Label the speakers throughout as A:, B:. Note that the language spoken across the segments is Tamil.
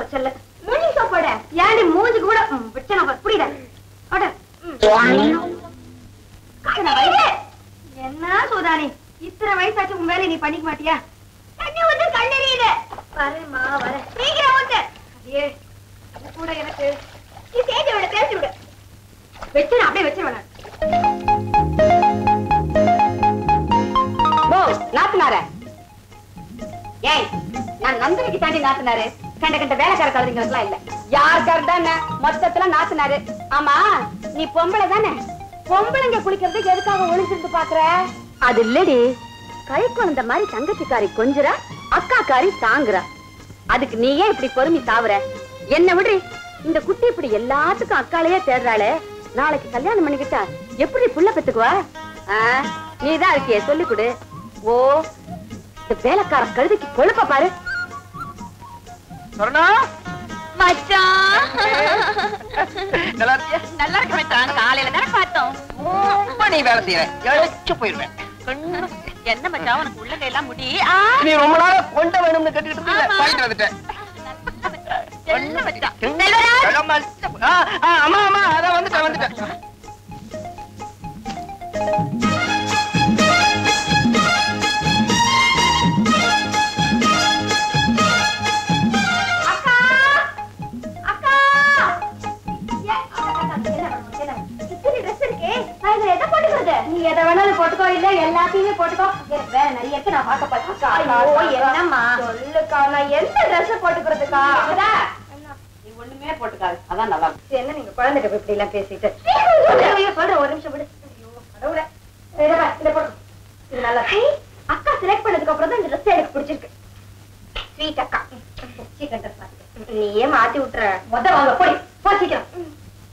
A: குறைச்சல்ல மூஞ்சி சோப்போட ஏன்டி மூஞ்சி கூட ம், பிரச்சனை பாரு, புரியுதா அட, ம். இத்தனை வயசு. என்ன சோதானி இத்தனை வயசாச்சு உன் வேலையை நீ பண்ணிக்க மாட்டியா தண்ணி வந்து கண்ணெறியுது வரேம்மா வரேன் சீக்கிரம் வந்து அதே இது கூட எனக்கு நீ சேர்த்து விட பேசி விடு வச்சு அப்படியே வச்சிருவேன்
B: ஓ நாத்துனார ஏய் நான் நந்தினிக்கு தாண்டி நாத்துனாரு கண்ட கண்ட வேலைக்கார கழுதைங்களுக்குலாம் இல்ல யாருக்காரு தானே மொத்தத்துல நாத்துனாரு ஆமா நீ பொம்பளை தானே பொம்பளைங்க குளிக்கிறதுக்கு எதுக்காக ஒளிஞ்சிருந்து பாக்குற அது இல்லடி கை குழந்த மாதிரி தங்கச்சிக்காரி கொஞ்சுறா அக்காக்காரி தாங்குறா அதுக்கு நீ ஏன் இப்படி பொறுமை தாவுற என்ன விடுறி இந்த குட்டி இப்படி எல்லாத்துக்கும் அக்காளையே தேடுறாளே நாளைக்கு கல்யாணம் பண்ணிக்கிட்டா எப்படி புள்ள பெத்துக்குவா ஆ, நீதான் இருக்கியே சொல்லி கொடு ஓ இந்த வேலைக்கார கழுதைக்கு கொழுப்ப பாரு
C: சொர்ணா
D: மச்சான்
C: நல்லா இருக்கியா
D: நல்லா இருக்கு மச்சான் காலையில தானே பார்த்தோம்
C: ரொம்ப நீ வேலை செய்யற இழைச்சு போயிருவேன்
D: கண்ணு. என்ன மச்சான் உனக்கு உள்ள கையெல்லாம் முடி ஆ,
C: நீ ரொம்ப நாளா கொண்ட வேணும்னு கட்டிட்டு இருந்தீங்க
D: ஆமா.
C: வாங்கிட்டு வந்துட்டேன்
D: என்ன மச்சான் செல்வராஜ்.
C: ஆ, ஆ, ஆமா ஆமா அதான் வந்துட்டேன் வந்துட்டேன்
A: அக்கா அக்கா ஏ, அக்கா, அக்கா, அக்கா, என்ன வேணும், என்ன வேணும்? இத்தனை dress இருக்கே, நான் இதுல எதை போட்டுக்கிறது? நீ எதை வேணாலும் போட்டுக்கோ இல்ல எல்லாத்தையுமே போட்டுக்கோ எனக்கு வேற நிறைய இருக்கு நான் பார்க்க போறேன் ஐயோ என்னம்மா சொல்லுக்கா நான் எந்த ட்ரெஸ் போட்டுக்கிறதுக்கா
B: நீ ஒண்ணுமே போட்டுக்காது அதான் நல்லா இருக்கும்.
A: என்ன நீங்க குழந்தைகிட்ட இப்படி எல்லாம் பேசிட்டு ஐயோ, சொல்றேன் ஒரு நிமிஷம் விடு ஐயோ கடவுளே இதை பாரு, இதை போடு இது நல்லா இருக்கு. அக்கா செலக்ட் பண்ணதுக்கு அப்புறம் தான் இந்த ட்ரெஸ் எனக்கு பிடிச்சிருக்கு ஸ்வீட் அக்கா சீக்கிரம் ட்ரெஸ் மாத்திக்க நீயே மாத்தி விட்டுற மொத வாங்க போய் போ சீக்கிரம்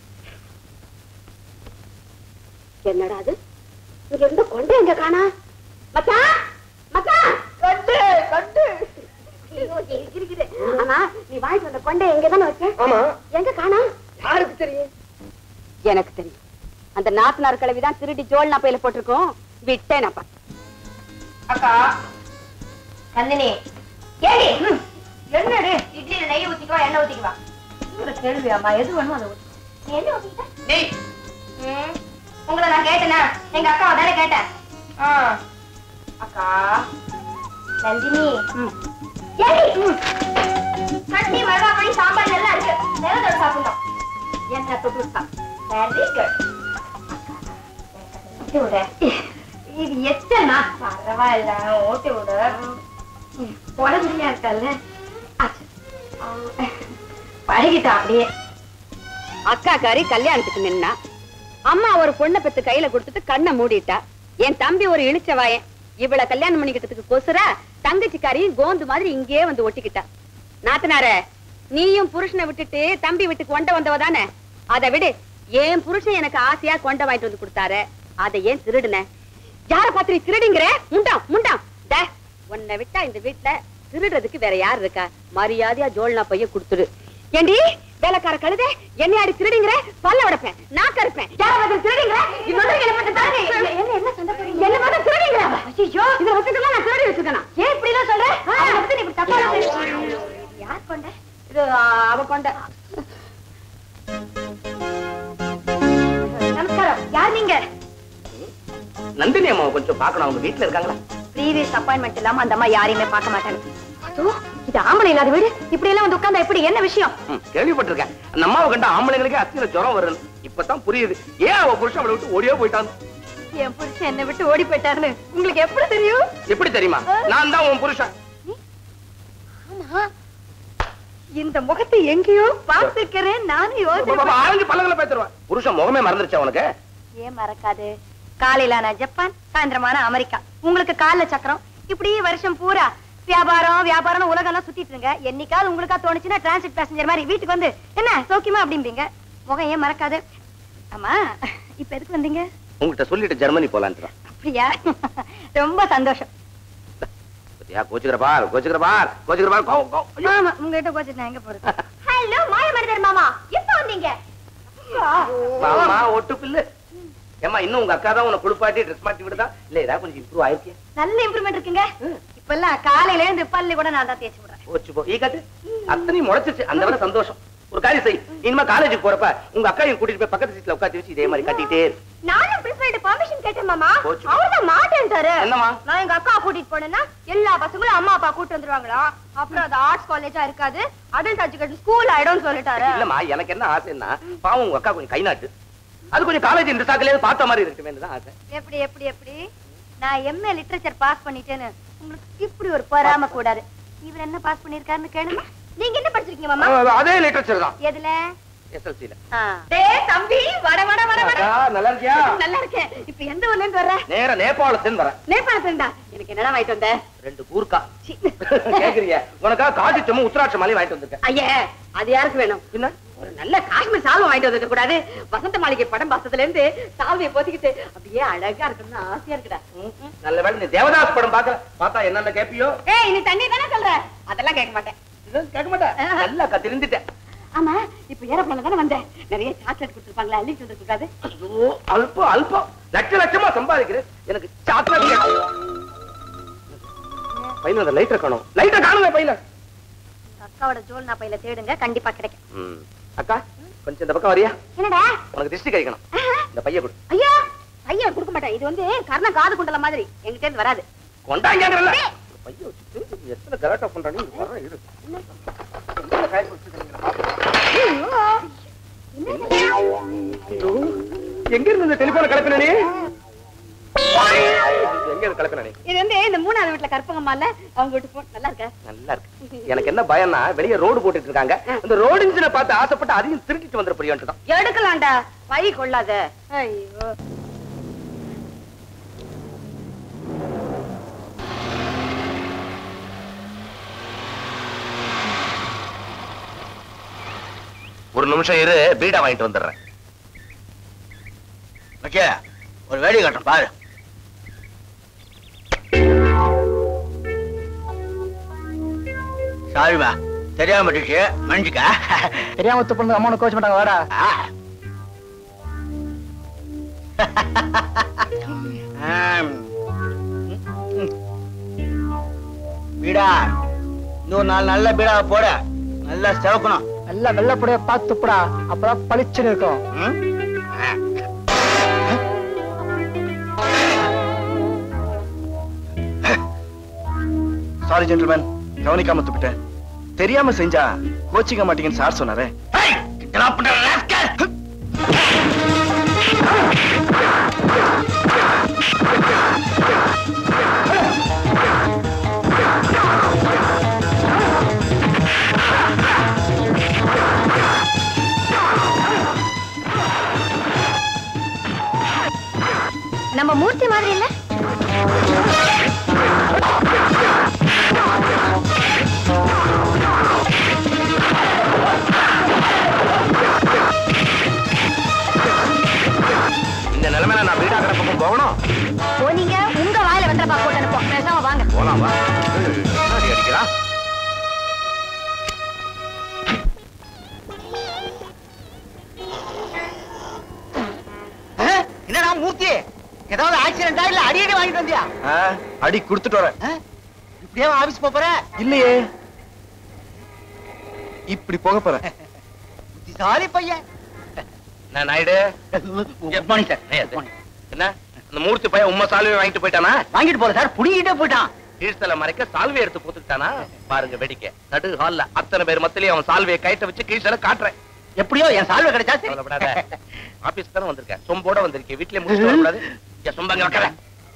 B: என்னடா அது இங்க இருந்து கொண்டே எங்க காணா மச்சான் மச்சான்
C: கட்டு கட்டு
B: ஐயோ, இருக்கு, இருக்குது. ஆமா நீ வாங்கிட்டு வந்த கொண்டை எங்க தானே வச்ச
C: ஆமா
B: எங்க காணா
C: யாருக்கு தெரியும்
B: எனக்கு தெரியும் அந்த நாத்தனார் கிழவிதான் திருடி ஜோல்னா பையில போட்டிருக்கோம் விட்டேன் அப்பா
A: அக்கா நந்தினி ஏடி என்னடி இட்லியில நெய் ஊத்திக்குவா எண்ணெய் ஊத்திக்குவா ஒரு கேள்வி அம்மா எது வேணுமோ அதை ஊத்தி நீ என்ன ஊத்திக்கிட்ட
C: டேய்
A: ம், உங்களை நான் கேட்டேனா எங்க அக்காவை தானே கேட்டேன் ஆ. அக்கா நந்தினி ஏடி சட்னி மிளகாய் பொடி சாம்பார் நல்லா இருக்கு நேரத்தோட சாப்பிடணும் என்ன தொட்டு வெரி குட் ஊட்டி விடு இது எத்தனா பரவாயில்ல ஊட்டி விடு உடம்புலையா இருக்கல்ல பழகிட்டா அப்படியே
B: அக்காக்காரி கல்யாணத்துக்கு நின்னா அம்மா ஒரு பொண்ணை பெத்து கையில கொடுத்துட்டு கண்ணை மூடிட்டா என் தம்பி ஒரு இழிச்ச வாயன் இவளை கல்யாணம் பண்ணிக்கிட்டதுக்கு கொசுரா தங்கச்சிக்காரியும் கோந்து மாதிரி இங்கேயே வந்து ஒட்டிக்கிட்டா நாத்தனார நீயும் புருஷனை விட்டுட்டு தம்பி வீட்டுக்கு கொண்ட வந்தவ தானே அதை விடு என் புருஷன் எனக்கு ஆசையா கொண்ட வாங்கிட்டு வந்து கொடுத்தாரு அதை ஏன் திருடுன யார பார்த்து நீ திருடிங்கிற முண்டாம் முண்டாம் டே, உன்னை விட்டா இந்த வீட்டுல திருடுறதுக்கு வேற யார் இருக்கா மரியாதையா ஜோல்னா பைய கொடுத்துரு ஏண்டி வேலைக்கார கழுத என்னையாடி திருடிங்கிற பல்ல உடைப்பேன் நாக்க இருப்பேன் யார பார்த்து திருடிங்கிற இன்னொரு என்ன பண்ண தானே என்ன என்ன சண்டை போடுறீங்க என்ன பார்த்து திருடிங்கிற ஐயோ இதுல வச்சுட்டு நான் திருடி வச்சுக்கணும் ஏன் இப்படி எல்லாம் சொல்ற அவனை பத்தி நீ இப்படி தப்பா பேசுற. யார் கொண்ட இது ஆ, அவ கொண்ட நமஸ்காரம் யார் நீங்க
C: நந்தினி அம்மா கொஞ்சம் பார்க்கணும் அவங்க வீட்டுல இருக்காங்களா
A: ப்ரீவியஸ் அப்பாயின்மெண்ட் இல்லாம அந்த அம்மா யாரையுமே பார்க்க மாட்டாங்க அதோ, இது ஆம்பளை இல்லாத வீடு இப்படி எல்லாம் வந்து உட்கார்ந்தா எப்படி என்ன விஷயம்
C: ம், கேள்விப்பட்டிருக்கேன் அந்த அம்மாவை கண்ட ஆம்பளைங்களுக்கே அத்தியில ஜுரம் வருது இப்பதான் புரியுது ஏன் அவ புருஷன் அவளை விட்டு ஓடியோ போயிட்டான்
A: என் புருஷன் என்னை விட்டு ஓடி போயிட்டாருன்னு உங்களுக்கு எப்படி தெரியும்
C: எப்படி தெரியுமா நான் தான் உன் புருஷன்
A: இந்த முகத்தை எங்கேயோ பார்த்துக்கிறேன் நானும் யோசிச்சு
C: ஆரஞ்சு பல்லங்களை பேத்துருவேன் புருஷன் முகமே மறந்துருச்சா உனக்கு
A: ஏன் மறக்காது காலையில நான் ஜப்பான் சாயந்தரமான அமெரிக்கா உங்களுக்கு கால்ல சக்கரம் இப்படி வருஷம் பூரா வியாபாரம் வியாபாரம் உலகம் எல்லாம் சுத்திட்டு இருங்க என்னைக்காவது உங்களுக்கா தோணுச்சுன்னா டிரான்சிட் பேசஞ்சர் மாதிரி வீட்டுக்கு வந்து என்ன சௌக்கியமா அப்படிம்பீங்க முகம் ஏன் மறக்காது ஆமா இப்ப எதுக்கு வந்தீங்க
C: உங்ககிட்ட சொல்லிட்டு ஜெர்மனி போலான்ட்டு
A: அப்படியா ரொம்ப சந்தோஷம்
C: பத்தியா கோச்சுக்கிற பார் கோச்சுக்கிற பார் கோச்சுக்கிற பார் கோ கோ ஐயோ.
A: ஆமா உங்ககிட்ட கோச்சிட்டு நான் எங்க போறது ஹலோ மாய மனிதர் மாமா எப்ப வந்தீங்க
C: மாமா ஒட்டு பில்லு ஏமா இன்னும் உங்க அக்கா தான் உன்னை குளிப்பாட்டி ட்ரெஸ் மாட்டி விடுதா இல்ல ஏதாவது கொஞ்சம் இம்ப்ரூவ் ஆயிருக்கியா
A: நல்ல இம்ப்ரூவ்மெண்ட் இருக்குங்க இப்ப எல்லாம் காலையில இருந்து பல்லு கூட நான் தான் தேய்ச்சி விடுறேன்
C: போச்சு போ ஈ கட்டு அத்தனையும் முளைச்சிருச்சு அந்த வரை சந்தோஷம் ஒரு காரியம் செய் இனிமே காலேஜுக்கு போறப்ப உங்க அக்காவையும் கூட்டிட்டு போய் பக்கத்து சீட்ல உட்காந்து வச்சு இதே மாதிரி கட்டிட்டே இரு.
A: நானும் பிரின்சிபல்ட்ட பெர்மிஷன் கேட்டேன் மாமா
C: போச்சு.
A: அவர்தான் மாட்டேன்ட்டாரு
C: என்னம்மா?
A: நான் எங்க அக்கா கூட்டிட்டு போனேன்னா எல்லா பசங்களும் அம்மா அப்பா கூட்டு வந்துருவாங்களா அப்புறம் அது ஆர்ட்ஸ் காலேஜா இருக்காது அடல்ட் எஜுகேஷன் ஸ்கூல் ஆயிடும்னு சொல்லிட்டாரு
C: இல்லம்மா எனக்கு என்ன ஆசைன்னா பாவம் உங்க அக்கா கொஞ்சம் கை நாட்டு அது கொஞ்சம் காலேஜ் இந்த சாக்கிலே பார்த்த மாதிரி இருக்குமே தான் ஆசை
A: எப்படி எப்படி எப்படி நான் எம்ஏ லிட்டரேச்சர் பாஸ் பண்ணிட்டேன்னு உங்களுக்கு இப்படி ஒரு பொறாம கூடாது இவர் என்ன பாஸ் பண்ணிருக்காருன்னு கேளுங்க நீங்க என்ன படிச்சிருக்கீங்க மாமா
C: அஹ் அதே லிட்டரேச்சர் தான்
A: எதுல
C: எஸ்எல்சில
B: டேய் தம்பி வட வட வட வட
C: நல்லா இருக்கியா
B: நல்லா இருக்கேன் இப்ப எந்த ஊர்ல இருந்து வர்ற
C: நேரா நேபாளத்தின் வரேன்
B: நேபாளத்துலடா எனக்கு என்னடா வாங்கிட்டு வந்த
C: ரெண்டு கூர்க்கா கேக்குறீங்க உனக்கா காஜி சம்மு உத்தராட்ச மாலையும் வாங்கிட்டு வந்திருக்கேன்
B: ஐயே அது யாருக்கு வேணும்
C: என்ன
B: ஒரு நல்ல காஷ்மீர் சால்வை வாங்கிட்டு வந்துக்க கூடாது வசந்த மாளிகை படம் பார்த்ததுல இருந்து சால்வையை போத்திக்கிட்டு அப்படியே அழகா இருக்கணும்னு ஆசையா இருக்குடா
C: நல்ல வேளை நீ தேவதாஸ் படம் பார்க்கல பார்த்தா என்னென்ன கேப்பியோ
B: ஏய் நீ தண்ணி தானே சொல்ற அதெல்லாம் கேட்க மாட்டேன்
C: இது கேட்க மாட்டேன் நல்லா அக்கா திருந்திட்டேன்
B: ஆமா இப்ப ஏரோப்ளான்ல தானே வந்தேன் நிறைய சாக்லேட் கொடுத்துருப்பாங்களா அள்ளிட்டு வந்துருக்காது
C: ஐயோ அல்பம் அல்பம் லட்ச லட்சமா சம்பாதிக்கிறேன் எனக்கு சாக்லேட் பையன் அந்த லைட்டர் காணும் லைட்டர் காணுங்க பையன்
A: உங்க அக்காவோட ஜோல்னா பையில தேடுங்க கண்டிப்பா கிடைக்கும்
C: அக்கா கொஞ்சம் இந்த பக்கம் வரியா
A: என்னடா
C: உனக்கு திருஷ்டி கழிக்கணும் இந்த பைய கொடு
B: ஐயா ஐயா கொடுக்க மாட்டேன் இது வந்து கர்ண காது குண்டல மாதிரி எங்கிட்ட இருந்து வராது
C: கொண்டாங்கறல பைய வச்சுட்டு எத்தனை கலாட்டா பண்றானே இங்க வர இரு என்ன காய் வச்சிருக்கீங்க எங்க இருந்து இந்த டெலிபோனை கலப்பின நீ எங்க இருந்து கலப்பின நீ
B: இது வந்து இந்த மூணாவது வீட்டுல கற்பகம்மால அவங்க வீட்டு போன் நல்லா இருக்க
C: நல்லா இருக்கு எனக்கு என்ன பயம்னா வெளிய ரோடு போட்டுட்டு இருக்காங்க அந்த ரோடு இன்ஜினை பார்த்து ஆசைப்பட்டு அதையும் திருட்டிட்டு வந்துட புரியான்ட்டு தான்
B: எடுக்கலாம்டா பை கொள்ளாத ஐயோ
C: ஒரு நிமிஷம் இரு பீடா வாங்கிட்டு வந்துடுறேன்
E: ஓகே ஒரு வேடி கட்டும் பாரு சாரிமா தெரியாம பட்டுச்சு மன்னிச்சுக்க
F: தெரியாம தப்பு பண்ணது அம்மா கோச்சு மாட்டாங்க வாடா
E: ஆ. ஆம். பீடா இன்னொரு நாலு நல்ல பீடா போட நல்லா செவக்கணும்
F: நல்லா வெள்ளப்படியா பார்த்து துப்புடா அப்பதான் பளிச்சுன்னு இருக்கும்
E: ம்? ஆ.
G: சாரி ஜென்டில்மேன் கவனிக்காம துப்பிட்டேன் தெரியாம செஞ்சா கோச்சிக்க மாட்டீங்கன்னு சார் சொன்னாரே
E: ஏய், கிண்டலா பண்ற rascal.
A: நம்ம மூர்த்தி மாதிரி இல்ல
C: இந்த நிலைமையில நான் பீடா கடை பக்கம் போகணும்
A: போனீங்க உங்க வாயில வெத்தலை போட்டு அனுப்போம் பேசாம வாங்க
C: போலாம் வா என்னடி அடிக்கிறா
E: ஆ? என்னடா மூர்த்தி ஏதாவது ஆக்சிடென்டா இல்ல அடியடி வாங்கிட்டு வந்தியா
G: ஆ, அடி கொடுத்துட்டு வரேன்
E: ஆ? இப்படியே ஆபீஸ் போற
G: இல்லையே இப்படி போக போறேன்
E: புத்திசாலி பையன்
C: நான் நாயுடு
E: குட் மார்னிங் சார்
C: ஏய், அது. என்ன அந்த மூர்த்தி பையன் உம்மை சால்வை வாங்கிட்டு போயிட்டானா
E: வாங்கிட்டு போல சார் புடிங்கிட்டே போயிட்டான்
C: கீழ்த்தல மறைக்க சால்வை எடுத்து போட்டுட்டானா பாருங்க வேடிக்கை நடு ஹால்ல அத்தனை பேர் மத்தியிலயும் அவன் சால்வையை கைட்ட வச்சு கீழ்த்தல காட்டுறேன்
E: எப்படியோ என் சால்வை கிடைச்சா சரி.
C: கவலைப்படாத ஆபீஸ் தானே வந்திருக்கேன் சொம்போட வந்திருக்கேன் வீட்லயே முடிச்சுட்டு வரக்கூடாது என் சொம்பங்க வைக்கல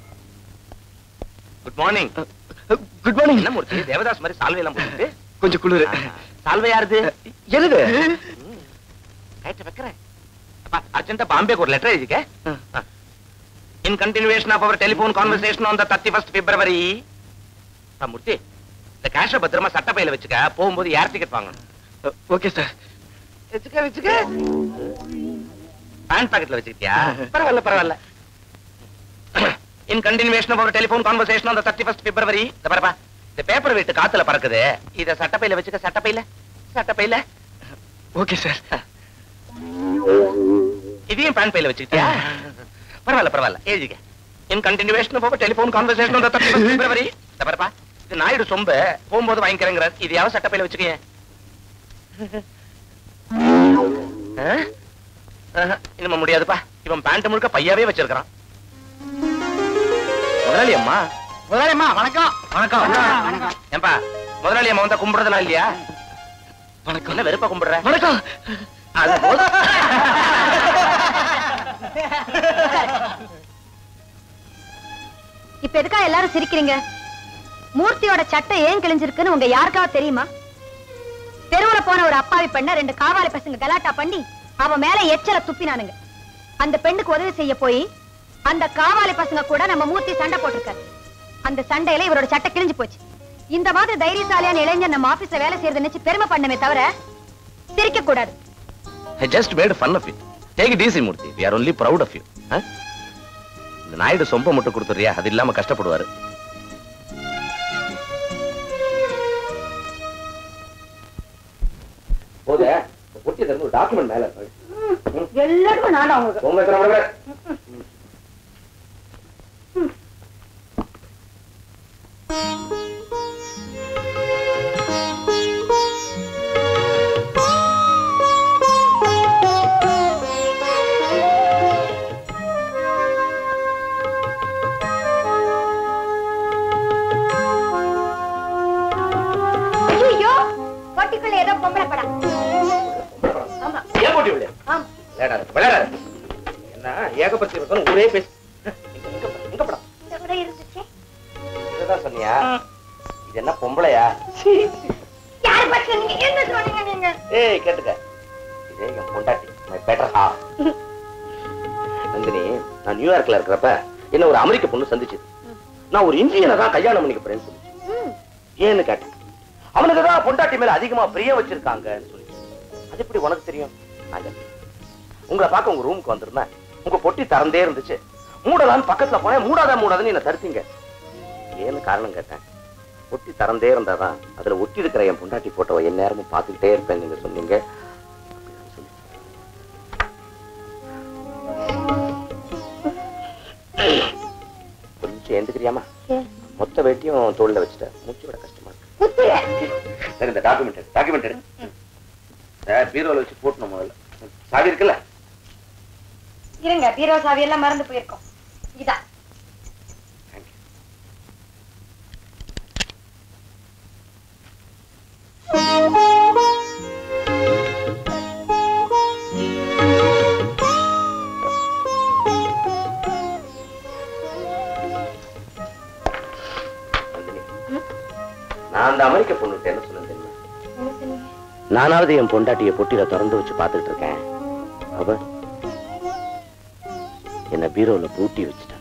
C: குட் மார்னிங்
G: குட் மார்னிங்
C: என்ன மூர்த்தி தேவதாஸ் மாதிரி சால்வை எல்லாம் போட்டுட்டு
G: கொஞ்சம் குளிரு
C: சால்வை யாருது
G: எழுது
C: கைட்ட வைக்கிறேன் அப்பா அர்ஜென்ட்டா பாம்பேக்கு ஒரு லெட்டர் எழுதிக்க in continuation of our telephone conversation on the thirty first February Murthy இந்த கேஷ பத்திரமா சட்டப்பையில வச்சுக்க போகும்போது ஏர் டிக்கெட் வாங்கணும்
G: ஓகே சார்
C: வச்சுக்க வச்சுக்க பேண்ட் பாக்கெட்ல வச்சுக்கிட்டியா பரவாயில்ல பரவாயில்ல in continuation of our telephone conversation on the thirty first February இந்த பரப்பா இந்த பேப்பர் வெயிட் காத்துல பறக்குது இத சட்டப்பையில வச்சுக்க சட்டப்பையில சட்டப்பையில
G: ஓகே சார்
C: இதையும் பேன் பையில வச்சுக்கிட்டியா பரவாயில்ல பரவாயில்ல எழுதிக்க in continuation of telephone conversation on February இந்த பாருப்பா இது நாயுடு சொம்ப போகும்போது வாங்கிக்கிறேங்கிறார் இதையாவது சட்டப்பையில வச்சுக்கேன் ஆ? ஆஹா, இனிமே முடியாதுப்பா இவன் பேண்ட் முழுக்க பையாவே வச்சிருக்கான் முதலாளி அம்மா
E: முதலாளிம்மா வணக்கம்
C: வணக்கம் வணக்கம் ஏன்பா முதலாளி அம்மா வந்தா கும்பிடுறதுலாம் இல்லையா வணக்கம் என்ன வெறுப்பா கும்பிடுற வணக்கம் அது போதும்.
A: இப்ப எதுக்கா எல்லாரும் சிரிக்கிறீங்க மூர்த்தியோட சட்டை ஏன் கிழிஞ்சிருக்குன்னு உங்க யாருக்காவது தெரியுமா தெருவுல போன ஒரு அப்பாவி பெண்ண ரெண்டு காவாலி பசங்க கலாட்டா பண்ணி அவ மேல எச்சல துப்பினானுங்க அந்த பெண்ணுக்கு உதவி செய்ய போய் அந்த காவாலி பசங்க கூட நம்ம மூர்த்தி சண்டை போட்டிருக்காரு அந்த சண்டையில இவரோட சட்டை கிழிஞ்சு போச்சு இந்த மாதிரி தைரியசாலியான இளைஞர் நம்ம ஆபீஸ்ல வேலை செய்யறத நினைச்சு பெருமை பண்ணமே தவிர சிரிக்க கூடாது
C: I just made fun of it. Take it easy, Murthy. We are only proud of you. Huh? இந்த நாயுடு சொம்ப மட்டும் கொடுத்துறியா அது இல்லாம கஷ்டப்படுவாரு போத ஒட்டி தரணும் ஒரு டாக்குமெண்ட் மேல
A: எல்லாருக்கும் நானும் அவங்களுக்கு ஐயோ பொட்டிக்குள்ள ஏதோ பொம்பளை படம் ஆமா
C: ஏன் போட்டி விளையா
A: ஆமா
C: விளையாடாது விளையாடாது என்ன ஏகபட்ச இருக்கணும் ஊரே பேசு எங்க எங்க படம்? எங்க படம்
A: இந்த கூட இருந்துச்சு
C: இதுதான் சொன்னியா இது என்ன பொம்பளையா
A: யார் பத்தி நீங்க என்ன சொன்னீங்க நீங்க
C: ஏய் கேட்டுக்க இதே என் பொண்டாட்டி மை பெட்டர் ஹா நந்தினி நான் நியூயார்க்ல இருக்கிறப்ப என்ன ஒரு அமெரிக்க பொண்ணு சந்திச்சது நான் ஒரு இந்தியனை தான் கல்யாணம் பண்ணிக்க போறேன்னு சொல்லிச்சு ஏன்னு கேட்டேன் அவனுக்கு தான் பொண்டாட்டி மேல அதிகமா பிரியம் வச்சிருக்காங்கன்னு சொல்லி அது எப்படி உனக்கு தெரியும் நான் கேட்டேன். உங்களை பார்க்க உங்க ரூமுக்கு வந்திருந்தேன் உங்க பொட்டி திறந்தே இருந்துச்சு மூடலான்னு பக்கத்துல போனேன் மூடாத மூடாதன்னு என்ன தடுத்தீங்க ஏன்னு காரணம் கேட்டேன் ஒட்டி திறந்தே இருந்தாதான் அதுல ஒட்டி இருக்கிற என் பொண்டாட்டி போட்டோவை என் நேரமும் பார்த்துக்கிட்டே இருப்பேன் நீங்க சொன்னீங்க அப்படின்னு சொல்லி. கொஞ்சம் எந்துக்கிறியாமா மொத்த வெட்டியும் தோல்ல வச்சுட்டேன் மூச்சு விட கஷ்டமா இருக்கு சரி இந்த டாக்குமெண்ட் டாக்குமெண்ட் சார் பீரோல வச்சு போட்டணும் முதல்ல சாவி இருக்குல்ல
A: இருங்க பீரோ சாவி எல்லாம் மறந்து போயிருக்கோம் இதா
C: தேங்க்யூ நந்தினி, நான் அந்த அமெரிக்க பொண்ணுகிட்ட என்ன சொன்னேன் தெரியுமா நானாவது என் பொண்டாட்டிய பொட்டியில திறந்து வச்சு பார்த்துட்டு இருக்கேன் அவ என்ன பீரோல பூட்டி வச்சுட்டான்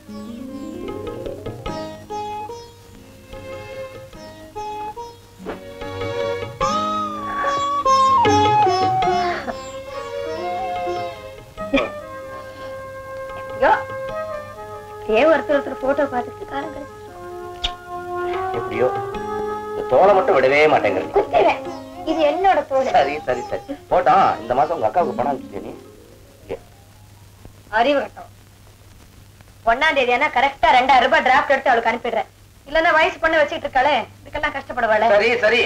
A: ஐயோ ஏ ஒருத்தர் ஒருத்தர் போட்டோ பார்த்துட்டு காலம் கழிச்சு
C: எப்படியோ இந்த தோலை மட்டும் விடவே மாட்டேங்கிறது
A: குத்துறேன் இது என்னோட தோல்
C: சரி சரி சரி போட்டோம் இந்த மாசம் உங்க அக்காவுக்கு பணம் அனுப்பிச்சிட்டியா நீ
A: அறிவு கட்டம் ஒன்னாம் தேதி ஆனா கரெக்டா ரெண்டாயிரம் ரூபாய் டிராஃப்ட் எடுத்து அவளுக்கு அனுப்பிடுறேன் இல்லன்னா வயசு பண்ண வச்சுட்டு இருக்காளே இதுக்கெல்லாம் கஷ்டப்படுவாளே
C: சரி சரி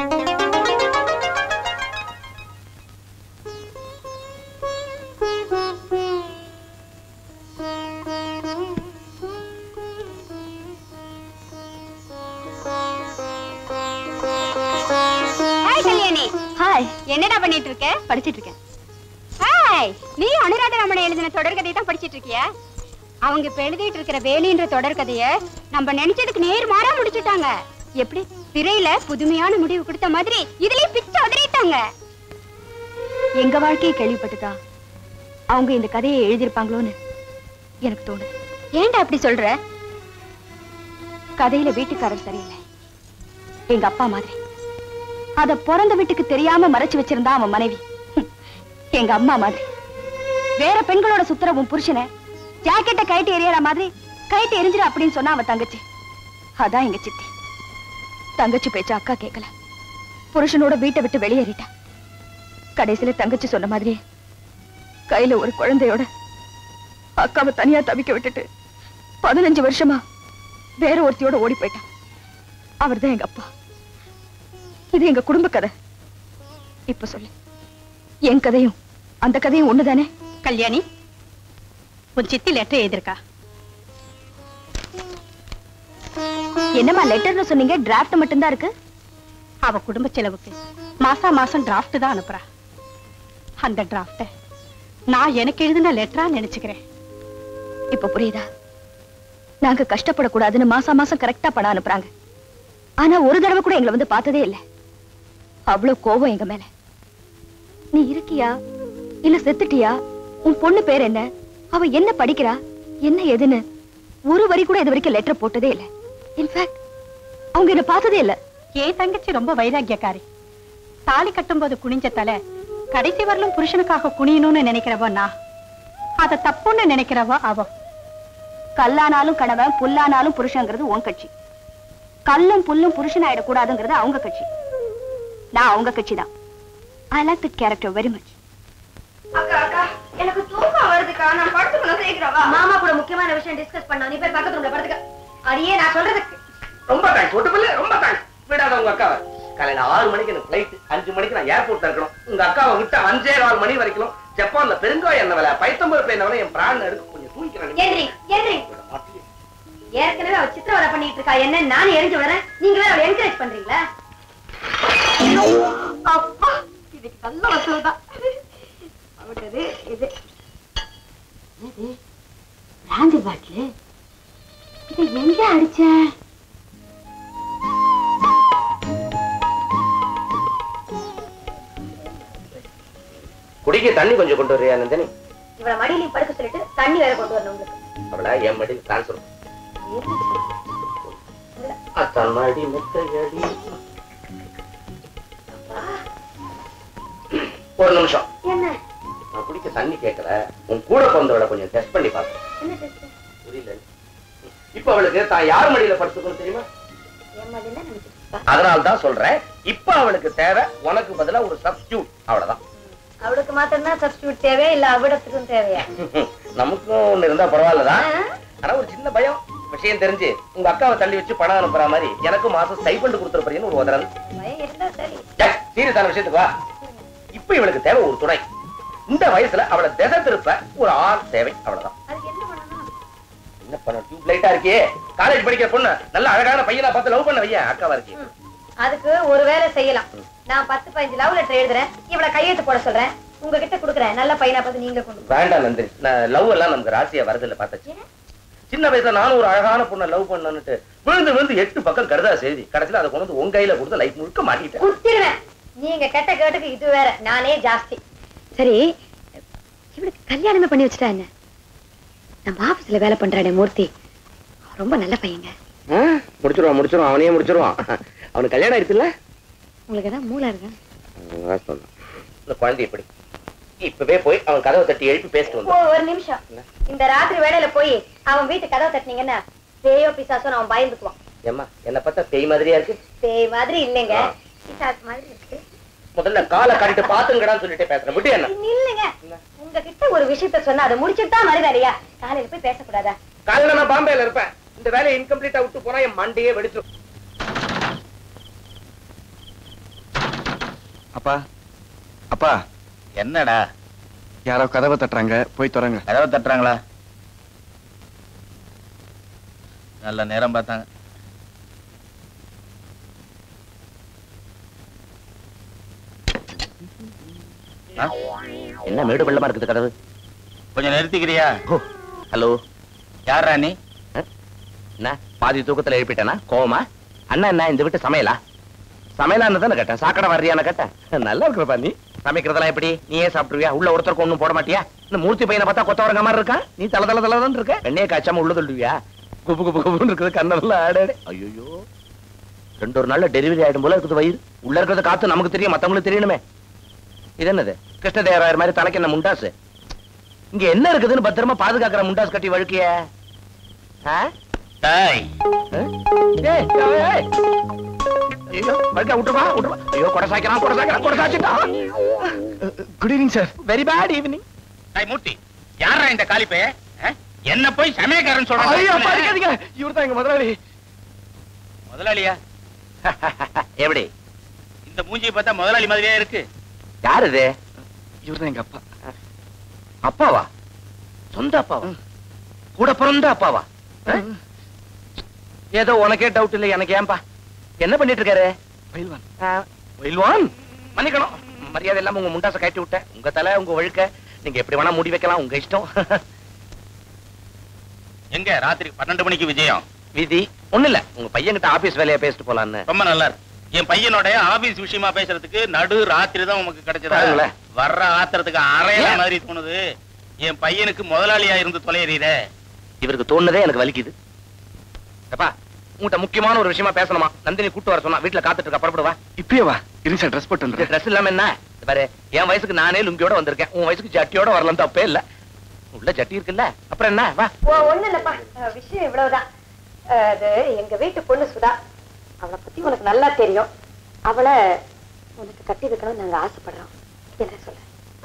B: ஹாய் கல்யாணி ஹாய் என்னடா பண்ணிட்டு இருக்க படிச்சிட்டு இருக்கேன் ஹாய் நீ அனுராத ரமண எழுதின தொடர்கதையை தான் படிச்சிட்டு இருக்கியா அவங்க இப்ப எழுதிட்டு இருக்கிற வேலின்ற தொடர்கதைய நம்ம நினைச்சதுக்கு நேர் மாறா முடிச்சுட்டாங்க எப்படி திரையில புதுமையான முடிவு கொடுத்த மாதிரி இதுலயும் பிச்சு உதறிட்டாங்க
A: எங்க வாழ்க்கையை கேள்விப்பட்டுதா அவங்க இந்த கதையை எழுதியிருப்பாங்களோன்னு எனக்கு தோணுது
B: ஏன்டா அப்படி சொல்ற
A: கதையில வீட்டுக்காரர் சரியில்லை எங்க அப்பா மாதிரி அத பிறந்த வீட்டுக்கு தெரியாம மறைச்சு வச்சிருந்தா அவன் மனைவி ஹம், எங்க அம்மா மாதிரி வேற பெண்களோட சுத்துற உன் புருஷனை ஜாக்கெட்டை கைட்டு எறியற மாதிரி கைட்டு எரிஞ்சிரு அப்படின்னு சொன்னா அவன் தங்கச்சி அதான் எங்க சித்தி தங்கச்சி பேச்ச அக்கா கேட்கல புருஷனோட வீட்டை விட்டு வெளியேறிட்டா கடைசியில தங்கச்சி சொன்ன மாதிரி கையில ஒரு குழந்தையோட அக்காவை தனியா தவிக்க விட்டுட்டு பதினஞ்சு வருஷமா வேற ஒருத்தியோட ஓடி போயிட்டான் அவர்தான் எங்க அப்பா இது எங்க குடும்ப கதை இப்ப சொல்லு என் கதையும் அந்த கதையும் ஒண்ணுதானே
H: கல்யாணி உன் சித்தி லெட்டர் எழுதிருக்கா
A: என்னம்மா லெட்டர்னு சொன்னீங்க டிராஃப்ட் மட்டும்தான் இருக்கு
H: அவ குடும்ப செலவுக்கு மாசா மாசம் டிராஃப்ட் தான் அனுப்புறா அந்த டிராஃப்ட நான் எனக்கு எழுதின லெட்டரா நினைச்சுக்கிறேன்
A: இப்ப புரியுதா நாங்க கஷ்டப்படக்கூடாதுன்னு மாசம் மாசம் கரெக்டா பணம் அனுப்புறாங்க ஆனா ஒரு தடவை கூட எங்களை வந்து பார்த்ததே இல்ல அவ்வளவு கோபம் எங்க மேல நீ இருக்கியா இல்ல செத்துட்டியா உன் பொண்ணு பேர் என்ன அவ என்ன படிக்கிறா என்ன ஏதுன்னு ஒரு வரி கூட இது வரைக்கும் லெட்டர் போட்டதே இல்ல இன்ஃபேக்ட் அவங்க என்ன பார்த்ததே இல்ல
H: ஏன் தங்கச்சி ரொம்ப வைராக்கியக்காரி தாலி கட்டும்போது குனிஞ்ச தலை கடைசி வரலும் புருஷனுக்காக குனியணும்னு நினைக்கிறவ நான் அத தப்புன்னு நினைக்கிறவ அவ
A: கல்லானாலும் கணவன் புல்லானாலும் புருஷங்கிறது உன் கட்சி கல்லும் புல்லும் புருஷன் ஆயிடக்கூடாதுங்கிறது அவங்க கட்சி நான் அவங்க கட்சி தான் I like the character very much
I: அக்கா அக்கா எனக்கு தூக்கம் வருதுக்கா நான் படுத்துக்கணும் சீக்கிரம் வா
A: மாமா கூட முக்கியமான விஷயம் டிஸ்கஸ் பண்ணோம் நீ போய் பக்கத்து ரூம்ல படுத்துக்க அடியே நான் சொல்றதுக்கு
C: ரொம்ப தேங்க்ஸ் ஒட்டு பிள்ளை ரொம்ப தேங்க்ஸ் விடாத உங்க அக்காவை காலையில ஆறு மணிக்கு எனக்கு ஃபிளைட் அஞ்சு மணிக்கு நான் ஏர்போர்ட்ல இருக்கணும் உங்க அக்காவை விட்டு அஞ்சே நாலு மணி வரைக்கும் ஜப்பான்ல பெருங்காயம் என்ன வேலை பைத்தம்பருப்பு என்ன வேலை என் பிரான் எடுக்க கொஞ்சம் தூங்கிக்கிறேன்
A: ஏந்திரி ஏந்திரி ஏற்கனவே அவ சித்திரவதை பண்ணிட்டு இருக்கா என்ன நானும் எரிஞ்சு வரேன் நீங்க வேற அவளை என்கரேஜ் பண்றீங்களா அப்பா இதுக்கு நல்ல வசூல் தான் அவட்டது இது பிராந்தி பாட்டில் இதை எங்க அடிச்ச
C: குடிக்க தண்ணி கொஞ்சம் கொண்டு வரியா நந்தினி
A: இவளை மடியில படுக்க சொல்லிட்டு தண்ணி வேற கொண்டு வரணும் உங்களுக்கு
C: அவளை என் மடி டிரான்ஸ்ஃபர் அத்தான் மடி முத்தையடி ஒரு நிமிஷம்
A: என்ன
C: நான் குடிக்க தண்ணி கேட்கல உன் கூட பிறந்தவளை கொஞ்சம் டெஸ்ட் பண்ணி பார்த்தேன்
A: என்ன டெஸ்ட்
C: புரியல இப்ப அவளுக்கு தான் யார் மடியில படுத்துக்கணும் தெரியுமா
A: என் மடியில நினைச்சிட்டு
C: அதனால தான் சொல்றேன் இப்ப அவளுக்கு தேவை உனக்கு பதிலா ஒரு சப்ஸ்டியூட் அவ்வளவுதான்
A: அவளுக்கு மாத்திரம் சப்ஸ்டியூட் தேவை இல்ல அவிடத்துக்கும் தேவையா
C: நமக்கும் ஒண்ணு இருந்தா பரவாயில்லதான் ஆனா ஒரு சின்ன பயம் விஷயம் தெரிஞ்சு உங்க அக்காவை தள்ளி வச்சு பணம் அனுப்புற மாதிரி எனக்கும் மாசம் ஸ்டைபண்ட் கொடுத்துருப்பீங்கன்னு ஒரு உதறல்
A: பயம் இருந்தா சரி
C: சீரியஸான விஷயத்துக்கு வா இப்ப இவளுக்கு தேவை ஒரு துணை இந்த வயசுல அவளை திசை திருப்ப ஒரு ஆள் தேவை அவ்வளவுதான்
A: அதுக்கு என்ன பண்ணணும்
C: என்ன பண்ண டியூப் லைட்டா இருக்கே காலேஜ் படிக்கிற பொண்ணு நல்ல அழகான பையனா பார்த்து லவ் பண்ண வையன் அக்காவா இருக்கே
A: அதுக்கு ஒரு வேலை செய்யலாம் நான் பத்து பதினஞ்சு லவ் லெட்டர் எழுதுறேன் இவள கையெழுத்து போட சொல்றேன் உங்ககிட்ட குடுக்குறேன் நல்ல பையனா பார்த்து நீங்க கொண்டு போங்க.
C: வேண்டாம் நந்தினி நான் லவ் எல்லாம் நமக்கு ராசியா வரதில்ல பார்த்தாச்சு சின்ன வயசுல நானும் ஒரு அழகான பொண்ணை லவ் பண்ணனுட்டு விழுந்து விழுந்து எட்டு பக்கம் கருதா செய்தி கடைசியில அதை கொண்டு வந்து உங்க கையில கொடுத்து லைஃப் முழுக்க மாட்டிட்டேன்
A: குத்திடுவேன் நீங்க கெட்ட கேட்டுக்கு இது வேற நானே ஜாஸ்தி சரி இவளுக்கு கல்யாணமே பண்ணி வச்சுட்டா என்ன நம்ம ஆபீஸ்ல வேலை பண்றானே மூர்த்தி அவன் ரொம்ப நல்ல பையங்க
C: ஆ, முடிச்சிருவான் முடிச்சிருவான் அவனையே முடிச்சிருவான் அவனுக்கு கல்யாணம் ஆயிடுச்சுல்ல
A: உங்களுக்கு ஏதாவது மூளை இருக்கா
C: வாஸ்தவம் தான். இந்த குழந்தை இப்படி இப்பவே போய் அவன் கதவை தட்டி எழுப்பி பேசிட்டு
A: ஓ
C: வந்து
A: ஒரு நிமிஷம் இந்த ராத்திரி வேலையில போய் அவன் வீட்டு கதவை தட்டினீங்கன்னா பேயோ பிசாசோ அவன் பயந்துக்குவான்
C: ஏம்மா என்ன பார்த்தா பேய் மாதிரியா இருக்கு
A: பேய் மாதிரி இல்லைங்க
C: ஆ.
A: பிசாசு மாதிரி இருக்கு
C: முதல்ல காலை காட்டிட்டு பாத்துங்கடான்னு சொல்லிட்டு பேசுறேன் விட்டு என்ன
A: இல்லைங்க உங்ககிட்ட ஒரு விஷயத்த சொன்னா அதை முடிச்சுட்டு தான் மறுவேலையா காலையில போய் பேசக்கூடாதா
C: காலையில நான் பாம்பேல இருப்பேன் இந்த வேலையை இன்கம்ப்ளீட்டா விட்டு போனா என் மண்டையே வெடிச்சிடும்
G: அப்பா அப்பா
J: என்னடா
G: யாரோ கதவை தட்டுறாங்க போய் தொடங்க
J: கதவை தட்டுறாங்களா நல்ல நேரம் பார்த்தாங்க ஆ?
C: என்ன மேடு பள்ளமா இருக்குது கதவு
J: கொஞ்சம் நிறுத்திக்கிறியா
C: ஹலோ
J: யாரா நீ
C: என்ன பாதி தூக்கத்துல எழுப்பிட்டேனா கோவமா அண்ணா என்ன இந்த வீட்டு சமையலா சமையலான்னு தானே கேட்டேன் சாக்கடை வர்றியான்னு கேட்டேன் நல்லா இருக்கிறப்பா நீ சமைக்கிறதெல்லாம் எப்படி நீயே சாப்பிட்டுருவியா உள்ள ஒருத்தருக்கு ஒண்ணும் போட மாட்டியா இந்த மூர்த்தி பையனை பார்த்தா கொத்தவரங்க மாதிரி இருக்கான் நீ தல தல தலதான் இருக்க வெண்ணையை காய்ச்சாம உள்ள சொல்லுவியா குப்பு குப்பு குப்புன்னு இருக்குது கண்ணெல்லாம் ஆடாடு ஐயோ ரெண்டு ஒரு நாள்ல டெலிவரி ஆயிடும் போல இருக்குது வயிறு உள்ள இருக்கிறது காத்து நமக்கு தெரியும் மத்தவங்களுக்கு தெரியணுமே இது என்னது கிருஷ்ணதேவராயர் மாதிரி தலைக்கு என்ன முண்டாசு இங்க என்ன இருக்குதுன்னு பத்திரமா பாதுகாக்கிற முண்டாஸ் கட்டி வழுக்கிய ஆ
J: டேய்
C: ஏய், ஏய், ஏய். ஐயோ, வழுக்க விட்டுருவா, விட்டுருவா. ஐயோ, கொடை சாய்க்கிறான், கொடை சாய்க்கிறான், கொடை சாய்ச்சிட்டான்.
G: Good evening sir
C: Very bad evening.
J: டேய் மூர்த்தி யாரா இந்த காலிப்பைய என்ன போய் சமயக்காரன்
G: ஐயோ
J: சொல்றான்
G: படிக்காதீங்க இவர் தான் எங்க முதலாளி
J: முதலாளியா
C: எப்படி
J: இந்த மூஞ்சியை பார்த்தா முதலாளி மாதிரியே இருக்கு
C: யார் இது
G: இவர்தான் எங்க அப்பா
C: அப்பாவா சொந்த அப்பாவா கூட பிறந்த அப்பாவா ஆ? ஏதோ உனக்கே டவுட் இல்லை எனக்கு ஏன்பா என்ன பண்ணிட்டு இருக்காரு
G: பயில்வான்
C: பயில்வான் மன்னிக்கணும் மரியாதை இல்லாம உங்க முண்டாசை கட்டி விட்டேன் உங்க தலை உங்க ஒழுக்க நீங்க எப்படி வேணா முடி வைக்கலாம் உங்க இஷ்டம்
J: எங்க ராத்திரி பன்னெண்டு மணிக்கு விஜயம்
C: விதி ஒண்ணு இல்ல உங்க பையன்கிட்ட ஆபீஸ் வேலையா பேசிட்டு போலான்னு
J: ரொம்ப நல்லா இருக்கு என் பையனோட ஆபீஸ் விஷயமா பேசுறதுக்கு நடு ராத்திரி தான் உமக்கு கிடைச்சதா
C: பாருங்களேன்.
J: வர்ற ஆத்திரத்துக்கு அறையில
C: ஏன்?
J: மாதிரி தோணுது என் பையனுக்கு முதலாளியா இருந்து தொலைறீரே
C: இவருக்கு தோணுதே எனக்கு வலிக்குது அப்பா உங்ககிட்ட முக்கியமான ஒரு விஷயமா பேசணுமா நந்தினி கூட்டு வர சொன்னா வீட்டுல காத்துட்டு இருக்கா புறப்படுவா
G: இப்பயே வா இருங்க சார் ட்ரெஸ் போட்டு
C: இந்த
G: வந்துடுறேன்.
C: ட்ரெஸ் இல்லாம என்ன இது பாரு என் வயசுக்கு நானே லுங்கியோட வந்திருக்கேன் உன் வயசுக்கு ஜட்டியோட வரலாம் தப்பே இல்ல உள்ள ஜட்டி இருக்குல்ல அப்புறம் என்ன வா
A: ஒண்ணு இல்லப்பா அஹ் விஷயம் இவ்வளவுதான் அஹ் அது எங்க வீட்டு பொண்ணு சுதா அவளை பத்தி உனக்கு நல்லா தெரியும் அவளை உனக்கு கட்டி வைக்கணும்னு நாங்க ஆசைப்படுறோம் என்ன சொல்ல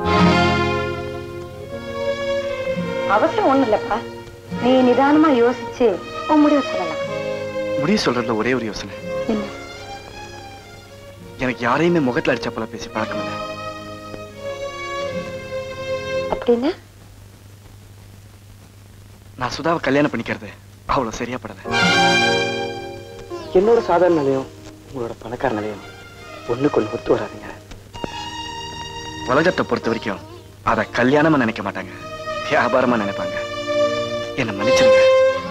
A: அவசியம் ஒண்ணு இல்லப்பா நீ நிதானமா யோசிச்சு உன் முடிவு சொல்லலாம்
G: முடிவு சொல்றதுல ஒரே ஒரு யோசனை
A: என்ன
G: எனக்கு யாரையுமே முகத்துல அடிச்ச போல பேசி பழக்கம் இல்லை
A: அப்படின்னா
G: நான் சுதாவை கல்யாணம் பண்ணிக்கிறது அவ்வளவு சரியா படல என்னோட சாதாரண நிலையம் உங்களோட பணக்கார நிலையம் ஒண்ணுக்கு ஒண்ணு ஒத்து வராதுங்க உலகத்தை பொறுத்த வரைக்கும் அத கல்யாணமா நினைக்க மாட்டாங்க வியாபாரமா நினைப்பாங்க என்ன மன்னிச்சிருங்க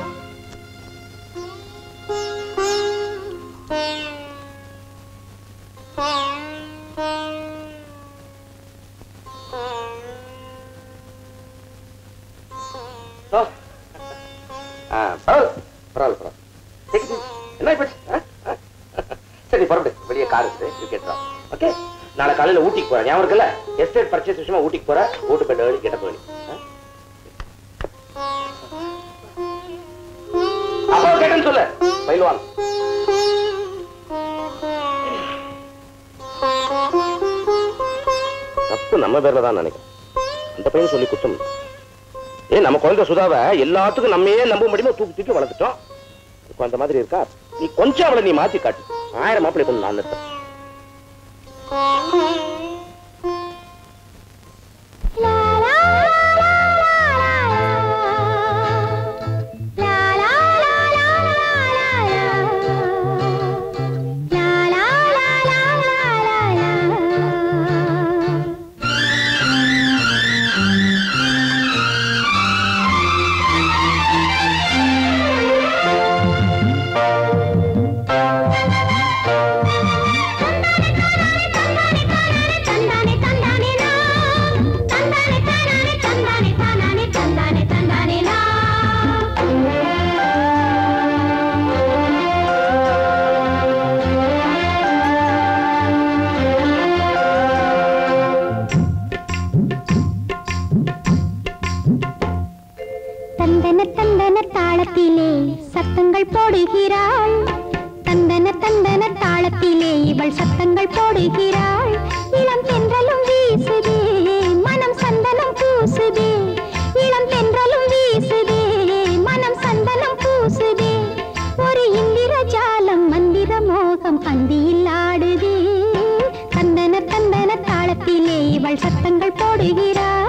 C: ஆ, பரவாயில்ல பரவாயில்ல பரவாயில்ல Take it easy. என்ன ஆயிப்போச்சு? ஆ? ஆ? சரி புறப்படு வெளியே கார் இருக்குது you get drop. ஓகே நாளை காலையில ஊட்டிக்கு போறேன் ஞாபகம் இருக்குல்ல எஸ்டேட் பர்ச்சேஸ் விஷயமா ஊட்டிக்கு போறேன் ஓட்டு போய் ஏழு கெட்ட போய் அப்பா கேட்டேன்னு சொல்லு பயில்வான் தப்பு நம்ம பேர்ல தான் நினைக்கிறேன் அந்த பையன் சொல்லி குத்தம் இல்லை. ஏன் நம்ம குழந்தை சுதாவை எல்லாத்துக்கும் நம்மையே நம்ப முடியுமோ தூக்கி தூக்கி வளர்த்துட்டோம் இப்போ அந்த மாதிரி இருக்கா நீ கொஞ்சம் அவளை நீ மாத்தி காட்டு ஆயிரம் மாப்பிள்ளை கொண்டு நான் நிறுத்தேன்
K: தந்தன தந்தன தாளத்திலே சத்தங்கள் போடுகிறாள் தந்தன தந்தன தாளத்திலே இவள் சத்தங்கள் போடுகிறாள் இளம் தென்றலும் வீசுதே மனம் சந்தனம் பூசுதே இளம் தென்றலும் வீசுதே மனம் சந்தனம் பூசுதே ஒரு இந்திர ஜாலம் மந்திர மோகம் அந்தியில் ஆடுதே தந்தன தந்தன தாளத்திலே இவள் சத்தங்கள் போடுகிறாள்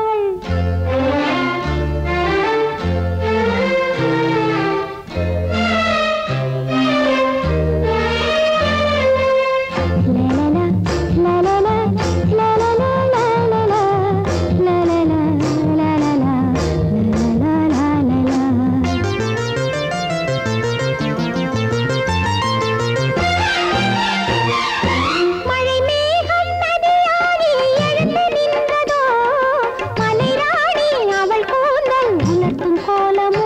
K: மழை மேகம் நதியாகி எழுந்து நின்றதோ மலைராணி அவள் கூந்தல் உலர்த்தும் கோலமோ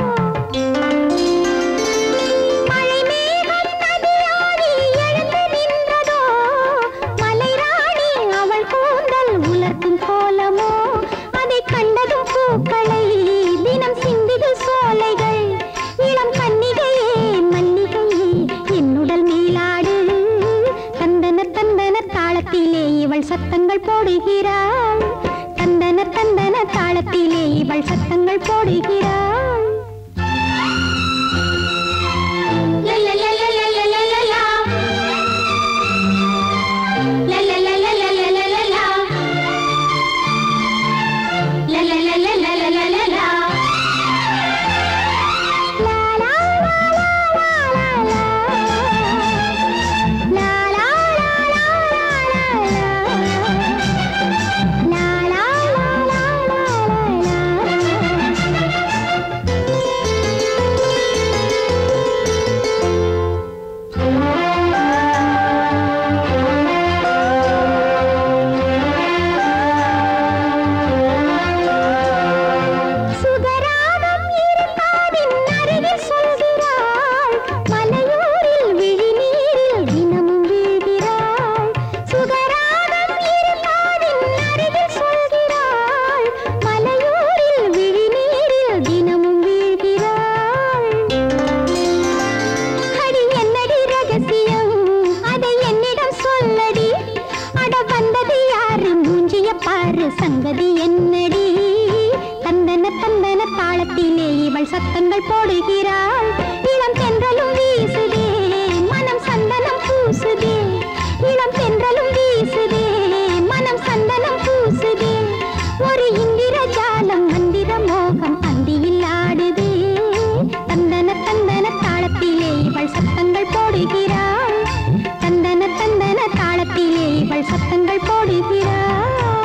K: மழை மேகம் நதியாகி எழுந்து நின்றதோ மலைராணி அவள் கூந்தல் உலர்த்தும் கோலமோ அதை கண்டதும் பூக்களை தினம் சிந்திது சோலைகள் இளம் கன்னிகையே மல்லிகையே என்னுடல் மேலாடு தந்தன தந்தன தாளத்திலே இவள் சத்தங்கள் போடுகிறாள் தந்தன தந்தன தாளத்திலே இவள் சத்தங்கள் போடுகிறாள் லலலலலலலலலா. லலலலலலலலலா. சங்கதி என்னடி தந்தன தந்தன தாளத்திலே இவள் சத்தங்கள் போடுகிறாள் இளம் தென்றலும் வீசுதே மனம் சந்தனம் பூசுதே இளம் தென்றலும் வீசுதே மனம் சந்தனம் பூசுதே ஒரு இந்திர ஜாலம் மந்திர மோகம் அந்தியில் ஆடுதே தந்தன தந்தன தாளத்திலே இவள் சத்தங்கள் போடுகிறாள் தந்தன தந்தன தாளத்திலே இவள் சத்தங்கள் போடுகிறாள்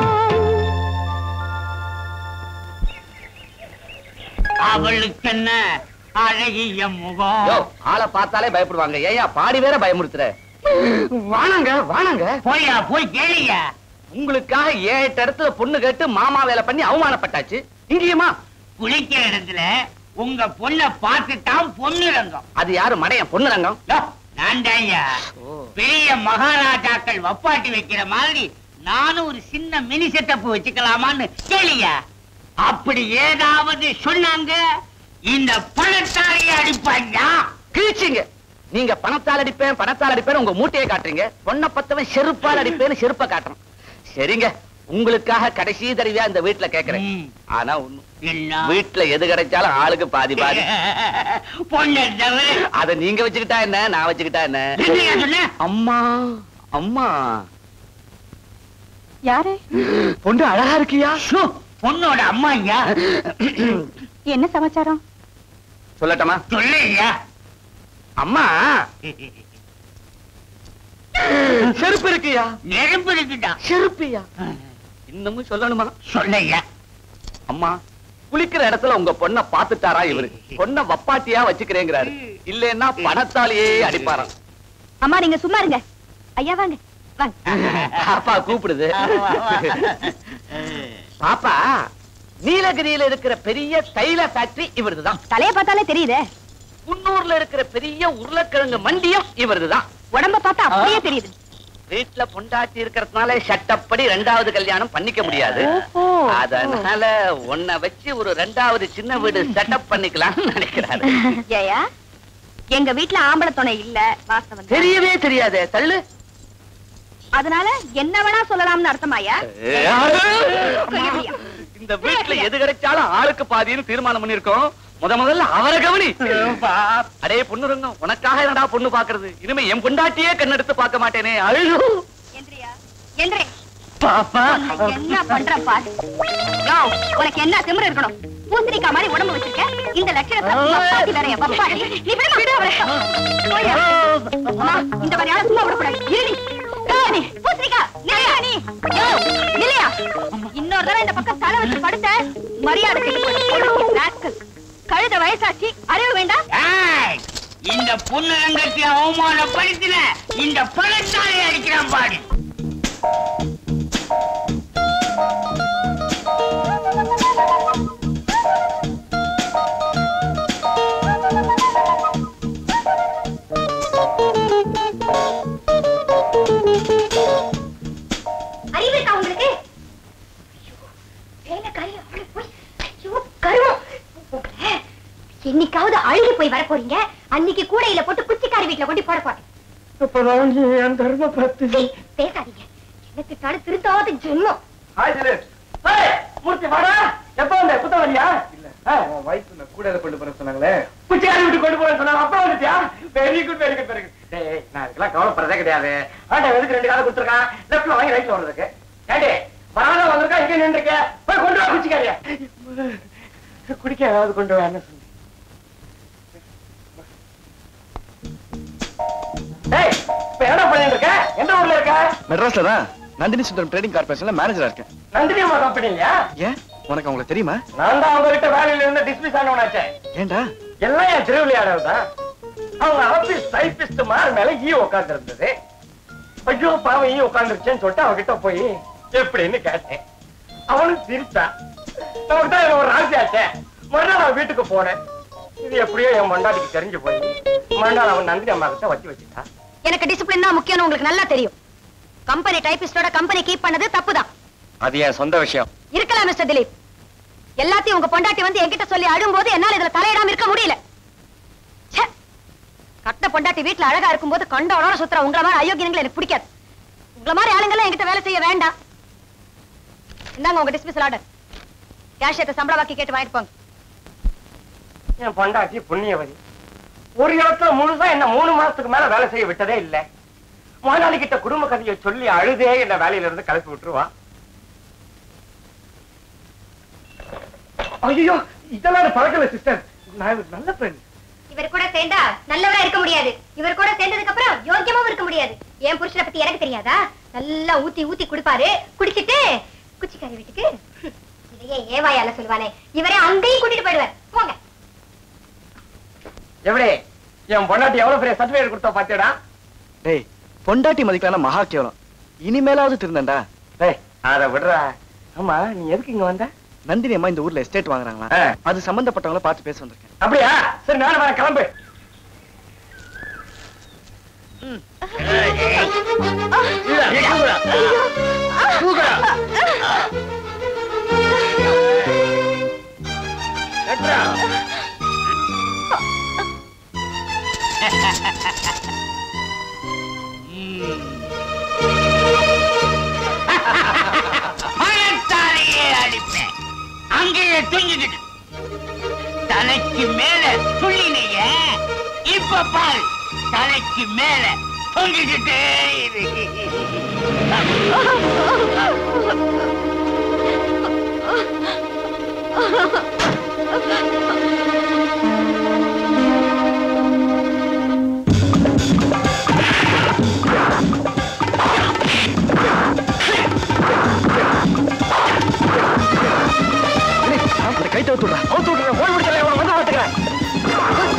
E: அவளுக்கு என்ன அழகிய
C: யோ
E: முகம்
C: ஆளை பார்த்தாலே பயப்படுவாங்க ஏயா பாடி வேற பயமுறுத்துற வாணங்க வாணங்க
E: போயா போய் கேளியா
C: உங்களுக்காக ஏழு இடத்துல பொண்ணு கேட்டு மாமா வேலை பண்ணி அவமானப்பட்டாச்சு இங்கேயுமா
E: குளிக்கிற இடத்துல உங்க பொண்ண பார்த்துட்டான் பொண்ணு ரங்கம்
C: அது யாரு மடையன் பொண்ணு ரங்கம்
E: நான் தான்யா பெரிய மகாராஜாக்கள் வப்பாட்டி வைக்கிற மாதிரி நானும் ஒரு சின்ன மினி செட்டப் வச்சுக்கலாமான்னு கேளியா அப்படி ஏதாவது சொன்னாங்க இந்த பணத்தாரைய அடிப்பாங்க
C: கிழிச்சிங்க நீங்க பணத்தால் அடிப்பேன் பணத்தால் அடிப்பேன் உங்க மூட்டையை காட்டுறீங்க பொண்ணை பத்தவன் செருப்பால் அடிப்பேன்னு செருப்ப காட்டுறேன் சரிங்க உங்களுக்காக கடைசி தடவையா இந்த வீட்டுல கேக்குறேன் ஆனா ஒண்ணும்
E: என்ன
C: வீட்டுல எது கிடைச்சாலும் ஆளுக்கு பாதி பாதி
E: பொண்ணு தவிர
C: அத நீங்க வச்சுக்கிட்டா என்ன நான் வச்சுக்கிட்டா என்ன
E: என்னையா சொன்ன?
C: அம்மா அம்மா
H: யாரு
C: பொண்ணு அழகா இருக்கியா
E: சு, பொண்ணோட அம்மா ஐயா
H: என்ன சமாச்சாரம்
C: சொல்லட்டமா
E: சொல்லையா
C: அம்மா செருப்பு இருக்கியா
E: நெருப்பு இருக்குடா
C: செருப்பியா இன்னமும் சொல்லணுமா
E: சொல்லையா
C: அம்மா குளிக்கிற இடத்துல உங்க பொண்ண பாத்துட்டாரா இவரு பொண்ண வப்பாட்டியா வச்சுக்கிறேங்கிறாரு இல்லன்னா பணத்தாலேயே அடிப்பாராம்
A: அம்மா நீங்க சும்மா இருங்க ஐயா வாங்க வாங்க
C: பாப்பா கூப்பிடுது பாப்பா நீலகிரியில இருக்கிற பெரிய தைல ஃபேக்டரி இவருதுதான்
A: தலைய பார்த்தாலே தெரியுதே
C: குன்னூர்ல இருக்கிற பெரிய உருளைக்கிழங்கு மண்டியம் இவருதுதான்
A: உடம்ப பார்த்தா அப்படியே தெரியுது
C: வீட்டுல பொண்டாட்டி இருக்கிறதுனால சட்டப்படி ரெண்டாவது கல்யாணம் பண்ணிக்க முடியாது
A: ஓஹோ.
C: அதனால உன்னை வச்சு ஒரு ரெண்டாவது சின்ன வீடு செட்டப் பண்ணிக்கலாம்னு நினைக்கிறாரு
A: ஏயா எங்க வீட்ல ஆம்பளை துணை இல்ல வாஸ்தவம் தான்.
C: தெரியவே தெரியாதே தள்ளு
A: அதனால என்ன வேணா சொல்லலாம்னு அர்த்தமாயா
C: இந்த வீட்டுல எது கிடைச்சாலும் ஆளுக்கு பாதின்னு தீர்மானம் பண்ணிருக்கோம் முத முதல்ல அவரை கவனி அடே பொண்ணுருங்க உனக்காக என்னடா பொண்ணு பாக்குறது இனிமே என் பொண்டாட்டியே கண்ணெடுத்து பார்க்க மாட்டேனே அழுது
A: எந்திரியா எந்திரி
C: பாப்பா
A: உன்னை என்ன பண்ற பாரு யோ, உனக்கு என்ன திமிரு இருக்கணும் பூசணிக்கா மாதிரி உடம்பு வச்சிருக்க இந்த லட்சணத்தை வப்பாட்டி வேறையா வப்பாட்டி நீ விட விட அவரை போயா. அம்மா, இந்த மாதிரி ஆளை சும்மா விடக்கூடாது இருடி நீ பூசணிக்கா நிலையா நீ யோ, நிலையா இன்னொரு தடவை இந்த பக்கம் தலை வச்சு படுத்த மரியாதை கெட்டு போச்சு. rascal. கழுத வயசாச்சு அறிவு வேண்டாம்
E: ஏய், இந்த பொண்ணு ரங்கத்தை அவமானப்படுத்தின இந்த பணத்தாரை அடிக்கிறான் பாரு
A: அறிவு இருக்கா உங்களுக்கு ஐயோ, வேலைக்காரி அவளை போய் ஐயோ கருவம் உங்களை என்னைக்காவது அழுகி போய் வர போறீங்க அன்னைக்கு கூடையில போட்டு குச்சிக்காரி வீட்டுல கொண்டு போட போறேன்
F: என் தர்ம பத்து
A: சீ, பேசாதீங்க எனக்கு தடு திருத்தாத ஜென்மம்
F: ஹாய் திலீப் மூர்த்தி வாடா எப்ப வந்த புத்தவரியா இல்ல உன் வயசு நான் கூட கொண்டு போற சொன்னாங்களே குச்சியாரி விட்டு கொண்டு போற சொன்னாங்க அப்ப வந்துட்டியா very good very good very good டேய் நான் இதுக்கெல்லாம் கவலைப்படுறதே கிடையாது ஆண்டா எதுக்கு ரெண்டு காலம் கொடுத்துருக்கான் லெஃப்ட்ல வாங்கி ரைட்ல வர்றதுக்கு ஏண்டி வராத வந்திருக்கா இங்க நின்றுக்க போய் கொண்டு வா குச்சிக்காரியா குடிக்க ஏதாவது கொண்டு வா என்ன சொல்லு டேய் இப்ப என்ன பண்ணிட்டு இருக்க எந்த ஊர்ல இருக்க
G: மெட்ராஸ்ல தான் நந்தினி சுந்தரம் ட்ரேடிங் கார்பரேஷன்ல மேனேஜரா இருக்கேன்
F: நந்தினி அம்மா கம்பெனி இல்லையா
G: ஏன் உனக்கு அவங்களை தெரியுமா
F: நான் தான் அவங்க கிட்ட வேலையில இருந்து டிஸ்மிஸ் ஆனவனாச்சே
G: ஏன்டா
F: எல்லாம் என் திருவிளையாடல் தான் அவங்க ஆபீஸ் டைபிஸ்ட் மார் மேல ஈ உட்கார்ந்து இருந்தது ஐயோ பாவம் ஈ உட்கார்ந்துருச்சேன்னு சொல்லிட்டு அவகிட்ட போய் எப்படின்னு கேட்டேன் அவனும் சிரிச்சா நமக்கு தான் இது ஒரு ராசியாச்சே மறுநாள் அவன் வீட்டுக்கு போனேன் இது எப்படியோ என் மண்டாட்டிக்கு தெரிஞ்சு போய் மறுநாள் அவன் நந்தினி அம்மா கிட்ட வச்சு வச்சுட்டான்
A: எனக்கு டிசிப்ளின் தான் முக்கியம்னு உங்களுக்கு நல்லா தெரியும் கம்பெனி டைபிஸ்டோட கம்பெனி கீப் பண்ணது தப்புதான்
G: அது என் சொந்த விஷயம்
A: இருக்கலாம் மிஸ்டர் திலீப் எல்லாத்தையும் உங்க பொண்டாட்டி வந்து என்கிட்ட சொல்லி அழும்போது என்னால இதுல தலையிடாம இருக்க முடியல ச்சே. கட்ட பொண்டாட்டி வீட்டுல அழகா இருக்கும்போது கண்டவனோட சுத்துற உங்கள மாதிரி அயோக்கியங்களை எனக்கு பிடிக்காது உங்கள மாதிரி ஆளுங்கெல்லாம் என்கிட்ட வேலை செய்ய வேண்டாம் இந்தாங்க உங்க டிஸ்மிஸ் ஆர்டர் கேஷியத்தை சம்பள வாக்கி கேட்டு வாங்கிட்டு போங்க
F: என் பொண்டாட்டி புண்ணியவதி ஒரு இடத்துல முழுசா என்ன மூணு மாசத்துக்கு மேல வேலை செய்ய விட்டதே இல்ல முதலாளி கிட்ட குடும்ப கதையை சொல்லி அழுதே என்ன வேலையில இருந்து கிளப்பி விட்டுருவா ஐயோ இதெல்லாம் பழக்கல சிஸ்டர் நான் நல்ல ஃப்ரெண்ட்
A: இவர் கூட சேர்ந்தா நல்லவரா இருக்க முடியாது இவர் கூட சேர்ந்ததுக்கு அப்புறம் யோக்கியமாவும் இருக்க முடியாது என் புருஷனை பத்தி எனக்கு தெரியாதா நல்லா ஊத்தி ஊத்தி குடுப்பாரு குடிச்சிட்டு குச்சிக்காரி வீட்டுக்கு ஹம், இதையே ஏவாயால சொல்லுவானே இவரே அங்கேயும் கூட்டிட்டு போயிடுவார் போங்க
F: எப்படி என் பொண்டாட்டி எவ்வளவு பெரிய சர்டிபிகேட் கொடுத்தா பாத்தியடா
G: டேய் பொண்டாட்டி மதிக்கலாம் மகா கேவலம் இனிமேலாவது திருந்தண்டா
F: டேய் அத விடுறா ஆமா நீ எதுக்கு இங்க வந்த
G: நந்தினி அம்மா இந்த ஊர்ல எஸ்டேட் வாங்குறாங்களா
F: ஆ.
G: அது சம்பந்தப்பட்டவங்கள பார்த்து பேச வந்திருக்கேன்
F: அப்படியா சரி நானும் வரேன் கிளம்பு
J: பணத்தாலேயே அடிப்பேன் அங்கேயே தூங்கிக்கிட்டு தலைக்கு மேல துள்ளினீங்க இப்ப பாரு தலைக்கு மேல தொங்கிக்கிட்டே இரு
G: அந்த கைத்த விட்டுடுறா
F: அவுத்து விட்டுறேன் ஓடி முடிச்சல இவனை வந்து பார்த்துக்கிறேன்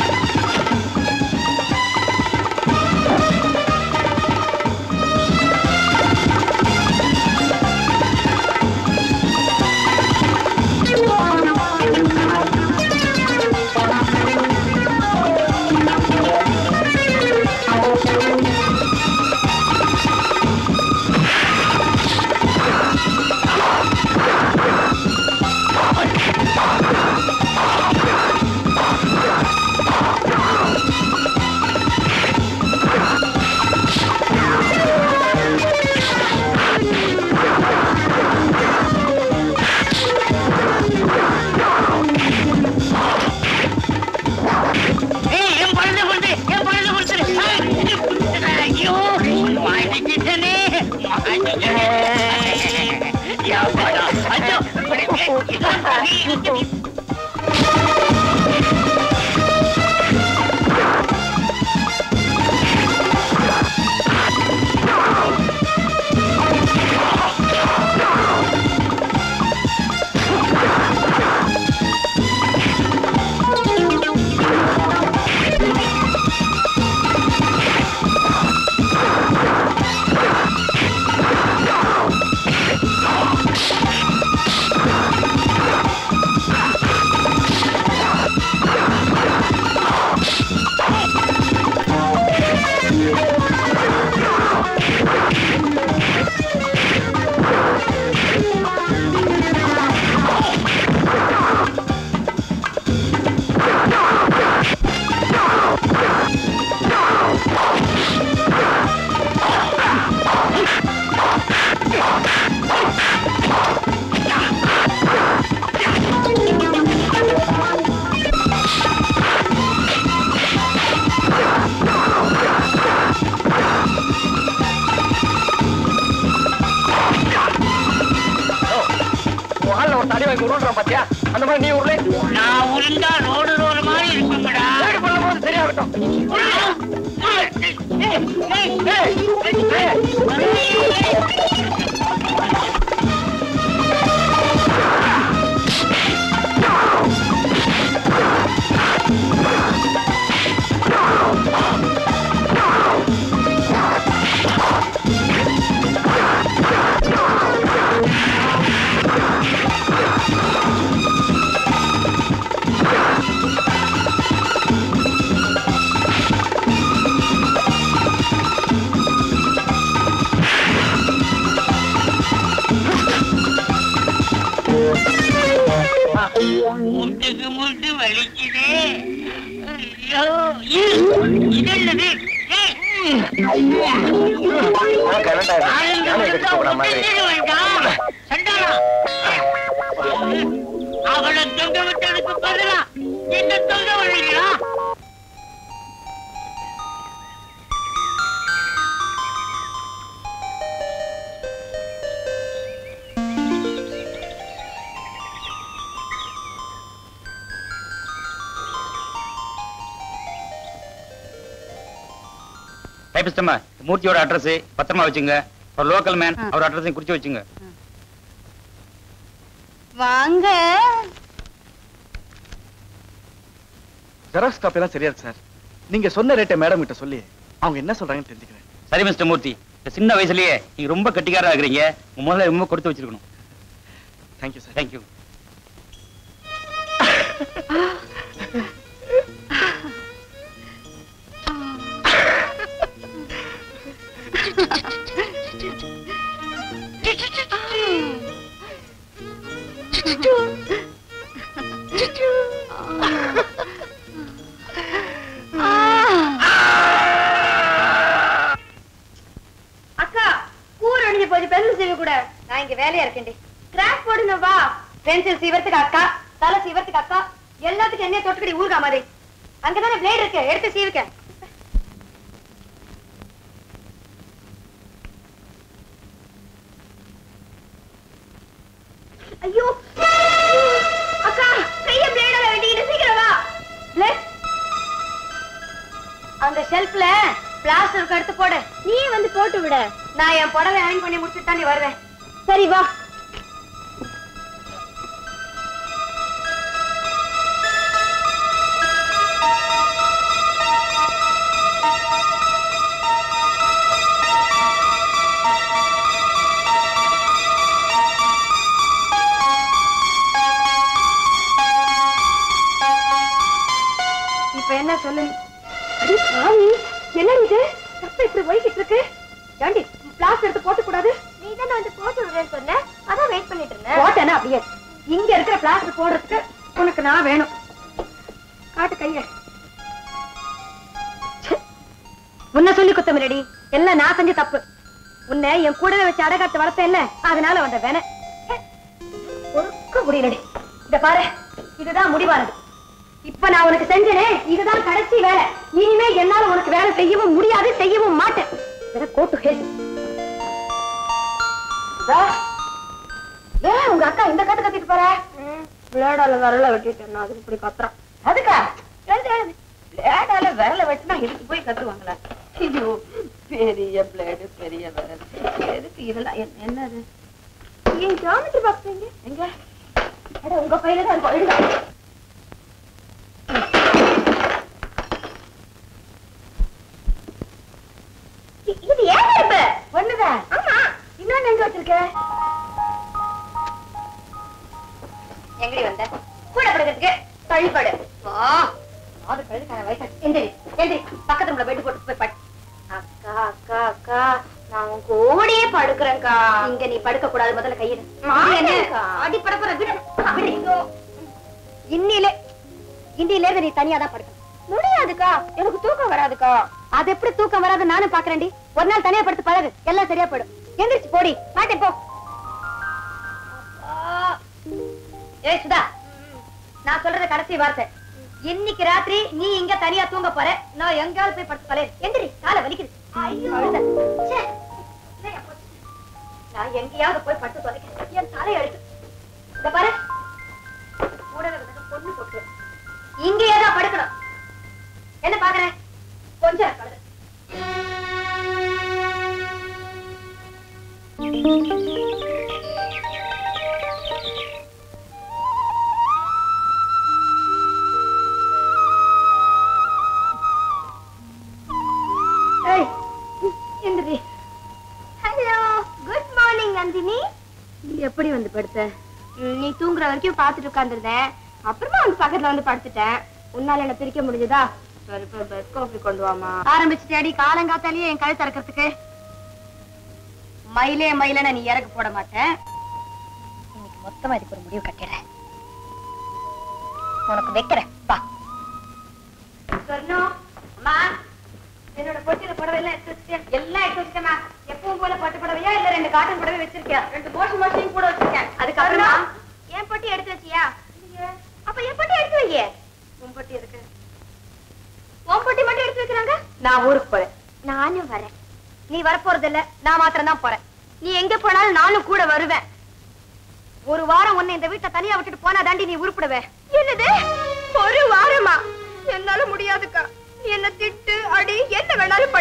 J: ஏய், என் பழத்தை கொடுத்து, என் பழத்தை கொடுத்துரு. ஆ, ஐயோ, மாட்டிக்கிட்டேனே, மாட்டிக்கிட்டேனே. எவ்வளோ, ஐயோ, இதெல்லாம் பாரு.
F: வாழ்ல ஒரு தடி வாங்கி உருள்றான் பாத்தியா அந்த மாதிரி நீ உருளை
J: நான் உருண்டா ரோடு ரோடு மாதிரி இருக்குங்கடா
F: தேடி பண்ணும் போது சரியாகட்டும்
J: முட்டுக்கு முட்டு வலிக்குதே ஐயோ இது என்னது ஏய்,
F: கரண்டா
J: ஆளுங்க
F: யானை
J: ஒழுங்கா
F: கடிச்சு போன மாதிரி
J: விட்டுட்டு வேண்டாம். சண்டாளா டைபிஸ்டம்மா மூர்த்தியோட அட்ரஸ் பத்திரமா வச்சுங்க ஒரு லோக்கல் மேன் அவர் அட்ரஸையும் குறிச்சு வச்சுங்க
A: வாங்க
G: ஜெராக்ஸ் காப்பி எல்லாம் சரியா இருக்கு சார் நீங்க சொன்ன ரேட்டை மேடம் கிட்ட சொல்லி அவங்க என்ன சொல்றாங்கன்னு தெரிஞ்சுக்கிறேன்
J: சரி மிஸ்டர் மூர்த்தி இந்த சின்ன வயசுலயே நீங்க ரொம்ப கட்டிக்காரா இருக்கிறீங்க உங்க முதல்ல ரொம்ப கொடுத்து வச்சிருக்கணும்
G: தேங்க்யூ சார்
J: தேங்க்யூ
A: அக்கா கூர் அணிஞ்சு போச்சு பென்சில் சீவ கூட நான் இங்க வேலையா இருக்கேன்டி கிராக் போடுங்க வா பென்சில் சீவறதுக்கு அக்கா தலை சீவறதுக்கு அக்கா எல்லாத்துக்கும் என்ன தொட்டுக்கடி ஊருகா மாதிரி அங்கதானே பிளேட் இருக்கு எடுத்து சீவிக்க ஐயோ அக்கா கைய பிளேடால வெட்டிக்கிட்டு சீக்கிரம் வா பிளேட் அந்த ஷெல்ஃப்ல பிளாஸ்டருக்கு எடுத்து போடு நீ வந்து போட்டு விட நான் என் புடவை ஹேங் பண்ணி முடிச்சுட்டு தான் நீ வருவேன் சரி வா இப்ப என்ன சொல்லு அடி சாமி என்ன இது தப்ப இப்படி ஒழிக்கிட்டு இருக்கு ஏண்டி பிளாஸ் எடுத்து போட்டு கூடாது நீ தானே வந்து போட்டு விடுறேன்னு சொன்ன அதான் வெயிட் பண்ணிட்டு இருந்தேன் போட்டேனா அப்படியே இங்க இருக்கிற பிளாஸ் போடுறதுக்கு உனக்கு நான் வேணும் காட்டு கைய ச்சே. உன்னை சொல்லி குத்தமில்லடி எல்லாம் நான் செஞ்ச தப்பு உன்னை என் கூடவே வச்சு அடகாத்து வளர்த்தேன் இல்ல அதனால வந்த வேண ஒழுக்க முடியலடி இத பாரு இதுதான் முடிவானது இப்ப நான் உனக்கு செஞ்சனே இதுதான் கடைசி வேலை இனிமே என்னால உனக்கு வேலை செய்யவும் முடியாது செய்யவும் மாட்டேன் இதை கோட்டு ஹெல் ஏன் உங்க அக்கா இந்த கத்து கத்திட்டு போற விளையாடால விரல வெட்டிட்டேன் அதுக்கு இப்படி கத்துறான் அதுக்கா விளையாடால விரல வெட்டினா இதுக்கு போய் கத்துவாங்களா ஐயோ பெரிய பிளேடு பெரிய விரல் எதுக்கு இதெல்லாம் என்ன- என்னது ஏன் ஜாமெட்ரி பாக்ஸ் எங்க எங்க அட உங்க பையில தான் இருக்கும் எடுங்க இ- இது ஏன் இப்ப ஒண்ணுதான் ஆமா இன்னொன்னு எங்க வச்சிருக்க எங்கடி வந்த கூட படுக்கிறதுக்கு தள்ளிப்படு வா அது கழுதுக்கான வயசு எந்திரி எந்திரி பக்கத்து ரூம்ல பெட் போட்டு போய் படு அக்கா அக்கா அக்கா நான் உன் கூடயே படுக்கிறேன்க்கா இங்க நீ படுக்க கூடாது முதல்ல கையில அடி படப்புற விடு விடு. இன்னிலே இன்னில இருந்து நீ தனியா தான் படுக்க முடியாதுக்கா எனக்கு தூக்கம் வராதுக்கா அது எப்படி தூக்கம் வராது நானும் பாக்குறேன்டி ஒரு நாள் தனியா படுத்து பழகு எல்லாம் சரியா போயிடும் எந்திரிச்சு போடி மாட்டேன் போ ஏய் சுதா நான் சொல்றது கடைசி வார்த்தை இன்னைக்கு ராத்திரி நீ இங்க தனியா தூங்க போற நான் எங்கேயாவது போய் படுத்து பழைய எந்திரி காலை வலிக்குது கழுதை. ச்சே. இல்லையா போச்சு. நான் எங்கேயாவது போய் படுத்து தொலைக்கிறேன் என் தலை அழுத்து இந்த பாரு கூடவே வந்து பொண்ணு போட்டு இங்கேயே தான் படுக்கணும் என்ன பாக்குறேன் கொஞ்சம் கழுதை. ஏய், எந்திரி ஹலோ குட் மார்னிங் நந்தினி நீ எப்படி வந்து படுத்த நீ தூங்குற வரைக்கும் பார்த்துட்டு உட்கார்ந்திருந்தேன் அப்புறமா வந்து பக்கத்துல வந்து படுத்துட்டேன் உன்னால என்ன பிரிக்க முடிஞ்சதா சரி போய் பெட் காஃபி கொண்டு வாமா ஆரம்பிச்சுட்டேடி காலங்காத்தாலேயே என் கழுத்து அறக்கிறதுக்கு மயிலே மயிலன நீ இறக்கு போட மாட்டேன் இன்னைக்கு மொத்தமா இதுக்கு ஒரு முடிவு கட்டிடுறேன் உனக்கு வைக்கிறேன் வா சொன்னோம் அம்மா என்னோட பொட்டியில புடவை எல்லாம் எடுத்து வச்சிட்டியா எல்லாம் எடுத்து வச்சிட்டேமா எப்பவும் போல பட்டு புடவையா இல்ல ரெண்டு காட்டன் புடவை வச்சிருக்கியா ரெண்டு மோஷன் மோஷனையும் கூட வச்சிருக்கேன் அதுக்கப்புறமா என் பொட்டி எடுத்து வச்சியா அப்ப என் பொட்டி எடுத்து வையே உன் பொட்டி இருக்கு உன் பொட்டி மட்டும் எடுத்து வைக்கிறாங்க நான் ஊருக்கு போறேன் நானும் வரேன் நீ வரப்போறது இல்ல நான் மாத்திரம் தான் போறேன் நீ எங்க போனாலும் நானும் கூட வருவேன் ஒரு வாரம் உன்னை இந்த வீட்டை தனியா விட்டுட்டு போனா தாண்டி நீ உருப்பிடுவே என்னது ஒரு வாரமா என்னால முடியாதுக்கா நீ என்ன திட்டு அடி என்ன வேணாலும் பண்ணு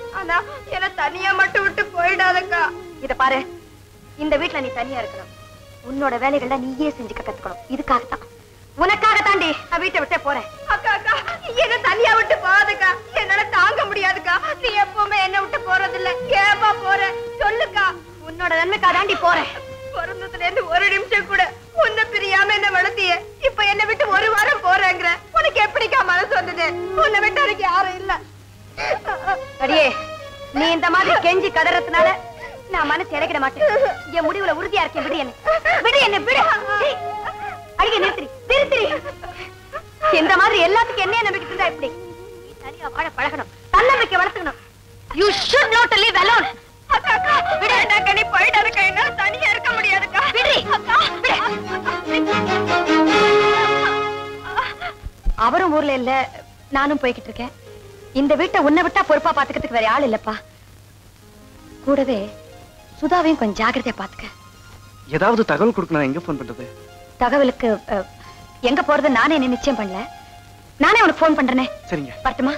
I: ஆனா என்ன தனியா மட்டும் விட்டு போயிடாதக்கா
A: இத பாரு இந்த வீட்ல நீ தனியா இருக்கணும் உன்னோட வேலைகள்ல நீயே செஞ்சுக்க கத்துக்கணும் இதுக்காகத்தான் உனக்காக தாண்டி நான் வீட்டை விட்டே போறேன்
I: அக்கா அக்கா என்ன தனியா விட்டு போகாதக்கா என்னால தாங்க முடியாதுக்கா நீ எப்பவுமே என்ன விட்டு போறதில்ல ஏப்பா போற சொல்லுக்கா
A: உன்னோட நன்மைக்காக தாண்டி போறேன்
I: பிறந்ததுல இருந்து ஒரு நிமிஷம் கூட உன்னை பிரியாம என்ன வளர்த்திய இப்ப என்ன விட்டு ஒரு வாரம் போறேங்கிற உனக்கு எப்படிக்கா மனசு வந்தது உன்னை விட்டு எனக்கு யாரும் இல்ல
A: அடியே நீ இந்த மாதிரி கெஞ்சி கதறதுனால நான் மனசு இறக்கிட மாட்டேன் என் முடிவுல உறுதியா இருக்கேன் விடு என்ன விடு என்ன விடு ஏய், அடிக்க நிறுத்திரி நிறுத்திரி இந்த மாதிரி எல்லாத்துக்கும் என்ன நம்பிக்கை இருந்தா எப்படி நீ தனியா வாழ பழகணும் தன்னம்பிக்கை வளர்த்துக்கணும் you should not leave alone
I: அக்கா அக்கா விடாதக்கா நீ போயிடாதக்கா என்னால தனியா இருக்க முடியாதுக்கா
A: விடு
I: அக்கா
A: அவரும் ஊர்ல இல்ல நானும் போய்கிட்டு இருக்கேன் இந்த வீட்டை உன்னை விட்டா பொறுப்பா பாத்துக்கிறதுக்கு வேற ஆள் இல்லப்பா கூடவே சுதாவையும் கொஞ்சம் ஜாக்கிரதையா பாத்துக்க
G: ஏதாவது தகவல் கொடுக்கணும் எங்க போன் பண்றது
A: தகவலுக்கு அஹ், எங்க போறது நானே என்ன நிச்சயம் பண்ணல நானே உனக்கு ஃபோன் பண்றேனே
G: சரிங்க
A: வரட்டுமா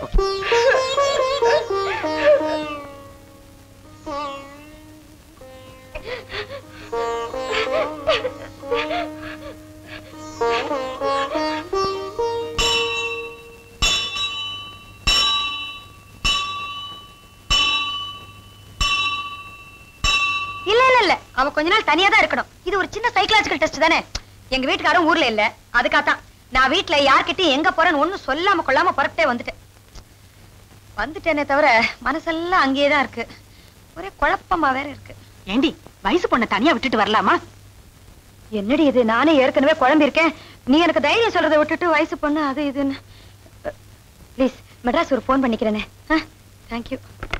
A: இல்ல இல்ல இல்ல அவ கொஞ்ச நாள் தனியா தான் இருக்கணும் இது ஒரு சின்ன சைக்கலாஜிக்கல் டெஸ்ட் தானே எங்க வீட்டுக்காரும் ஊர்ல இல்ல அதுக்காகத்தான் நான் வீட்டுல யார்கிட்டயும் எங்க போறேன்னு ஒண்ணும் சொல்லாம கொள்ளாம புறப்பட்டே வந்துட்டேன் வந்துட்டேனே தவிர மனசெல்லாம் அங்கேயே தான் இருக்கு ஒரே குழப்பமா வேற இருக்கு
H: ஏண்டி வயசு பொண்ணை தனியா விட்டுட்டு வரலாமா
A: என்னடி இது நானே ஏற்கனவே குழம்பி இருக்கேன் நீ எனக்கு தைரியம் சொல்றதை விட்டுட்டு வயசு பொண்ணு அது இதுன்னு ப்ளீஸ் மெட்ராஸ் ஒரு ஃபோன் பண்ணிக்கிறேனே தேங்க்யூ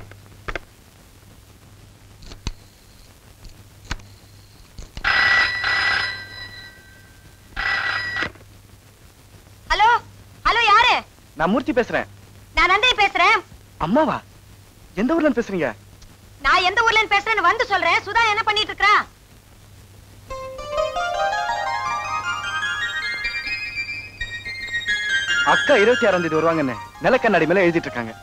A: ஹலோ ஹலோ யாரு
G: நான் மூர்த்தி பேசுறேன்
A: நான் நந்தினி பேசுறேன்
G: அம்மாவா எந்த ஊர்ல இருந்து பேசுறீங்க
A: நான் எந்த ஊர்ல இருந்து பேசுறேன்னு வந்து சொல்றேன் சுதா என்ன பண்ணிட்டு இருக்கா
G: அக்கா இருபத்தி ஆறாம் தேதி வருவாங்கன்னு நிலக்கண்ணாடி மேல எழுதிட்டு இருக்காங்க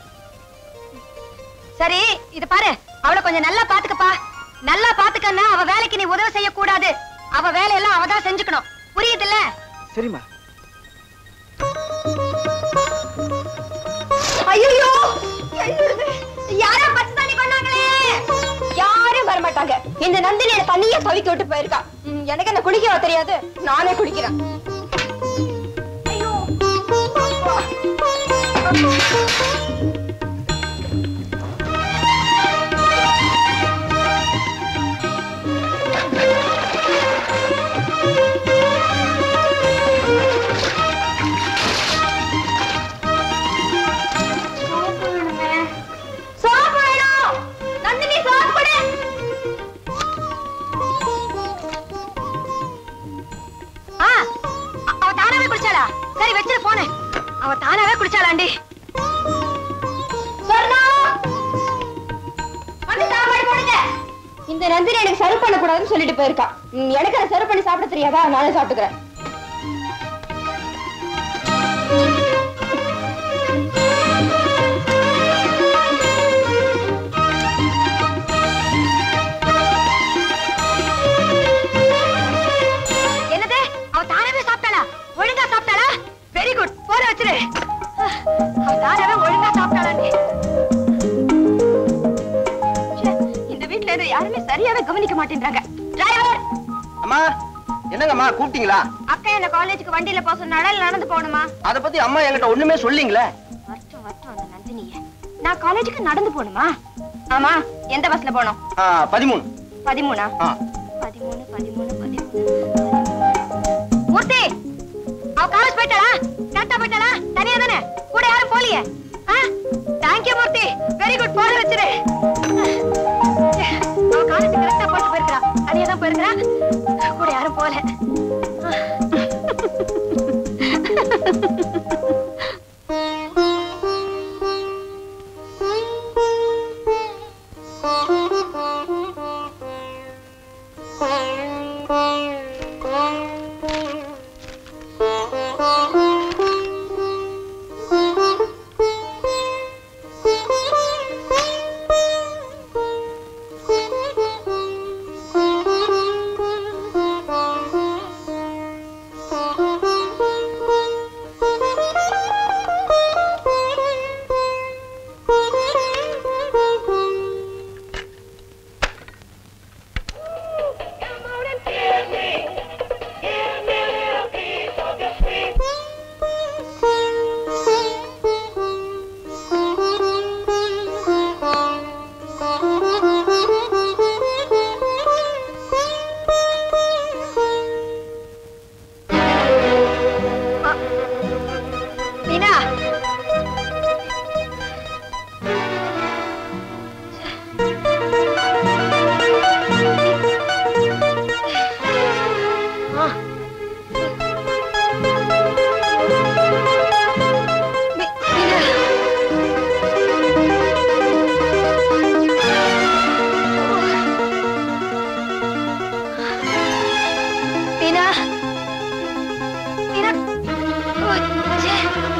A: சரி இது பாரு அவளை கொஞ்சம் நல்லா பாத்துக்கப்பா நல்லா பாத்துக்கன்னா அவ வேலைக்கு நீ உதவி செய்ய கூடாது அவ வேலையெல்லாம் அவ தான் செஞ்சுக்கணும் புரியுதுல்ல
G: சரிம்மா
I: ஐயோ யாரோ பச்சை தண்ணி கொண்டாங்களே யாரும் வர மாட்டாங்க இந்த நந்தினி என்ன தண்ணியா தவிக்க விட்டு போயிருக்கா ம், எனக்கு என்ன குளிக்கவா தெரியாது நானே குளிக்கிறேன் ஐயோ சோப்பு வேணுமே சோப்பு வேணும் நந்தினி சோப்பு கொடு
A: ஆ அ- அவ தானாவே குளிச்சாளா சரி வச்சிரு போனேன் அவ தானாவே குளிச்சாளாண்டி
I: சொர்ணா வந்து சாப்பாடு போடுங்க இந்த நந்தினி எனக்கு சர்வ் பண்ண கூடாதுன்னு சொல்லிட்டு போயிருக்கா ம், எனக்கு அதை சர்வ் பண்ணி சாப்பிட தெரியாதா நானே சாப்பிட்டுக்கிறேன்
A: என்னது அவ தானாவே சாப்பிட்டாளா ஒழுங்கா சாப்பிட்டாளா வெரி குட் போற வச்சிரு அவ தானாவே ஒழுங்கா சாப்பிட்டாளாண்டி ச்சே, இந்த வீட்ல இருந்து யாருமே சரியாவே கவனிக்க மாட்டேன்றாங்க டிரைவர்
E: அம்மா என்னங்கம்மா கூப்பிட்டீங்களா
A: அக்கா என்ன காலேஜுக்கு வண்டியில போக சொன்னாடா இல்ல நடந்து போகணுமா
E: அத பத்தி அம்மா என்கிட்ட ஒண்ணுமே சொல்லீங்களே
A: வரட்டும் வரட்டும் அந்த நந்தினிய நான் காலேஜுக்கு நடந்து போகணுமா ஆமா எந்த பஸ்ல போனோம்
E: ஆ, பதிமூணு
A: பதிமூணா
E: ஆ.
A: பதிமூணு பதிமூணு பதிமூணு மூர்த்தி அவ காலேஜ் போயிட்டாளா கரெக்டா போயிட்டாளா தனியா தானே கூட யாரும் போலியே தேங்க்யூ மூர்த்தி வெரி குட் போன வச்சிரு அவ காலேஜ் கரெக்டா போட்டு போயிருக்கா தனியா தான் போயிருக்கா கூட யாரும் போல
I: மீனா மீனா ஓ, ச்சே.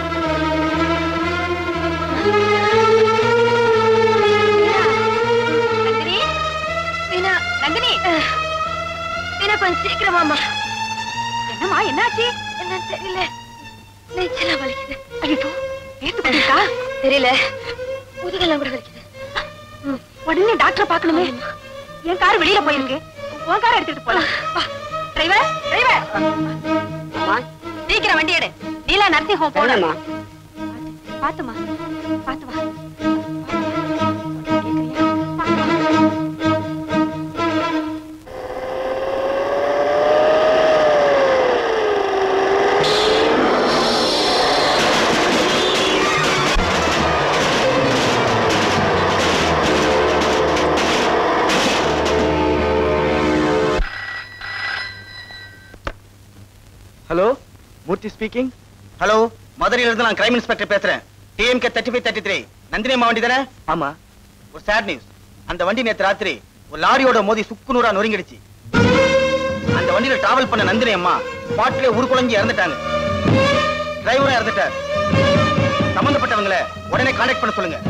I: நந்தினி மீனா நந்தினி மீனா கொஞ்சம் சீக்கிரமாமா என்னம்மா என்னாச்சு என்னன்னு தெரியல நெஞ்செல்லாம் வலிக்குது ஐயோ நேத்து பண்ணிருக்கா தெரியல முதுகெல்லாம் கூட வலிக்குது ம், உடனே டாக்டரை பார்க்கணுமே என் கார் வெளியில போயிருக்கு உன் கார் எடுத்துட்டு போலாம் வா டிரைவர் டிரைவர் சீக்கிரம் வண்டி எடு நீலா நர்சிங் ஹோம் போகணுமா பாத்துமா பாத்து வா
G: ஹலோ மூர்த்தி ஸ்பீக்கிங் ஹலோ மதுரையில இருந்து நான் கிரைம் இன்ஸ்பெக்டர் பேசுறேன் DMK thirty five thirty three Nandini அம்மா வண்டி தானே ஆமா ஒரு சேட் நியூஸ் அந்த வண்டி நேத்து ராத்திரி ஒரு லாரியோட மோதி சுக்கு நூறா நொறுங்கிடுச்சு அந்த வண்டியில டிராவல் பண்ண நந்தினி அம்மா ஸ்பாட்லயே உருக்குலைஞ்சு இறந்துட்டாங்க டிரைவரும் இறந்துட்டார் சம்பந்தப்பட்டவங்கள உடனே கான்டாக்ட் பண்ண சொல்லுங்க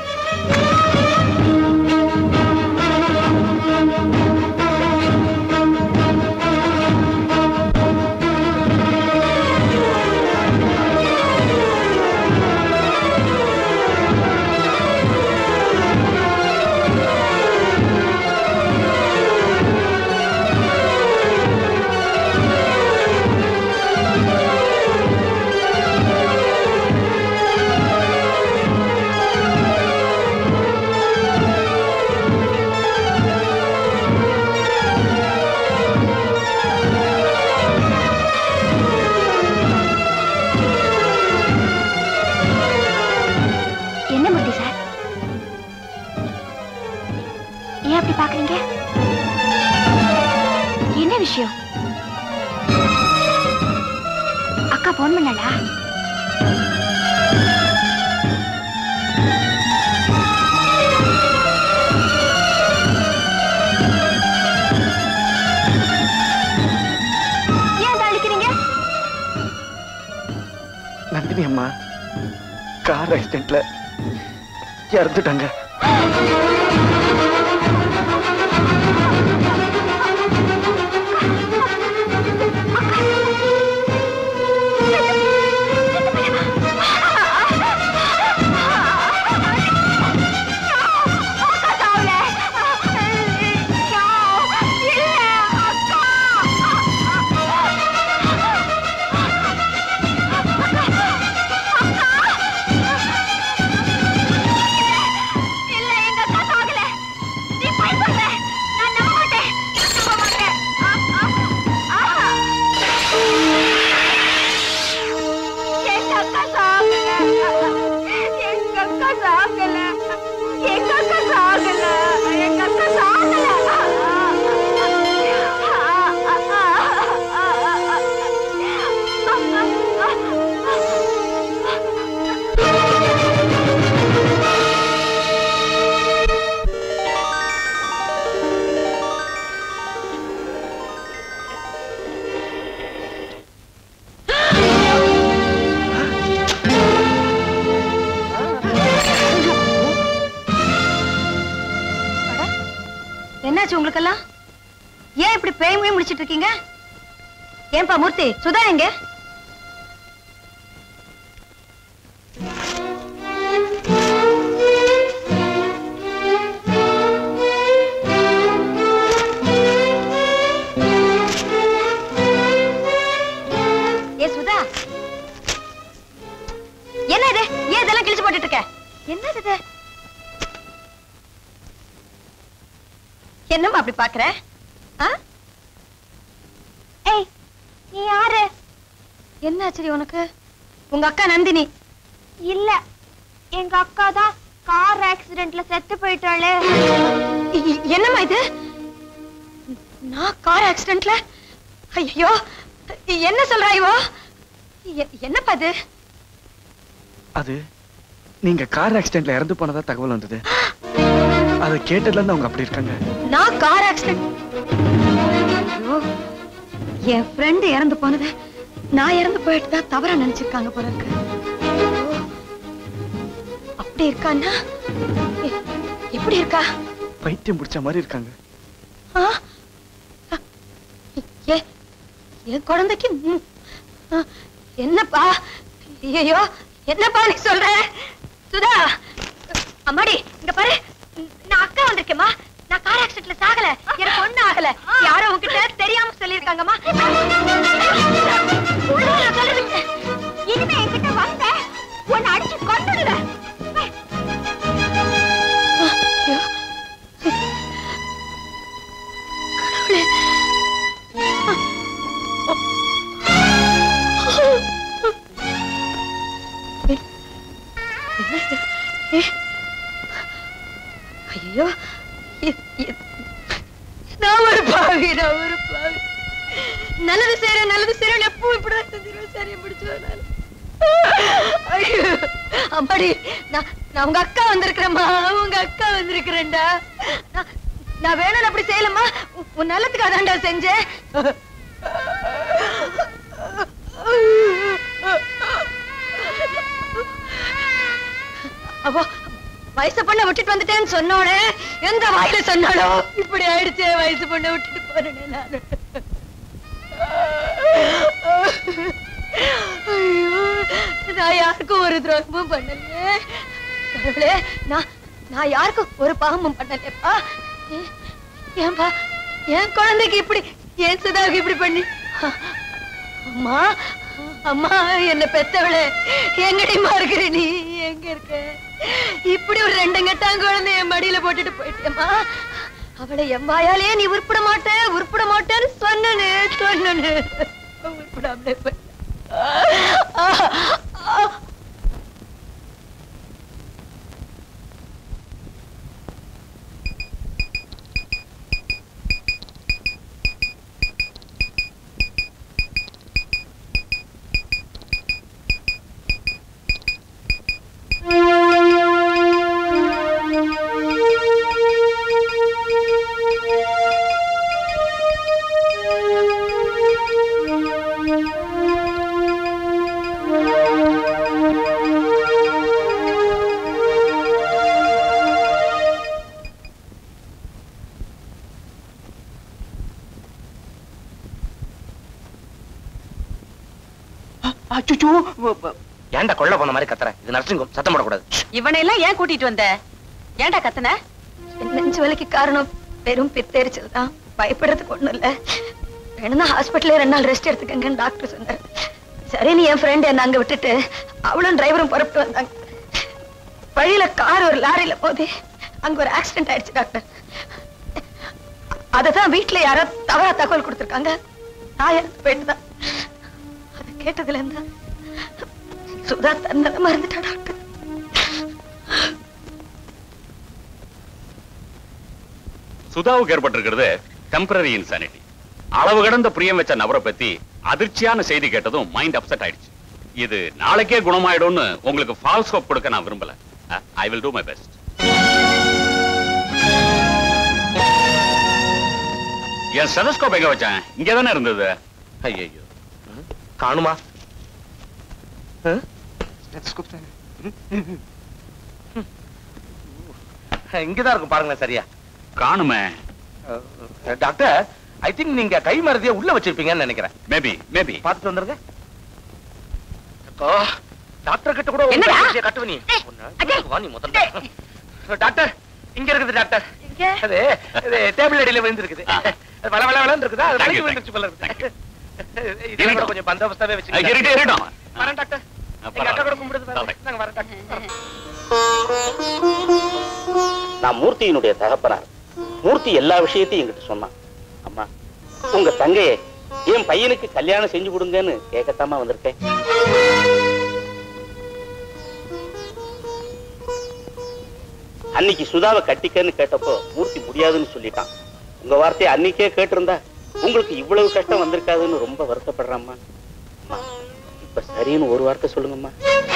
I: என்ன மூர்த்தி சார் ஏன் அப்படி பாக்குறீங்க என்ன விஷயம் அக்கா போன் பண்ணாளா ஏன் தாளிக்கிறீங்க
G: நந்தினி அம்மா கார் ஆக்சிடென்ட்ல இறந்துட்டாங்க
I: இல்ல எங்க அக்கா சாகல நீ போய் சொல்ற நான் நம்ப மாட்டேன் நம்ப மாட்டேன் ஆ, ஆ, ஆ. எங்க அக்கா சாகல எங்க அக்கா சாகல எங்க அக்கா சாகல எங்க அக்கா சாகல
A: என்னாச்சு உங்களுக்கெல்லாம் ஏன் இப்படி பேய் மொழி முடிச்சிட்டு இருக்கீங்க ஏன்பா மூர்த்தி சுதா எங்க ஏ சுதா என்ன இது ஏன் இதெல்லாம் கிழிச்சு போட்டுட்டு இருக்க என்னது இது என்னம்மா அப்படி பாக்குற ஆ? ஏய் நீ யாரு என்ன ஆச்சரி உனக்கு உங்க அக்கா நந்தினி
I: இல்ல எங்க அக்கா தான் கார் ஆக்சிடென்ட்ல செத்து போயிட்டாளே
A: இ- இ- என்னம்மா இது நான் கார் ஆக்சிடென்ட்ல
I: ஐயோ என்ன சொல்றா இவோ எ- என்னப்பா அது
L: அது நீங்க கார் ஆக்சிடென்ட்ல இறந்து போனதா தகவல் வந்தது அதை கேட்டதுல இருந்து அவங்க அப்படி இருக்காங்க
I: நான் கார் ஆக்சிடென்ட் ஐயோ என் ஃப்ரெண்ட் இறந்து போனது நான் இறந்து போயிட்டு தான் தவறா நினைச்சிருக்காங்க போல இருக்கு ஐயோ, அப்படி இருக்கான்னா எ- எப்படி இருக்கா
L: பைத்தியம் பிடிச்ச மாதிரி இருக்காங்க
I: ஆ? ஏ என் குழந்தைக்கு ம், ஆ, என்னப்பா ஐயோ என்னப்பா நீ சொல்ற சுதா அம்மாடி இங்க பாரு நான் அக்கா வந்திருக்கேம்மா நான் கார் ஆக்சிடென்ட்ல சாகல எனக்கு ஒண்ணு ஆகல யாரோ உன்கிட்ட தெரியாம சொல்லிருக்காங்கம்மா இனிமே என்கிட்ட வந்த உன்னை அடிச்சு கொண்டுடுவேன் ஐயோ இ- இ- நான் ஒரு பாவி நான் ஒரு பாவி நல்லது செய்யற நல்லது செய்யற எப்பவும் இப்படிதான் செஞ்சிருவேன் சரியா பிடிச்சுவேன் நான் ஐயோ அம்மாடி நான் நான் உங்க அக்கா வந்திருக்கிறேம்மா உங்க அக்கா வந்திருக்கிறேன்டா நான் நான் வேணும் அப்படி செய்யலம்மா உன் உன் நல்லதுக்கு அதான்டா செஞ்சேன் அவ வயசு பொண்ணை விட்டுட்டு வந்துட்டேன்னு சொன்னோடே எந்த வாயில சொன்னாலோ இப்படி ஆயிடுச்சே வயசு பொண்ணை விட்டுட்டு போறேனே நானு ஐயோ நான் யாருக்கும் ஒரு துரோகமும் பண்ணலையே கடவுளே நான் நான் யாருக்கும் ஒரு பாவமும் பண்ணலையப்பா ஏ- ஏன்பா என் குழந்தைக்கு இப்படி ஏன் சுதாவுக்கு இப்படி பண்ணி அம்மா அம்மா என்ன பெத்தவளே எங்கடிமா இருக்கிற நீ எங்க இருக்க இப்படி ஒரு ரெண்டு கட்டாங்க குழந்தை என் மடியில போட்டுட்டு போயிட்டேம்மா அவளை என் வாயாலே நீ உருப்பிட மாட்ட உருப்பிட மாட்டேன்னு சொன்னனு சொன்னனு உருப்பிடாமலே போய்
C: அச்சுச்சோ ஏன்டா கொள்ள போன மாதிரி கத்துற இது நர்சிங் ஹோம் சத்தம் போடக்கூடாது
B: இவனை எல்லாம் ஏன் கூட்டிட்டு வந்த ஏன்டா கத்துன
I: என் நெஞ்சு வலிக்கு காரணம் வெறும் பித்தெரிச்சல் தான் பயப்படுறதுக்கு ஒண்ணும் இல்ல வேணும்னா ஹாஸ்பிட்டல்ல ரெண்டு நாள் ரெஸ்ட் எடுத்துக்கங்கன்னு டாக்டர் சொன்னார் சரி நீ என் ஃப்ரெண்ட் என்ன அங்க விட்டுட்டு அவளும் டிரைவரும் புறப்பட்டு வந்தாங்க வழியில கார் ஒரு லாரியில போதே அங்க ஒரு ஆக்சிடென்ட் ஆயிடுச்சு டாக்டர் அததான் வீட்டுல யாரோ தவறா தகவல் கொடுத்திருக்காங்க நான் இறந்து போயிட்டு தான் அதை கேட்டதுல இருந்தா சுதா தன்னதை மறந்துட்டா டாக்டர்
M: சுதாவுக்கு ஏற்பட்டிருக்கிறது டெம்பரரி இன்சானிட்டி அளவு கடந்த பிரியம் வச்ச நபரை பத்தி அதிர்ச்சியான செய்தி கேட்டதும் மைண்ட் அப்செட் ஆயிடுச்சு இது நாளைக்கே குணமாயிடும்னு உங்களுக்கு ஃபால்ஸ் ஹோப் கொடுக்க நான் விரும்பல I will do my best என் ஸ்டெதஸ்கோப் எங்க வச்சேன் இங்க தானே இருந்தது
C: ஐயோ காணுமா இங்கதான் இருக்கும் பாருங்களேன் சரியா
M: காணுமே
C: அஹ், டாக்டர் ஐ திங்க் நீங்க கை மருதிய உள்ள வச்சிருப்பீங்கன்னு நினைக்கிறேன்
M: மேபி மேபி
C: பார்த்துட்டு வந்துருங்க அக்கா, டாக்டர் கிட்ட கூட ஒரு
B: என்னடா?
C: விஷயம் கட்டுவ நீ ஒண்ணு, வா நீ முதல்ல டாக்டர் இங்க இருக்குது டாக்டர் அது இது டேபிள் அடியில விழுந்திருக்குது
M: ஆ.
C: அது வள வள வளன்னு இருக்குதா அது
M: Thank
C: வலிக்கு
M: you,
C: விழுந்துருச்சு போல இருக்கு இதெல்லாம் கூட
M: இருக்கட்டும்.
C: கொஞ்சம் பந்தோபஸ்தாவே
M: இருக்கட்டும்,
C: வச்சுக்கோங்க
M: இருக்கட்டும்.
C: வரேன் டாக்டர் எங்க அக்கா கூட கும்பிடுது பாருங்க. நாங்க வரேன் டாக்டர்
N: நான் மூர்த்தியினுடைய தகப்பனார் மூர்த்தி எல்லா விஷயத்தையும் என்கிட்ட சொன்னான் அம்மா உங்க தங்கைய என் பையனுக்கு கல்யாணம் செஞ்சு கொடுங்கன்னு கேட்கத்தாமா வந்திருக்கேன் அன்னைக்கு சுதாவை கட்டிக்கன்னு கேட்டப்போ மூர்த்தி முடியாதுன்னு சொல்லிட்டான் உங்க வார்த்தையை அன்னைக்கே கேட்டிருந்தா உங்களுக்கு இவ்வளவு கஷ்டம் வந்திருக்காதுன்னு ரொம்ப வருத்தப்படுறேம்மா அம்மா, இப்ப சரின்னு ஒரு வார்த்தை சொல்லுங்கம்மா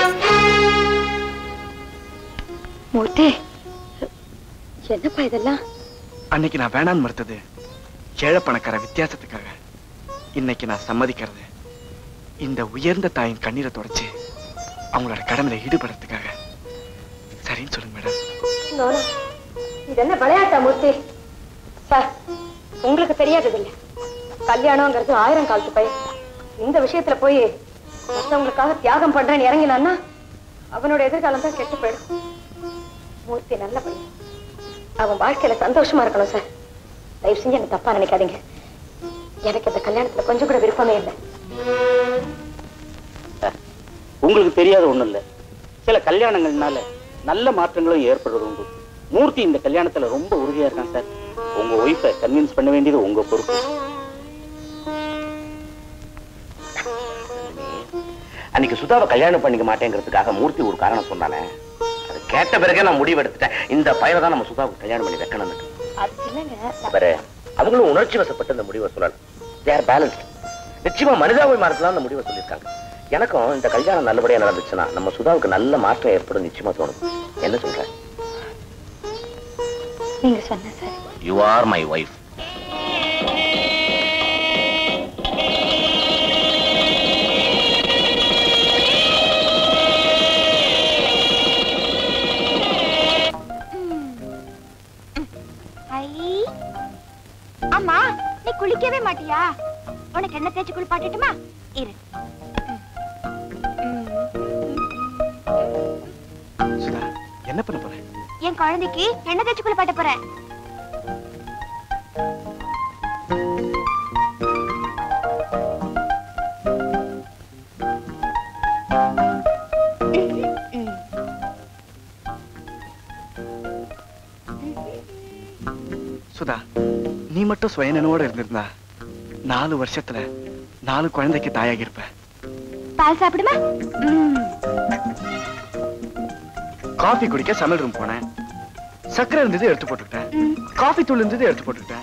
I: மூர்த்தி என்னப்பா இதெல்லாம்
L: அன்னைக்கு நான் வேணான்னு மறுத்தது ஏழை பணக்கார வித்தியாசத்துக்காக இன்னைக்கு நான் சம்மதிக்கிறது இந்த உயர்ந்த தாயின் கண்ணீரை தொடச்சு அவங்களோட கடமையில ஈடுபடுறதுக்காக சரின்னு சொல்லுங்க மேடம்
I: நோனா இது என்ன விளையாட்டா மூர்த்தி சார் உங்களுக்கு தெரியாதது இல்ல கல்யாணம்ங்கிறது ஆயிரம் காலத்து பையன் இந்த விஷயத்துல போய் மத்தவங்களுக்காக தியாகம் பண்றேன்னு இறங்கினான்னா அவனோட எதிர்காலம் தான் கெட்டு போயிடும் மூர்த்தி நல்ல பையன் அவன் வாழ்க்கையில சந்தோஷமா இருக்கணும் சார் தயவு செஞ்சு என்ன தப்பா நினைக்காதீங்க எனக்கு இந்த கல்யாணத்துல கொஞ்சம் கூட விருப்பமே இல்லை
N: உங்களுக்கு தெரியாத ஒண்ணும் இல்ல சில கல்யாணங்கள்னால நல்ல மாற்றங்களும் ஏற்படுறது உண்டு மூர்த்தி இந்த கல்யாணத்துல ரொம்ப உறுதியா இருக்கான் சார் உங்க ஒய்ஃபை கன்வின்ஸ் பண்ண வேண்டியது உங்க பொறுப்பு
C: அன்னைக்கு சுதாவை கல்யாணம் பண்ணிக்க மாட்டேங்கிறதுக்காக மூர்த்தி ஒரு காரணம் சொன்னானே அது கேட்ட பிறகே நான் முடிவு எடுத்துட்டேன் இந்த பையனை தான் நம்ம சுதாவுக்கு கல்யாணம் பண்ணி வைக்கணும்னு
I: அது இல்லைங்க
C: பாரு அவங்களும் உணர்ச்சி வசப்பட்டு இந்த முடிவை சொல்லல தேர் பேலன்ஸ்ட் நிச்சயமா மனிதாபிமானத்துல அந்த முடிவை சொல்லியிருக்காங்க எனக்கும் இந்த கல்யாணம் நல்லபடியா நடந்துச்சுன்னா நம்ம சுதாவுக்கு நல்ல மாற்றம் ஏற்படும் நிச்சயமா தோணும் என்ன சொல்ற
I: நீங்க சொன்ன sir
C: you are my wife
A: I அம்மா நீ குளிக்கவே மாட்டியா உனக்கு என்ன தேய்ச்சி குளிப்பாட்டட்டுமா இரு
L: சுதா என்ன பண்ண போற
A: என் குழந்தைக்கு என்ன தேய்ச்சி குளிப்பாட்ட போறேன்
L: சுதா நீ மட்டும் சுயநனோட இருந்திருந்தா நாலு வருஷத்துல நாலு குழந்தைக்கு தாயாகி இருப்ப
A: பால் சாப்பிடுமா ம்.
L: காஃபி குடிக்க சமையல் ரூம் போனேன் சக்கரை இருந்தது எடுத்து போட்டுக்கிட்டேன் காஃபி தூள் இருந்தது எடுத்து போட்டுக்கிட்டேன்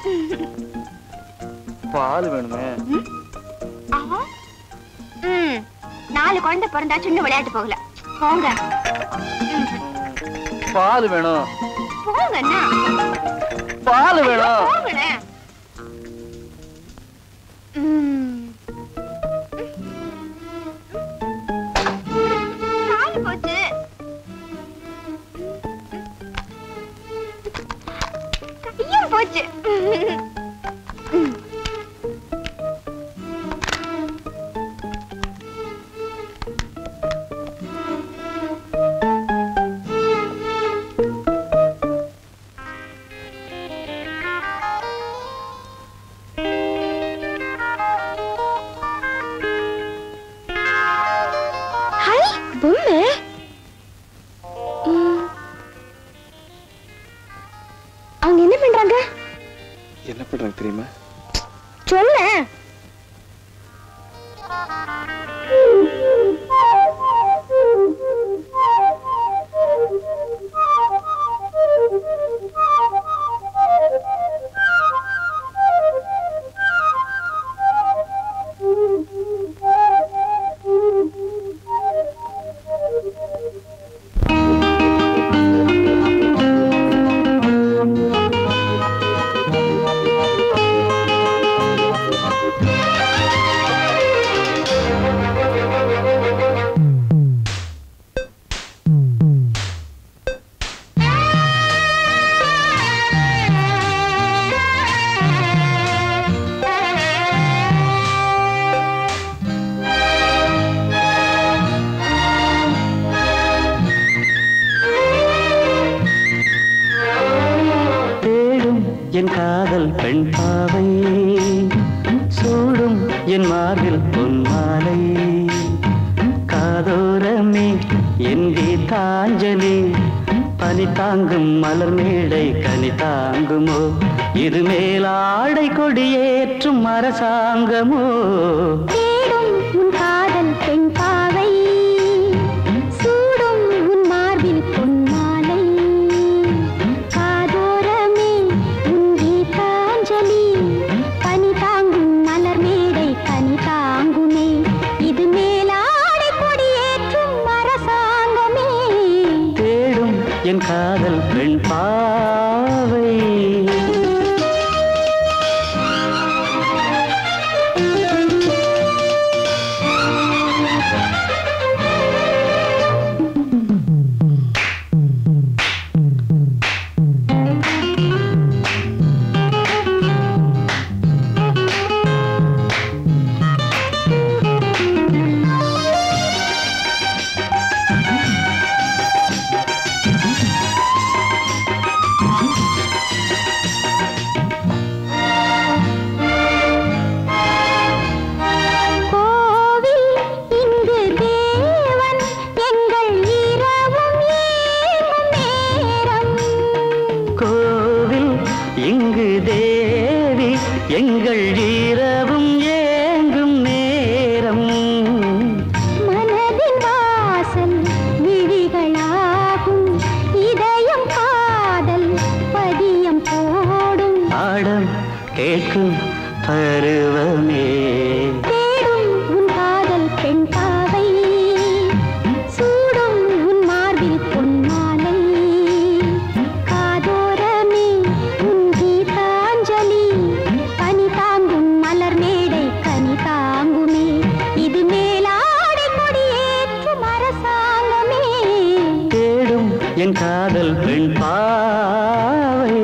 L: பால் வேணுமே
A: ஆஹா. ம். நாலு குழந்தை பிறந்தா சின்ன விளையாட்டு போகல போங்க
L: பால் வேணும்
A: போங்க அண்ணா
L: பால் வேணும்
A: போங்கண்ணே ம். காலு போச்சு கையும் போச்சு ஹாய் பொம்மை ம். அவங்க என்ன பண்றாங்க
L: என்ன பண்றாங்க தெரியுமா
A: சொல்ல
O: தேடும் என் காதல் பெண் பாவை சூடும் என் மார்பில் பொன் மாலை காதோரமே என் கீதாஞ்சலி பனி தாங்கும் மலர் மேடை கனி தாங்குமோ இது மேலாடை கொடியேற்றும் அரசாங்கமோ
K: தேடும் உன் காதல் பெண் பாவை சூடும் உன் மார்பில் பொன்மாலை காதோரமே உன் கீதாஞ்சலி பனி தாங்கும்
O: பெண் பாவை
K: கோவில் இங்கு தேவன் எங்கள் இரவும் ஏகும் நேரம்
O: கோவில் இங்கு தேவி எங்கள் இரவும் ஏங்கும் நேரம்
K: மனதின் வாசல் விழிகளாகும் இதயம் காதல் பதியம் போடும்
O: ஆடம் கேட்கும் பருவமே
K: தேடும் உன் காதல் பெண் பாவை சூடும் உன் மார்பில் பொன்மாலை காதோரமே உன் கீதாஞ்சலி பனி தாங்கும் மலர் மேடை கனி தாங்குமே இது மேலாடை கொடியேற்றும் அரசாங்கமே
O: தேடும் என் காதல் பெண் பாவை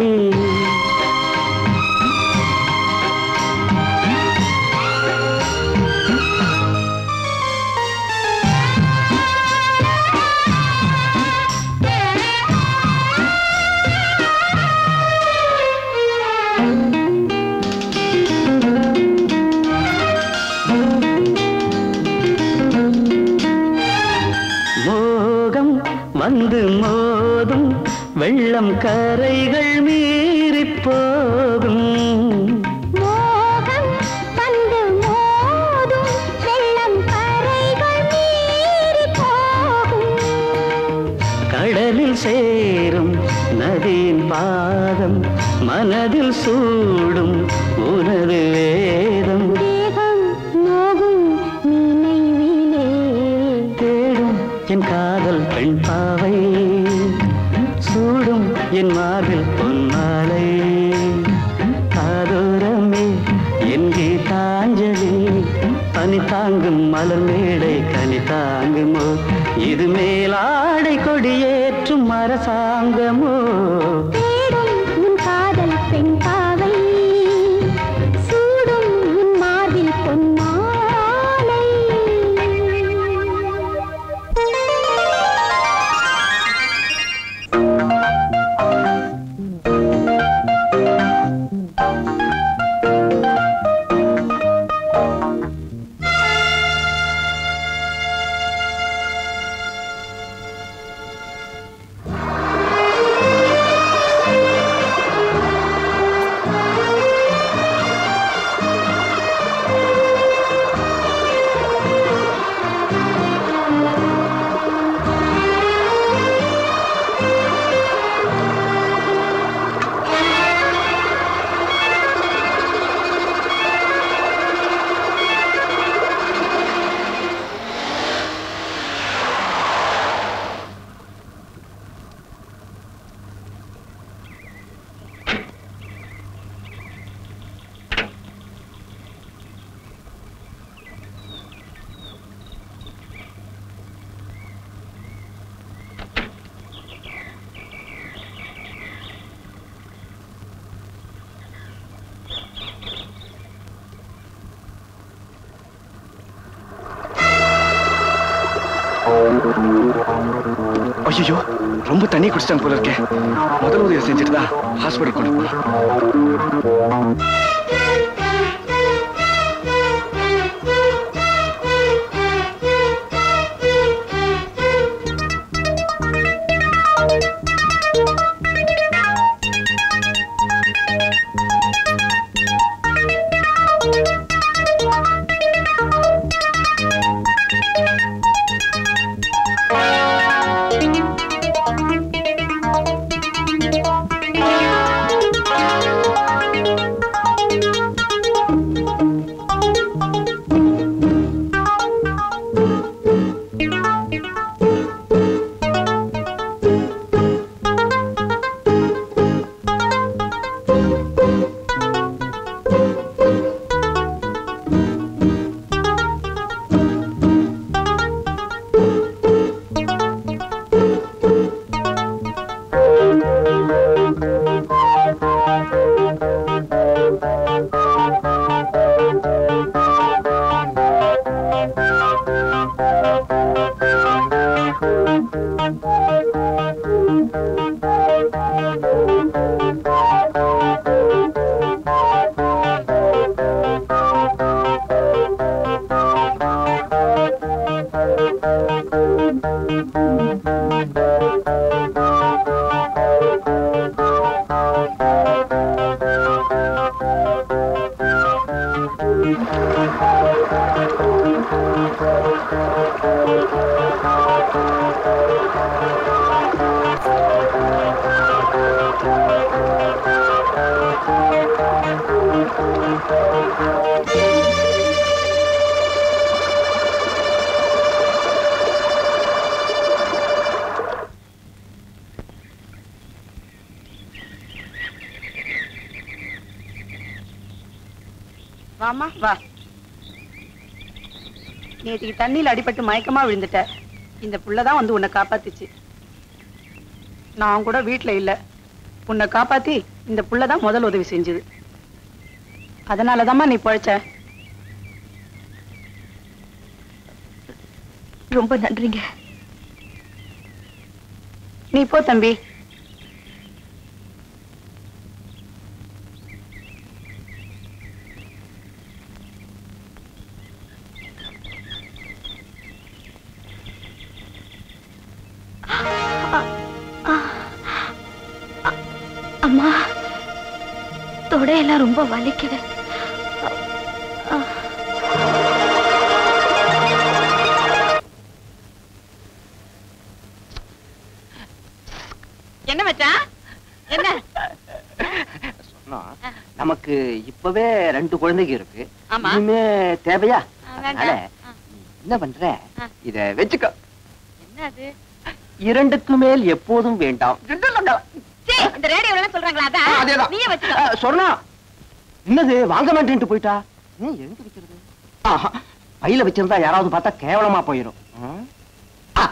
O: மோகம் வந்து மோதும் வெள்ளம் கரைகள் மீறி போகும்
K: மோகம் வந்து மோதும் வெள்ளம் கரைகள் மீறி போகும்
O: கடலில் சேரும் நதியின் பாதம் மனதில் சூடும் உனது வேதம்
K: தேகம் நோகும் நினைவிலே
O: தேடும் என் காதல் பெண் பாவை சூடும் என் மார்பில் பொன்மாலை காதோரமே என் கீதாஞ்சலி பனி தாங்கும் மலர் மேடை கனி தாங்குமோ இது மேலாடை கொடியேற்றும் அரசாங்கமோ
K: தேடும் உன் காதல் பெண் பாவை சூடும் உன் மார்பில் பொன்மாலை
L: ஐயோ ரொம்ப தண்ணி குடிச்சிட்டாங்க போல இருக்கேன் முதல் உதவி செஞ்சுட்டு தான் ஹாஸ்பிட்டல் கொண்டு போகணும்
K: Thank you.
B: வாமா வா நேற்றுக்கு தண்ணியில் அடிபட்டு மயக்கமா விழுந்துட்ட இந்த புள்ளதான் வந்து உன்னை காப்பாத்துச்சு நான் கூட வீட்ல இல்ல உன்னை காப்பாத்தி இந்த புள்ளதான் முதல் உதவி செஞ்சது அதனாலதாம்மா நீ பழைச்ச
I: ரொம்ப நன்றிங்க
B: நீ போ தம்பி
I: அம்மா தொடையெல்லாம் ரொம்ப வலிக்குது
D: என்ன மச்சான் என்ன
F: சொன்னோம் நமக்கு இப்பவே ரெண்டு குழந்தைங்க இருக்கு
D: ஆமா.
F: இனிமே தேவையா
D: ஆ, வேண்டாம்.
F: அதனால என்ன பண்ற இத வச்சுக்க
D: என்ன அது
F: இரண்டுக்கு மேல் எப்போதும் வேண்டாம்
D: சீ, இந்த ரேடியோல எல்லாம் சொல்றாங்களா
F: ஆ,
D: அதான்
F: அதேதான்.
D: நீயே வச்சுக்கோ
F: ஆ, சொன்னா என்னது வாங்க மாட்டேன்ட்டு போயிட்டா ஏன் எங்க வைக்கிறது ஆஹா, பையில வச்சிருந்தா யாராவது பார்த்தா கேவலமா போயிடும் ம்? ஆ.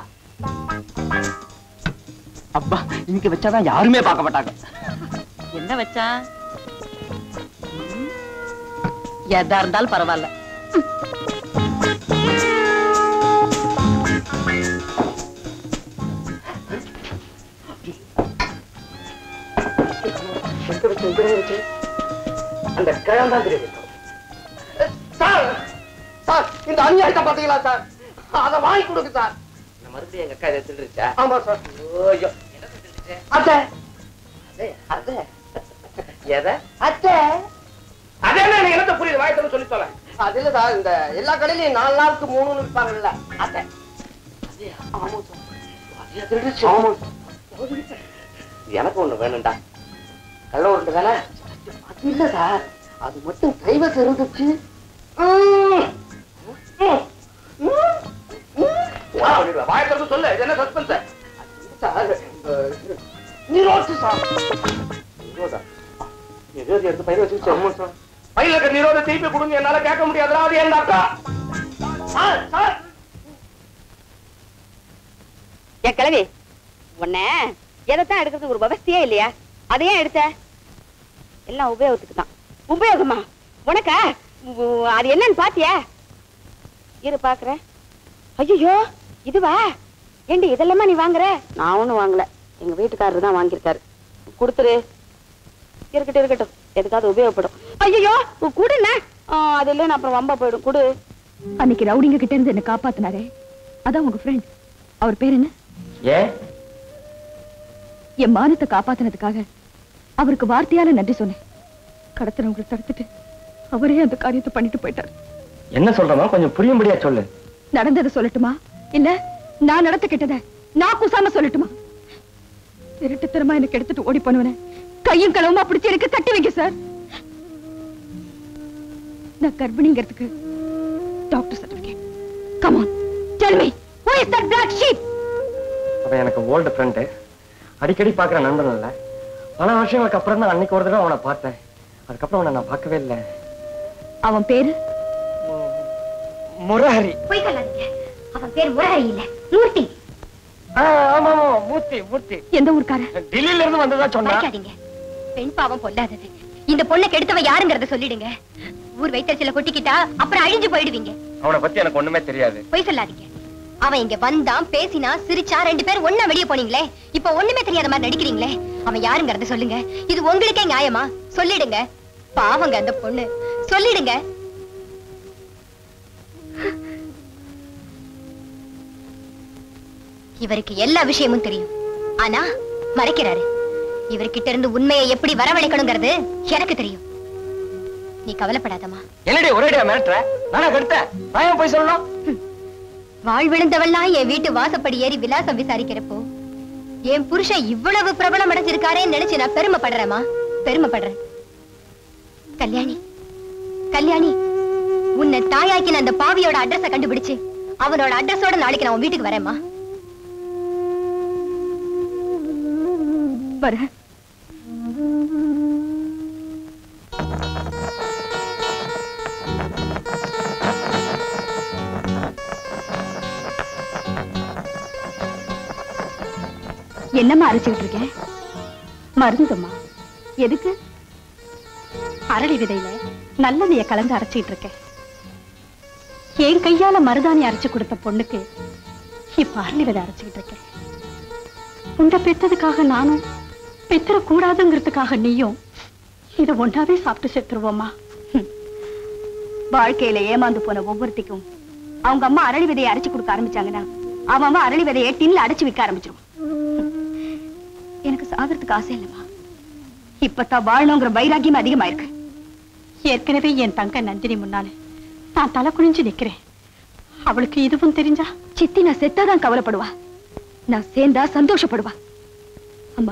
F: அப்பா இங்க வச்சாதான் யாருமே பார்க்க மாட்டாங்க
D: என்ன வச்சான்
B: எதா இருந்தாலும் பரவாயில்ல
F: எங்க வச்சு எங்க வச்சு அந்த கிழம் தான் தெரியும் சார் சார் இந்த அநியாயத்தை பாத்தீங்களா சார் அதை வாங்கி கொடுங்க சார்
C: மறுபடியும் எங்க அக்கா இதை திருடுச்சா
F: ஆமா சார்
C: ஐயோ
F: அத்தை
C: அது எதை
F: அத்தை
C: அதே எனக்கு என்ன புரியுது வாய்த்தல சொல்லி சொல்ல
F: அது இல்ல சார் இந்த எல்லா கடையிலயும் நாலு நாளுக்கு மூணு விற்பாங்கல்ல அத்தை ஆமா சார் அது திருடுச்சு ஆமா
C: எனக்கு ஒண்ணு வேணும்டா கள்ள உருண்டு தானே
F: அது இல்ல சார் அது மட்டும் கைவசம் இருந்துச்சு
C: வாய்த்தறது சொல்லு இது என்ன சஸ்பென்ஸ்
F: சார் நிரோத்து சார்
C: நிரோதா நிரோதி எடுத்து பயிர் வச்சு ஆமா சார் பையில இருக்க நிரோத திருப்பி கொடுங்க என்னால கேட்க முடியாதுடா அது எங்க அக்கா
F: சார் சார்
B: என் கிழவி உன்ன எதைத்தான் எடுக்கிறது ஒரு விவசாயே இல்லையா அதையே எடுத்த எல்லாம் உபயோகத்துக்கு தான் உபயோகமா உனக்கா உ- அது என்னன்னு பாத்தியா இரு பாக்குறேன் ஐயோ இதுவா ஏண்டி இதெல்லாமா நீ வாங்குற நான் ஒண்ணும் வாங்கல எங்க வீட்டுக்காரரு தான் வாங்கியிருக்காரு கொடுத்துரு இருக்கட்டும் இருக்கட்டும் எதுக்காவது உபயோகப்படும் ஐயோ குடுண்ணே அது இல்லைன்னு அப்புறம் வம்பா போயிடும் குடு
I: அன்னைக்கு ரவுடிங்க கிட்ட இருந்து என்ன காப்பாத்தினாரே அதான் உங்க ஃப்ரெண்ட் அவர் பேர் என்ன
F: ஏன்
I: என் மானத்தை காப்பாத்தினதுக்காக அவருக்கு வார்த்தையால நன்றி சொன்னேன் கடத்தினவங்களை தடுத்துட்டு அவரே அந்த காரியத்தை பண்ணிட்டு போயிட்டார்
F: என்ன சொல்றமா கொஞ்சம் புரியும்படியா சொல்லு
I: நடந்ததை சொல்லட்டுமா இல்ல நான் நடத்த கெட்டத நான் குசாம சொல்லட்டுமா திருட்டுத்தனமா எனக்கு எடுத்துட்டு ஓடி பண்ணுவன கையும் களவுமா பிடிச்சு எனக்கு கட்டி வைங்க சார் நான் கர்ப்பிணிங்கிறதுக்கு doctor certificate come on tell me who is that black sheep
F: அவன் எனக்கு ஓல்டு ஃப்ரெண்டு அடிக்கடி பார்க்குற நண்பன் இல்ல பல வருஷங்களுக்கு அப்புறம் தான் அன்னைக்கு ஒரு தடவை அவனை பார்த்தேன் அதுக்கப்புறம் அவனை நான் பார்க்கவே இல்லை
I: அவன் பேரு
F: முரஹரி
A: போய் சொல்லாதீங்க அவன் பேர் முரஹரி இல்ல மூர்த்தி
F: ஆமா ஆமா மூர்த்தி மூர்த்தி
I: எந்த ஊர்க்காரன்
F: டெல்லியில இருந்து வந்ததா சொன்னா
A: மறைக்காதீங்க பெண் பாவம் பொல்லாதது இந்த பொண்ணை கெடுத்தவ யாருங்கறத சொல்லிடுங்க ஊர் வைத்தறிச்சல கொட்டிக்கிட்டா அப்புறம் அழிஞ்சு போயிடுவீங்க
F: அவனை பத்தி எனக்கு ஒண்ணுமே தெரியாது
A: போய் சொல்லாதீங்க அவன் இங்க வந்தான் பேசினா சிரிச்சா ரெண்டு பேரும் ஒண்ணா வெளிய போனீங்களே இப்ப ஒண்ணுமே தெரியாத மாதிரி நடிக்கிறீங்களே அவன் யாருங்கறத சொல்லுங்க இது உங்களுக்கே நியாயமா சொல்லிடுங்க பாவங்க அந்த பொண்ணு சொல்லிடுங்க
I: இவருக்கு எல்லா விஷயமும் தெரியும் ஆனா மறைக்கிறாரு இவர்கிட்ட இருந்து உண்மையை எப்படி வரவழைக்கணுங்கிறது எனக்கு தெரியும் நீ கவலைப்படாதம்மா
F: என்னடி ஒரேடியா மிரட்டுற நானா கெடுத்தேன் நான் ஏன் போய் சொல்லணும்
I: வாழ் விழுந்தவள்லாம் என் வீட்டு வாசப்படி ஏறி விலாசம் விசாரிக்கிறப்போ என் புருஷன் இவ்வளவு பிரபலம் அடைஞ்சிருக்காரேன்னு நினைச்சு நான் பெருமைப்படுறேம்மா பெருமைப்படுறேன் கல்யாணி கல்யாணி உன்னை தாயாக்கின அந்த பாவியோட அட்ரஸ கண்டுபிடிச்சு அவனோட அட்ரஸோட நாளைக்கு நான் உன் வீட்டுக்கு வரேம்மா
B: வரேன் என்னம்மா அரைச்சுக்கிட்டு இருக்கேன் மருந்துமா எதுக்கு அரளி விதையில நல்லெண்ணெய கலந்து அரைச்சிட்டு இருக்கேன் என் கையால மருதாணி அரைச்சு கொடுத்த பொண்ணுக்கு இப்ப அரளி விதை அரைச்சுக்கிட்டு இருக்கேன் உண்ட பெத்ததுக்காக நானும் பெத்திர கூடாதுங்கிறதுக்காக நீயும் இத ஒன்னாவே சாப்பிட்டு செத்துருவோமா ஹம். வாழ்க்கையில ஏமாந்து போன ஒவ்வொருத்திக்கும் அவங்க அம்மா அரளி விதையை அரைச்சு கொடுக்க ஆரம்பிச்சாங்கன்னா அவன் அம்மா அரளி விதையை டின்ல அடைச்சு விற்க ஆரம்பிச்சிருவான் ஹம். எனக்கு சாகிறதுக்கு ஆசை இல்லம்மா இப்பதான் வாழணுங்கிற வைராக்கியம் அதிகமாயிருக்கு ஏற்கனவே என் தங்க நந்தினி முன்னால நான் தலை குனிஞ்சு நிக்கிறேன் அவளுக்கு இதுவும் தெரிஞ்சா சித்தி நான் செத்தாதான் கவலைப்படுவா நான் சேர்ந்தா சந்தோஷப்படுவா அம்மா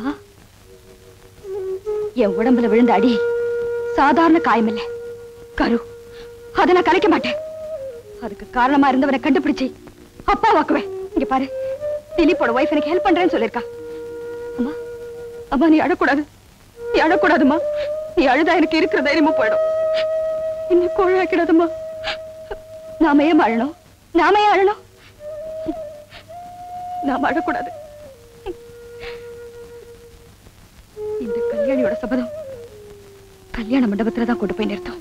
B: என் உடம்புல விழுந்த அடி சாதாரண காயமில்ல கரு அதை நான் கலைக்க மாட்டேன் அதுக்கு காரணமா இருந்தவனை கண்டுபிடிச்சு அப்பா வாக்குவேன் இங்க பாரு திலீப்போட ஒய்ஃப் எனக்கு ஹெல்ப் பண்றேன்னு சொல்லிருக்கா அம்மா அம்மா நீ அழக்கூடாது நீ அழக்கூடாதும்மா நீ அழுதா எனக்கு இருக்கிற தைரியமும் போயிடும் என்ன கோழாக்கிடாதம்மா நாம ஏன் அழணும் நாம ஏன் அழணும் நாம அழக்கூடாது இந்த கல்யாணியோட சபதம் கல்யாண மண்டபத்துல தான் கொண்டு போய் நிறுத்தும்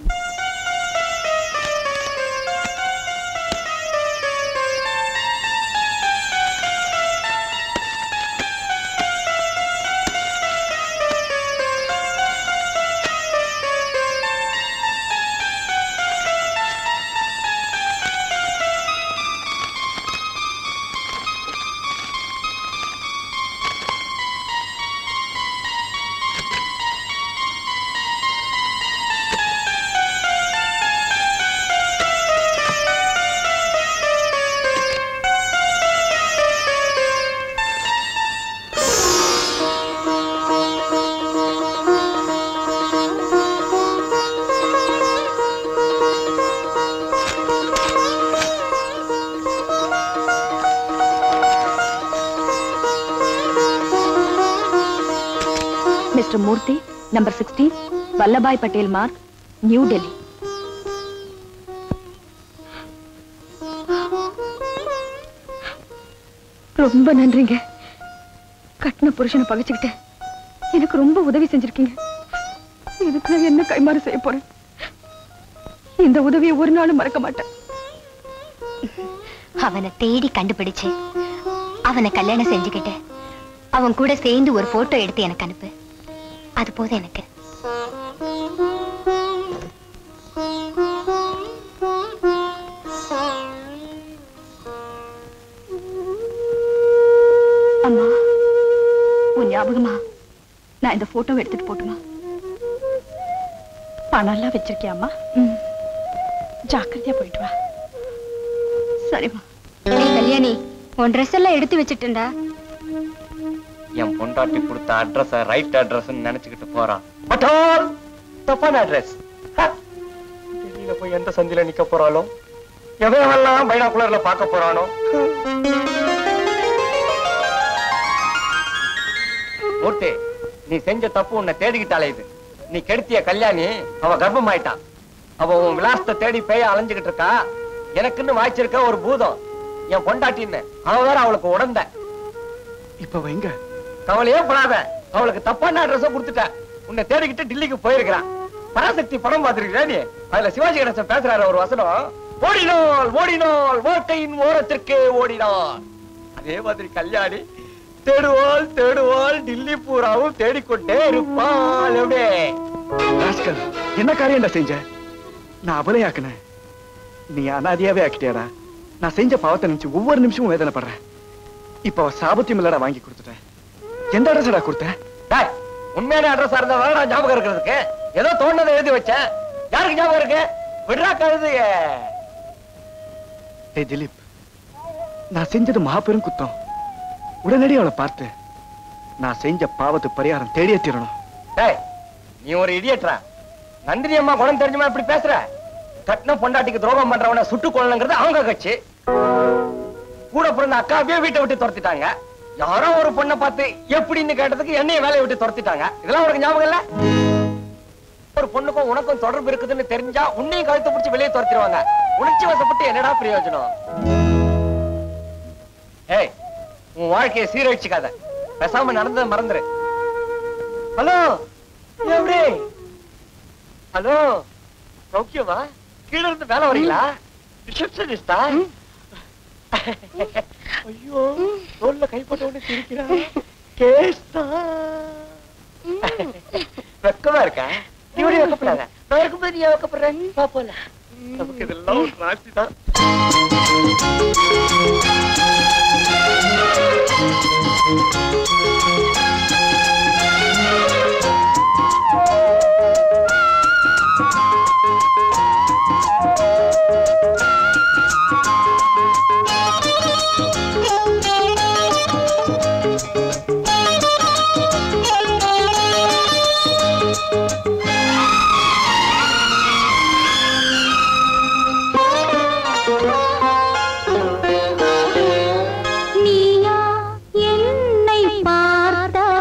B: mister Murthy number sixteen Vallabhbhai Patel Marg new Delhi ரொம்ப நன்றிங்க கட்டின புருஷனை பகைச்சுக்கிட்டு எனக்கு ரொம்ப உதவி செஞ்சிருக்கீங்க இதுக்கு நான் என்ன கைமாறு செய்ய போறேன் இந்த உதவியை ஒரு நாளும் மறக்க மாட்டேன்
I: அவனை தேடி கண்டுபிடிச்சு அவனை கல்யாணம் செஞ்சுக்கிட்டு அவன் கூட சேர்ந்து ஒரு போட்டோ எடுத்து எனக்கு அனுப்பு அது போதும் எனக்கு
B: அம்மா உன் ஞாபகமா நான் இந்த போட்டோவை எடுத்துட்டு போட்டுமா பணம் எல்லாம் வச்சிருக்கியாமா ஜாக்கிரதையா போயிட்டு வா சரிம்மா
I: ஏய் கல்யாணி உன் ட்ரெஸ் எல்லாம் எடுத்து வச்சுட்டேன்டா
F: என் பொண்டாட்டி கொடுத்த அட்ரஸ் ரைட் அட்ரஸ் நினைச்சுக்கிட்டு போறான் பட்டால் தப்பான அட்ரஸ் வெளியில போய் எந்த சந்தில நிக்க போறாளோ எவன் பைனாகுலர்ல பார்க்க போறானோ மூர்த்தி நீ செஞ்ச தப்பு உன்னை தேடிக்கிட்டாலே இது நீ கெடுத்திய கல்யாணி அவ கர்ப்பமாயிட்டான் அவ உன் விலாசத்தை தேடி பேய அலைஞ்சுகிட்டு இருக்கா எனக்குன்னு வாய்ச்சிருக்க ஒரு பூதம் என் பொண்டாட்டின்னு அவ வேற அவளுக்கு உடந்த
L: இப்ப வைங்க
F: கவலையே படாத அவளுக்கு தப்பான அட்ரஸ் கொடுத்துட்ட உன்னை தேடிக்கிட்டு டெல்லிக்கு போயிருக்கிறான் பராசக்தி படம் பார்த்திருக்கியா நீ அதுல சிவாஜி கணேசன் பேசுறாரு ஒரு வசனம் ஓடினாள் ஓடினாள் ஓட்டையின் ஓரத்திற்கே ஓடினாள் அதே மாதிரி கல்யாணி தேடுவாள் தேடுவாள் டில்லி பூராவும் தேடிக்கொண்டே இருப்பாள் அப்படியே
L: ராஸ்கல் என்ன காரியம்டா செஞ்ச நான் அவளையாக்குனேன் நீ அனாதியாவே ஆக்கிட்டியாடா நான் செஞ்ச பாவத்தை நினைச்சு ஒவ்வொரு நிமிஷமும் வேதனைப்படுறேன் இப்ப அவ சாபத்தியம் இல்லடா வாங்கி கொடுத்துட்டேன் எந்த அட்ரஸ்டா கொடுத்தேன்
F: டேய், உண்மையான அட்ரஸ் இருந்தா நான் ஞாபகம் இருக்கிறதுக்கு ஏதோ தோணுனதை எழுதி வச்சேன் யாருக்கு ஞாபகம் இருக்கு விடுறா கழுதைய
L: ஏய் திலீப் நான் செஞ்சது மாபெரும் குத்தம் உடனடி அவளை பார்த்து நான் செஞ்ச பாவத்து பரிகாரம் தேடியே தீரணும்
F: டேய் நீ ஒரு இடியட்ரா நந்தினி அம்மா குணம் தெரிஞ்சுமா இப்படி பேசுற கட்டின பொண்டாட்டிக்கு துரோகம் பண்றவன சுட்டு கொள்ளணுங்கிறது அவங்க கட்சி கூட பிறந்த அக்காவையே வீட்டை விட்டு துரத்திட்டாங்க யாரோ ஒரு பொண்ணை பார்த்து எப்படின்னு கேட்டதுக்கு என்னைய வேலையை விட்டு துரத்திட்டாங்க இதெல்லாம் உனக்கு ஞாபகம் இல்ல ஒரு பொண்ணுக்கும் உனக்கும் தொடர்பு இருக்குதுன்னு தெரிஞ்சா உன்னையும் கழுத்து பிடிச்சு வெளியே துரத்திடுவாங்க உணர்ச்சி வசப்பட்டு என்னடா பிரயோஜனம் ஏய் உன் வாழ்க்கையை சீரழிச்சுக்காத பேசாம நடந்ததை மறந்துரு ஹலோ எப்படி ஹலோ சௌக்கியமா கீழ இருந்து மேல வரீங்களா ரிசப்ஷனிஸ்டா ஐயோ தோல்ல கை போட்ட உடனே சிரிக்கிறா கேஸ் வெக்கமா இருக்கா நீ ஒரே வெக்கப்படாத நான் இருக்கும்போது நீ ஏன் வெக்கப்படுற வா போலாம் நமக்கு இதெல்லாம் ஒரு ராசி தான்
K: நீயா என்னை பார்த்தாய்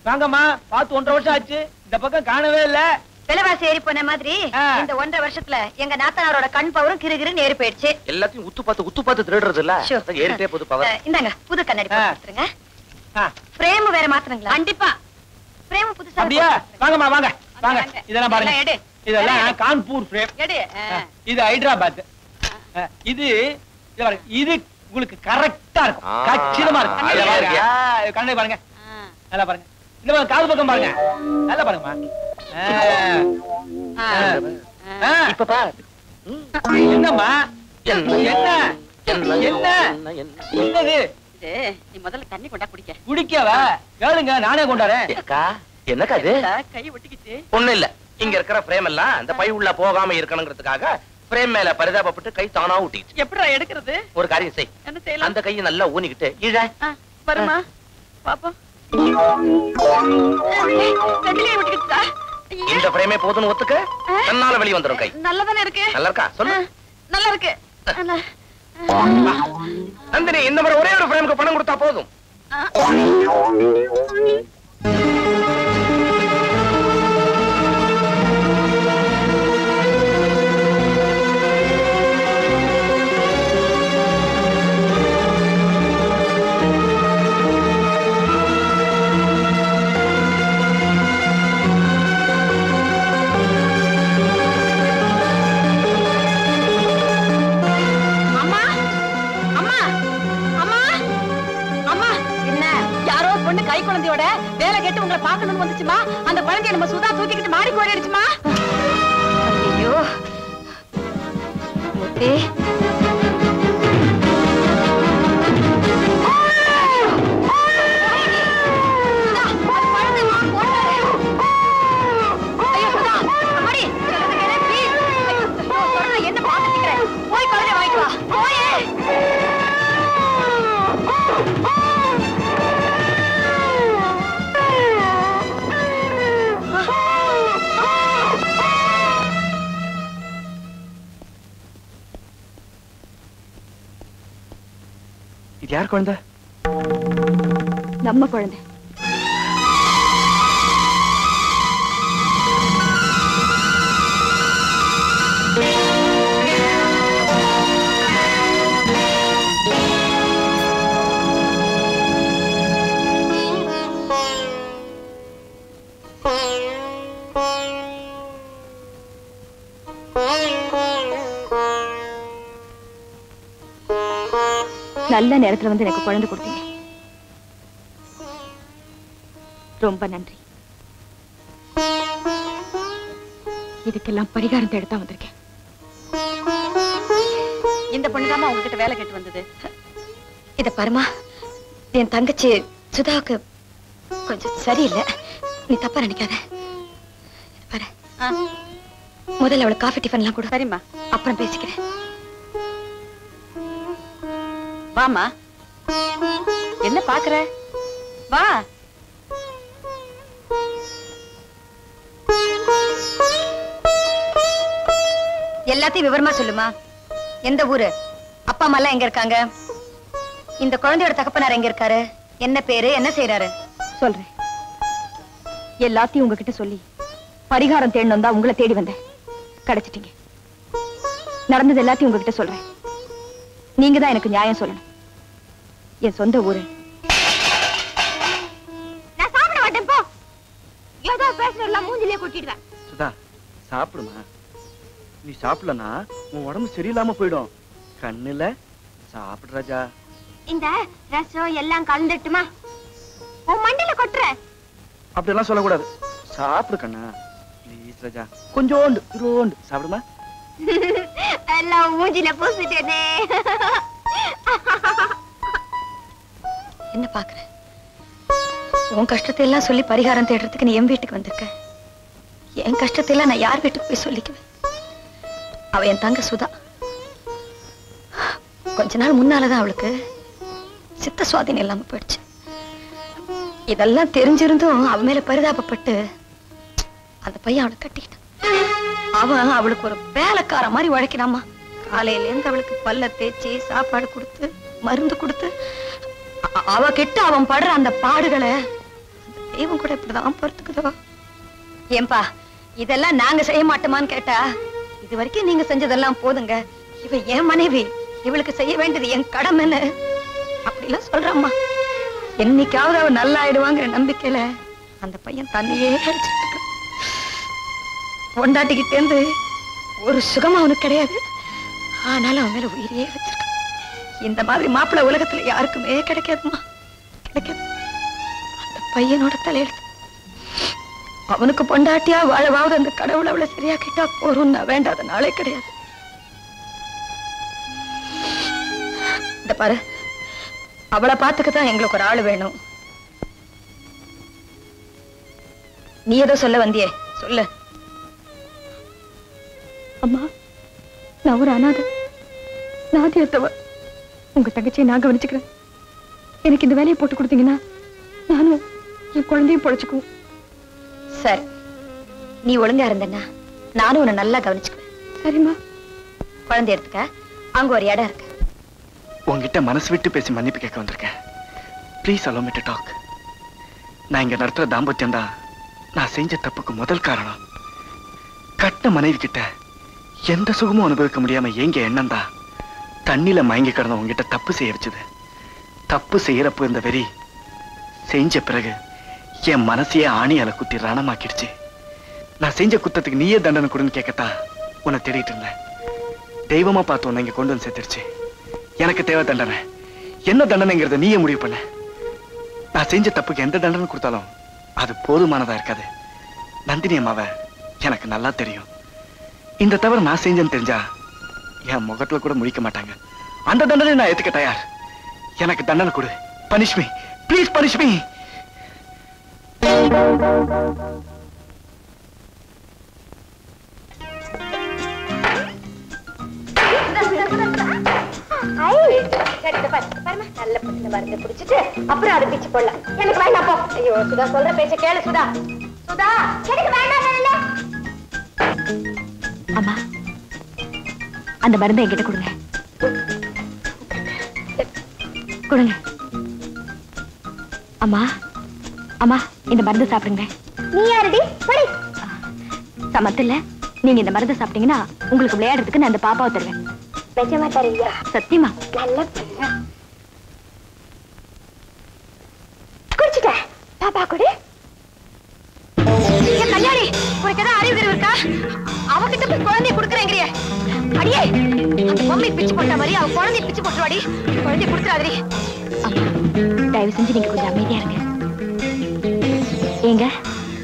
F: வாங்கம்மா பார்த்து ஒன்றரை வருஷம் ஆச்சு இந்த பக்கம் காணவே இல்ல
A: விலைவாசி ஏறி போன மாதிரி இந்த ஒன்றரை வருஷத்துல எங்க நாத்தனாரோட கண் பவரும் கிருகிருன்னு ஏறி போயிடுச்சு
C: எல்லாத்தையும் உத்து பார்த்து உத்து பார்த்து திருடுறது இல்ல
A: ஷோ.
C: அதான் ஏறிட்டே போகுது பவர்
A: அஹ், இந்தாங்க புது கண்ணாடி போட்டு கொடுத்துருங்க ஃப்ரேம் வேற மாத்தணுங்களா
D: கண்டிப்பா
A: ஃப்ரேம் புதுசா
F: அப்படியா வாங்கம்மா வாங்க வாங்க
D: வாங்க.
F: இதெல்லாம் பாருங்க
D: எடு.
F: இதெல்லாம்
D: எடு.
F: கான்பூர் ஃப்ரேம்
D: எடு ஆ.
F: இது ஹைதராபாத் அஹ், இது இது பாருங்க இது உங்களுக்கு கரெக்டா இருக்கும்
C: ஆ,
F: கச்சிதமா இருக்கும் இதை
C: அழகா
F: பாருங்க
C: இருக்கு.
F: ஆ, இது கண்ணை பாருங்க நல்லா பாருங்க இந்த பாருங்க காது பக்கம் பாருங்க நல்லா பாருங்கம்மா ஆ. ஆ. ஆ.
C: இப்ப பாரு
F: என்னம்மா
C: என்ன?
F: என்ன
C: என்ன?
F: என்ன என்னது
D: இது நீ முதல்ல தண்ணி கொண்டா குடிக்க
F: குடிக்கவா கேளுங்க நானே கொண்டாரேன்
C: அக்கா என்னக்கா இது
D: கை ஒட்டிக்கிச்சு
C: ஒண்ணு இல்ல இங்க இருக்கிற ஃப்ரேம் எல்லாம் இந்த பை உள்ள போகாம இருக்கணுங்கிறதுக்காக ஃப்ரேம் மேல பரிதாபப்பட்டு கை தானா ஊட்டிக்கிச்சு
D: எப்படிடா எடுக்கிறது
C: ஒரு காரியம் செய்
D: என்ன செய்யலாம்
C: அந்த கையை நல்லா ஊனிக்கிட்டு இழ
D: ஆ, வருமா பாப்போம் ரெண்டு கை ஒட்டிக்கிச்சா
C: இந்த ஃப்ரேமே போதும்னு ஒத்துக்க தன்னால வெளிய வந்துரும் கை
D: நல்லதானே இருக்கு
C: நல்லா இருக்கா சொல்லு
D: நல்லா இருக்கு நல்லா.
C: நந்தினி இந்த மாதிரி ஒரே ஒரு ஃப்ரேமுக்கு பணம் கொடுத்தா போதும்
D: அம்மா அம்மா அம்மா அம்மா என்ன யாரோ பொண்ணு கை குழந்தையோட வேலை கேட்டு உங்களை பார்க்கணும்னு வந்துச்சுமா அந்த குழந்தைய நம்ம சுதா தூக்கிக்கிட்டு மாடி ஓடிடுச்சுமா
A: ஐயோ முத்தி என்ன பாத்துக்கிறேன் போய் குழந்தை வாங்கிட்டு வா போயே
L: இது யார் குழந்தை
I: நம்ம குழந்தை நல்ல நேரத்துல வந்து எனக்கு குழந்தை கொடுத்தீங்க ரொம்ப நன்றி இதுக்கெல்லாம் பரிகாரம் தேட தான் வந்திருக்கேன்
D: இந்த பொண்ணுதாம்மா உங்ககிட்ட வேலை கேட்டு வந்தது
A: இத பாருமா என் தங்கச்சி சுதாவுக்கு கொஞ்சம் சரியில்லை நீ தப்பா நினைக்காத இத பாரு முதல்ல அவளுக்கு காஃபி டிஃபன்லாம் கொடு
D: சரிம்மா
A: அப்புறம் பேசிக்கிறேன்
D: வாமா என்ன பாக்குற வா
A: எல்லாத்தையும் விவரமா சொல்லுமா எந்த ஊரு அப்பா அம்மா எல்லாம் எங்க இருக்காங்க இந்த குழந்தையோட தகப்பனார் எங்க இருக்காரு என்ன பேரு என்ன செய்யறாரு
I: சொல்றேன் எல்லாத்தையும் உங்ககிட்ட சொல்லி பரிகாரம் தேடணும் தான் உங்களை தேடி வந்தேன் கிடைச்சிட்டீங்க நடந்தது எல்லாத்தையும் உங்ககிட்ட சொல்றேன் நீங்க தான் எனக்கு நியாயம் சொல்லணும் என் சொந்த ஊரு
A: நான் சாப்பிட மாட்டேன் போ ஏதோ பேசுறதுலாம் மூஞ்சிலே கொட்டிடுவேன்
L: சுதா சாப்பிடுமா நீ சாப்பிடலனா உன் உடம்பு சரியில்லாம போயிடும் கண்ணுல சாப்பிடு ராஜா
A: இந்த ரசம் எல்லாம் கலந்துட்டுமா உன் மண்டையில கொட்டுற
L: அப்படியெல்லாம் சொல்லக்கூடாது சாப்பிடு கண்ணா ப்ளீஸ் ராஜா கொஞ்சோண்டு இரோண்டு சாப்பிடுமா
A: எல்லாம் மூஞ்சில பூசிட்டேனே என்ன பாக்குற உன் கஷ்டத்தை எல்லாம் சொல்லி பரிகாரம் தேடுறதுக்கு நீ என் வீட்டுக்கு வந்திருக்க என் கஷ்டத்தை எல்லாம் நான் யார் வீட்டுக்கு போய் சொல்லிக்குவேன் அவ என் தங்க சுதா கொஞ்ச நாள் முன்னாலதான் அவளுக்கு சித்த சுவாதீனம் இல்லாம போயிடுச்சு இதெல்லாம் தெரிஞ்சிருந்தும் அவ மேல பரிதாபப்பட்டு அந்த பையன் அவளை கட்டிக்கிட்டான் அவன் அவளுக்கு ஒரு வேலைக்கார மாதிரி உழைக்கிறாமா காலையில இருந்து அவளுக்கு பல்ல தேய்ச்சி சாப்பாடு கொடுத்து மருந்து கொடுத்து அ- அவ கிட்ட அவன் படுற அந்த பாடுகளை தெய்வம் கூட இப்படிதான் பொறுத்துக்குதோ ஏன்பா இதெல்லாம் நாங்க செய்ய மாட்டோமான்னு கேட்டா இது வரைக்கும் நீங்க செஞ்சதெல்லாம் போதுங்க இவ என் மனைவி இவளுக்கு செய்ய வேண்டியது என் கடமைன்னு அப்படிலாம் சொல்றம்மா என்னைக்காவது அவ நல்லா ஆயிடுவாங்கிற நம்பிக்கையில அந்த பையன் தன்னையே அடிச்சிட்டு இருக்கான். பொண்டாட்டிக்கிட்டே இருந்து ஒரு சுகம் அவனுக்கு கிடையாது ஆனாலும் அவன் மேல உயிரையே வச்சிருக்கான் இந்த மாதிரி மாப்பிள்ளை உலகத்துல யாருக்குமே கிடைக்காதும்மா கிடைக்காது அந்த பையனோட தலையெழுத்து அவனுக்கு பொண்டாட்டியா வாழவாவது அந்த கடவுள் அவளை சரியாக்கிட்டா போறோம் நான் வேண்டாத நாளே கிடையாது இந்த பாரு அவளை பார்த்துக்கத்தான் எங்களுக்கு ஒரு ஆள் வேணும் நீ ஏதோ சொல்ல வந்தியே சொல்லு
H: அம்மா நான் ஒரு அனாதை நாதியத்தவ உங்க தங்கச்சியை நான் கவனிச்சுக்கிறேன் எனக்கு இந்த வேலையை போட்டு கொடுத்தீங்கன்னா நானும் என் குழந்தையும் பொழைச்சுக்குவோம்
A: சரி நீ ஒழுங்கா இருந்தன்னா நானும் உன்னை நல்லா கவனிச்சுக்குவேன்
H: சரிம்மா
A: குழந்தை எடுத்துக்க அங்க ஒரு இடம் இருக்கு
L: உங்ககிட்ட மனசு விட்டு பேசி மன்னிப்பு கேட்க வந்திருக்கேன் please allow me to talk நான் இங்க நடத்துற தாம்பத்தியம் தான் நான் செஞ்ச தப்புக்கு முதல் காரணம் கட்ட மனைவி கிட்ட எந்த சுகமும் அனுபவிக்க முடியாம ஏங்க எண்ணம் தான் தண்ணில மயங்கி கிடந்த உங்ககிட்ட தப்பு செய்ய வச்சது தப்பு செய்யறப்போ இந்த வெறி செஞ்ச பிறகு என் மனசையே ஆணியால குத்தி ரணமாக்கிடுச்சு நான் செஞ்ச குத்தத்துக்கு நீயே தண்டனை கொடுன்னு கேட்கத்தான் உன்னை தேடிட்டு இருந்தேன் தெய்வமா பார்த்து உன்னை இங்க கொண்டு வந்து சேர்த்துருச்சு எனக்கு தேவை தண்டனை என்ன தண்டனைங்கிறத நீயே முடிவு பண்ண நான் செஞ்ச தப்புக்கு எந்த தண்டனை கொடுத்தாலும் அது போதுமானதா இருக்காது நந்தினி அம்மாவை எனக்கு நல்லா தெரியும் இந்த தவிர நான் செஞ்சேன்னு தெரிஞ்சா என் முகத்துல கூட முடிக்க மாட்டாங்க அந்த தண்டனை நான் ஏத்துக்க தயார் எனக்கு தண்டனை கொடு punish me please punish me
A: சரி, இதை பாரு, இதை பாரும்மா. நல்ல பசங்க மருந்து குடிச்சிட்டு அப்புறம் அதை பிச்சு போடலாம் எனக்கு வேண்டாம் போ ஐயோ சுதா சொல்ற பேச்ச கேளு சுதா சுதா எனக்கு வேண்டாம்
H: அம்மா அந்த மருந்தை என்கிட்ட கொடுங்க கொடுங்க அம்மா அம்மா இந்த மருந்து சாப்பிடுங்க
A: நீ யாரடி படி
H: சமத்துல நீங்க இந்த மருந்து சாப்பிட்டீங்கன்னா உங்களுக்கு விளையாடுறதுக்கு நான் அந்த பாப்பாவை தருவேன்
A: நிஜமா தரீங்க
H: சத்தியமா
A: நல்ல பிள்ளை. குடிச்சிட்டேன் பாப்பா குடி ஏன் கல்யாணி உனக்கு ஏதாவது அறிவு இருக்கா அவகிட்ட போய் குழந்தைய கொடுக்குறேங்கிறியே அடியே அந்த பொம்மை பிச்சு போட்ட மாதிரி அவ குழந்தைய பிச்சு போட்டுருவாடி குழந்தைய கொடுத்துறாதடி
H: அம்மா தயவு செஞ்சு நீங்க கொஞ்சம் அமைதியா இருங்க ஏங்க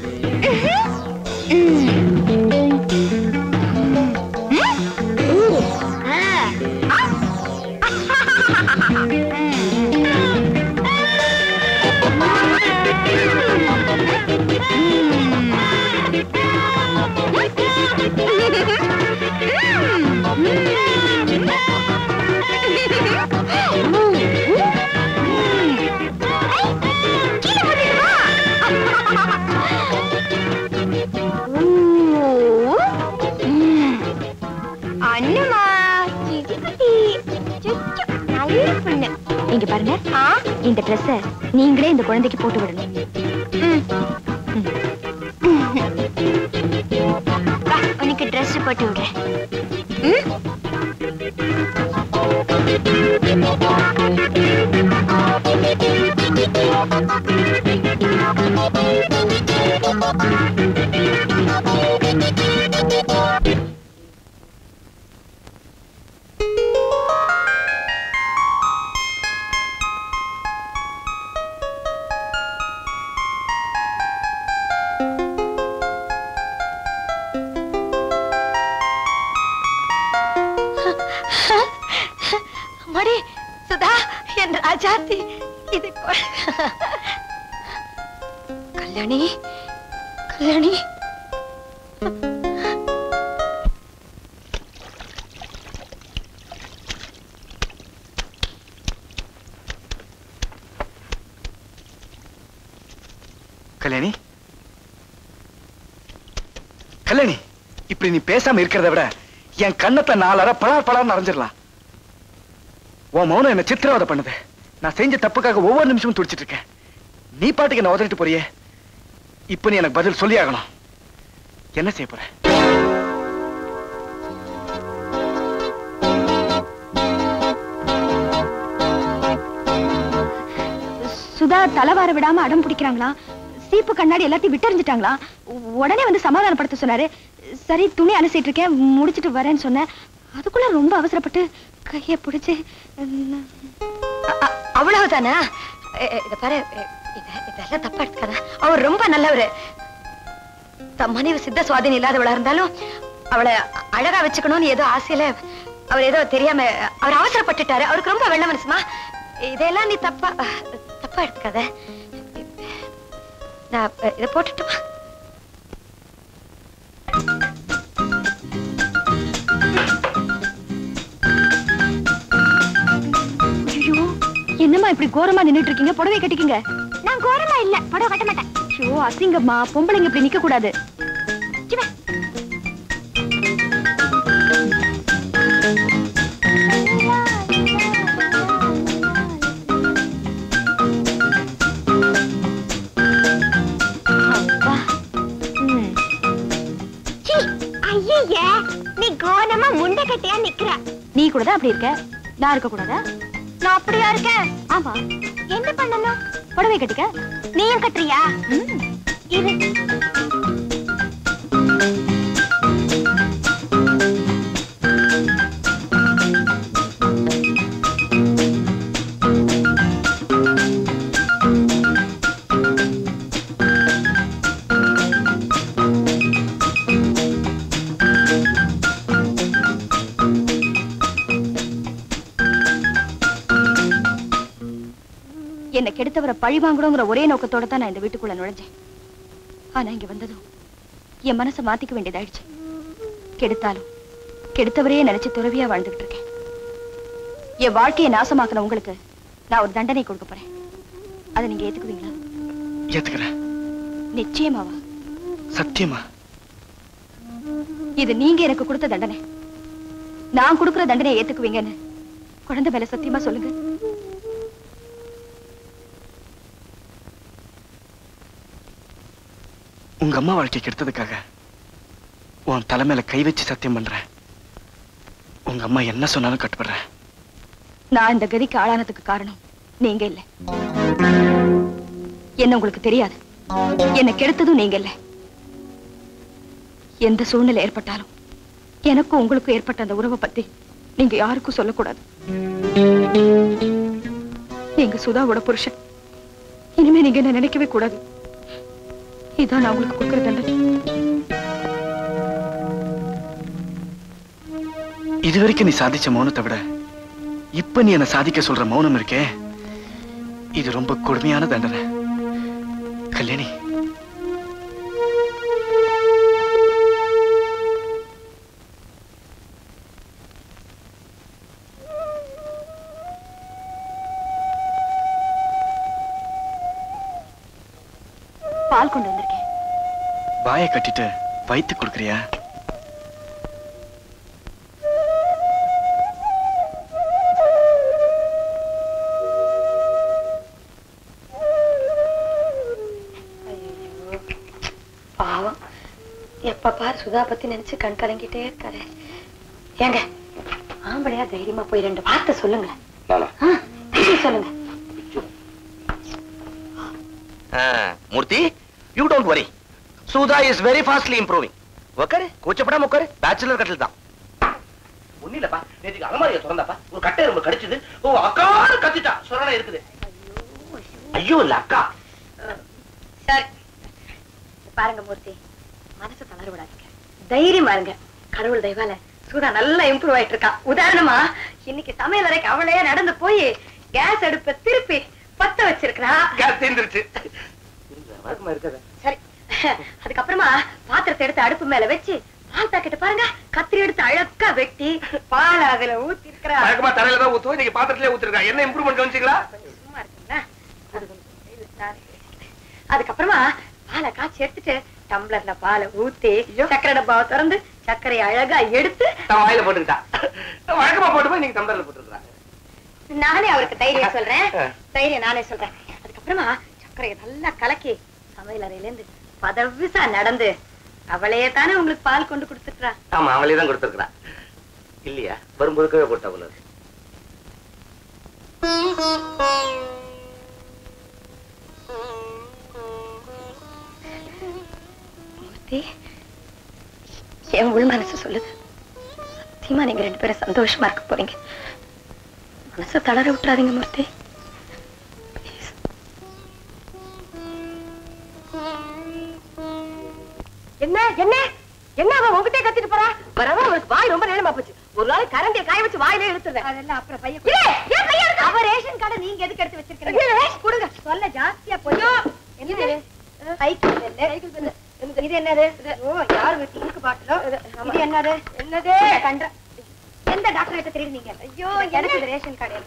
A: அண்ணமா சிட்டி குட்டி சுச்சு நல்ல பொண்ணு
H: இங்க பாருங்க இந்த ட்ரெஸ்ஸ நீங்களே இந்த குழந்தைக்கு போட்டு விடணும்
A: வா உனக்கு Dress போட்டு விடுறேன் ம்? மடி சுதா என் ராஜாத்தி இது கொ- கல்யாணி கல்யாணி
L: கல்யாணி கல்யாணி இப்படி நீ பேசாம இருக்கிறத விட என் கண்ணத்துல நாலரை பலார் பலார் நிறைஞ்சிடலாம் உன் மௌனம் என்ன சித்திரவதை பண்ணுது நான் செஞ்ச தப்புக்காக ஒவ்வொரு நிமிஷமும் துடிச்சிட்டு இருக்கேன் நீ பாட்டுக்கு என்ன உதறிட்டு போறியே இப்ப நீ எனக்கு பதில் சொல்லி ஆகணும் என்ன செய்ய போற
H: சுதா தலைவார விடாம அடம் பிடிக்கிறாங்களா சீப்பு கண்ணாடி எல்லாத்தையும் விட்டறிஞ்சிட்டாங்களா உடனே வந்து சமாதானப்படுத்த சொன்னாரு சரி துணி அலசிட்டு இருக்கேன் முடிச்சிட்டு வரேன்னு சொன்னேன் அதுக்குள்ள ரொம்ப அவசரப்பட்டு கைய பிடிச்சு
A: அவ்வளவுதானா எ- எ- இத பாரு எ- இத- இதெல்லாம் தப்பா எடுத்துக்காத அவர் ரொம்ப நல்லவரு தம் மனைவி சித்த சுவாதீனம் இல்லாதவளா இருந்தாலும் அவளை அ- அழகா வச்சுக்கணும்னு ஏதோ ஆசையில அவர் ஏதோ தெரியாம அவர் அவசரப்பட்டுட்டாரு அவருக்கு ரொம்ப வெள்ள மனசுமா இதெல்லாம் நீ தப்பா தப்பா எடுத்துக்காத நான் அ, இதை போட்டுட்டுமா
H: ஐயோ என்னம்மா இப்படி கோரமா நின்னுட்டு இருக்கீங்க புடவை கட்டிக்கங்க
I: நான் கோரமா இல்ல புடவை கட்ட மாட்டேன்
H: ஐயோ அசிங்கம்மா பொம்பளைங்க இப்படி நிக்க கூடாது
I: சீ, ஐயையே நீ கோரமா முண்டை கட்டியா நிக்கிற
H: நீ கூட தான் அப்படி இருக்க நான் இருக்க கூடாதா
I: நான் அப்படியா இருக்கேன்
H: ஆமா
I: என்ன பண்ணணும்
H: புடவை கட்டிக்க
I: நீயும் கட்டுறியா இரு
H: என்ன கெடுத்தவரை பழி வாங்கணுங்கிற ஒரே நோக்கத்தோட தான் நான் இந்த வீட்டுக்குள்ள நுழைஞ்சேன் ஆனா இங்க வந்ததும் என் மனசை மாத்திக்க வேண்டியதாயிடுச்சு கெடுத்தாலும் கெடுத்தவரையே நினைச்சு துறவியா வாழ்ந்துகிட்டு இருக்கேன் என் வாழ்க்கையை நாசமாக்கின உங்களுக்கு நான் ஒரு தண்டனை கொடுக்க போறேன் அதை நீங்க ஏத்துக்குவீங்களா
L: ஏத்துக்கிறேன்
H: நிச்சயமாவா
L: சத்தியமா
H: இது நீங்க எனக்கு கொடுத்த தண்டனை நான் கொடுக்கிற தண்டனையை ஏத்துக்குவீங்கன்னு குழந்தை மேல சத்தியமா சொல்லுங்க
L: உங்க அம்மா வாழ்க்கை கெடுத்ததுக்காக உன் தலைமையில கை வச்சு சத்தியம் பண்றேன் உங்க அம்மா என்ன சொன்னாலும் கட்டுப்படுறேன்
H: நான் இந்த கதிக்கு ஆளானதுக்கு காரணம் நீங்க இல்ல என்ன உங்களுக்கு தெரியாது என்ன கெடுத்ததும் நீங்க இல்ல எந்த சூழ்நிலை ஏற்பட்டாலும் எனக்கும் உங்களுக்கும் ஏற்பட்ட அந்த உறவை பத்தி நீங்க யாருக்கும் சொல்லக்கூடாது நீங்க சுதாவோட புருஷன் இனிமே நீங்க என்ன நினைக்கவே கூடாது இதான் நான் உங்களுக்கு கொடுக்கிற தண்டனை
L: இதுவரைக்கும் நீ சாதிச்ச மௌனத்தை விட இப்ப நீ என்ன சாதிக்க சொல்ற மௌனம் இருக்கே இது ரொம்ப கொடுமையான தண்டனை கல்யாணி
H: பால் கொண்டு வந்திருக்கேன்
L: வாயை கட்டிட்டு வயித்து கொடுக்குறியா
A: பாவம் எப்ப பாரு சுதா பத்தி நினைச்சு கண் கலங்கிட்டே இருக்காரு ஏங்க ஆம்பளையா தைரியமா போய் ரெண்டு வார்த்தை சொல்லுங்க சொல்லுங்க
C: மூர்த்தி you don't worry Sudha is very fastly improving உக்காரு கூச்சப்படாம உட்காரு பேச்சுலர் கட்டில் தான் ஒண்ணு இல்லப்பா நேற்றுக்கு அலமாரியை திறந்தாப்பா ஒரு கட்டை எறும்பு கடிச்சது ஓ அக்கான்னு கத்திட்டா சொரணை இருக்குது ஐயோ இல்ல அக்கா
A: சரி பாருங்க மூர்த்தி மனசு தளர விடாதீங்க தைரியமா இருங்க கடவுள் தெய்வால சுதா நல்லா இம்ப்ரூவ் ஆயிட்டு இருக்கா உதாரணமா இன்னைக்கு சமையல் அறைக்கு அவளே நடந்து போய் கேஸ் அடுப்பை திருப்பி பத்த வச்சிருக்கா
C: கேஸ் தீர்ந்துருச்சு வழக்கமா இருக்காது
A: சரி அதுக்கப்புறமா பாத்திரத்தை எடுத்து அடுப்பு மேல வச்சு பால் பாக்கெட் பாருங்க கத்திரி எடுத்து அழகா வெட்டி பால் அதுல ஊத்தி இருக்கிறா
C: வழக்கமா தலையில தான் ஊத்துவோம் இன்னைக்கு பாத்திரத்திலே ஊத்திருக்கா என்ன இம்ப்ரூவ்மெண்ட் கவனிச்சிங்களா
A: சும்மா இருக்குங்களா அது கொஞ்சம் கையில சாரி. அதுக்கப்புறமா பாலை காய்ச்சி எடுத்துட்டு டம்ளர்ல பாலை ஊத்தி சக்கரை டப்பாவை திறந்து சர்க்கரையை அழகா எடுத்து
C: நான் வாயில போட்டுக்கிட்டா வழக்கமா போட்டு போய் நீங்க டம்ளர்ல போட்டுருக்கா
A: நானே அவருக்கு தைரியம் சொல்றேன்
C: ஆ.
A: தைரியம் நானே சொல்றேன் அதுக்கப்புறமா சர்க்கரையை நல்லா கலக்கி சமையல் அறையில இருந்து பதவிசா நடந்து அவளையே தானே உங்களுக்கு பால் கொண்டு கொடுத்துட்டா
C: ஆமா அவளே தான் கொடுத்துருக்கா இல்லையா வரும்போது கீழே போட்டா போல இருக்கு.
A: மூர்த்தி என் உள் மனசு சொல்லுது சத்தியமா நீங்க ரெண்டு பேரும் சந்தோஷமா இருக்க போறீங்க மனசை தளர விட்டுறாதீங்க மூர்த்தி
D: என்ன என்ன என்ன அவன் உங்ககிட்ட கத்திட்டு போறா வரவா அவளுக்கு வாய் ரொம்ப நேரமா போச்சு ஒரு நாள் கரண்டியை காய வச்சு வாயிலே இழுத்துறேன்
A: அதெல்லாம் அப்புறம் பையன்
D: இல்ல, ஏன் கையை எடுக்க?
A: அவ ரேஷன் கார்டை நீங்க எதுக்கு எடுத்து வச்சிருக்கீங்க கொடுங்க சொல்ல ஜாஸ்தியா போய் என்னது சைக்கிள் பெல்லு. இது என்னது ஓ யார் வீட்டு இருக்கு பாட்டிலோ இது என்னது என்னது கண்ட எந்த டாக்டர் கிட்ட தெரியுது ஐயோ எனக்கு இது ரேஷன் கார்டு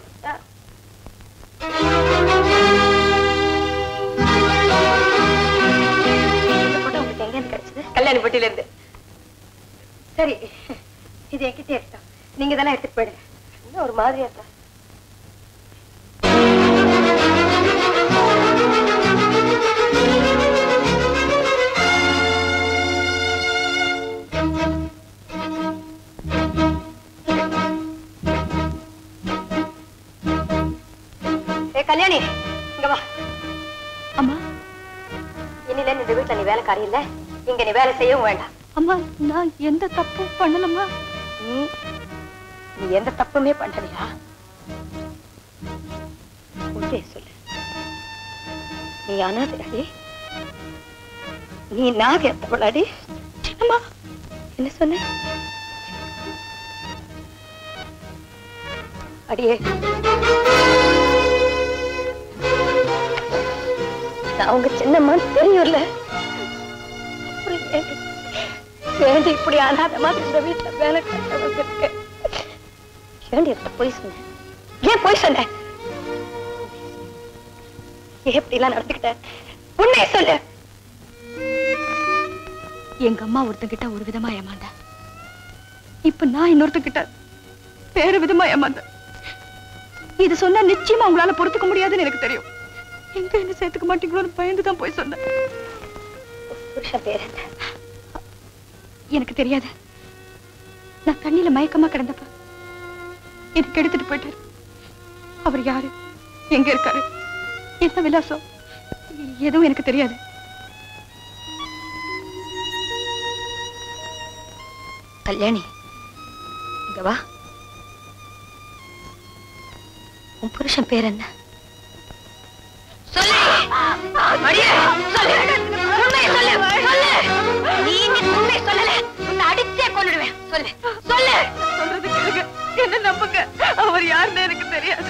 A: இந்த photo உங்களுக்கு எங்க இருந்து கிடைச்சது
D: கல்யாணப்பட்டியில இருந்து
A: சரி இது என்கிட்ட இருக்கட்டும் நீங்க தானே எடுத்துட்டு போயிடுங்க இன்னும் ஒரு மாதிரியா இருக்கா ஏ கல்யாணி இங்க வா
H: அம்மா
A: இன்னில இருந்து இந்த வீட்டுல நீ வேலைக்காரி இல்ல இங்க நீ வேலை செய்யவும் வேண்டாம்
H: அம்மா நான் எந்த தப்பும் பண்ணலம்மா
A: நீ நீ எந்த தப்புமே பண்ணலையா உண்மையை சொல்லு நீ அனாதையாடி நீ நாக எத்தவளாடி அம்மா என்ன சொன்ன அடியே நான் உங்க சின்னம்மான்னு தெரியும்ல அப்புறம் ஏண்டி ஏண்டி இப்படி அனாத மாதிரி இந்த வீட்டுல வேலை கட்ட வந்திருக்க ஏண்டி என்கிட்ட போய் சொன்ன ஏன் போய் சொன்ன ஏன் இப்படி எல்லாம் நடந்துக்கிட்ட உண்மையை சொல்லு
H: எங்க அம்மா ஒருத்தங்கிட்ட ஒரு விதமா ஏமாந்தா இப்ப நான் இன்னொருத்தங்கிட்ட வேற விதமா ஏமாந்தேன் இது சொன்னா நிச்சயமா உங்களால பொறுத்துக்க முடியாதுன்னு எனக்கு தெரியும் எங்க என்ன சேர்த்துக்க மாட்டீங்களோன்னு பயந்துதான் போய் சொன்னேன்
A: புருஷன் பேர் என்ன
H: எனக்கு தெரியாது நான் தண்ணியில மயக்கமா கிடந்தப்ப எனக்கு எடுத்துட்டு போயிட்டாரு அவர் யாரு எங்க இருக்காரு என்ன விலாசம் எதுவும் எனக்கு தெரியாது
A: கல்யாணி இங்க வா உன் புருஷன் பேர் என்ன சொல்லு அடியே, சொல்லு உண்மையை சொல்லு சொல்லு நீ இன்னைக்கு உண்மையை சொல்லல உன்னை அடிச்சே கொன்னுடுவேன் சொல்லு சொல்லு
H: சொல்றது கேளுங்க என்ன நம்புங்க அவர் யாருன்னு எனக்கு தெரியாது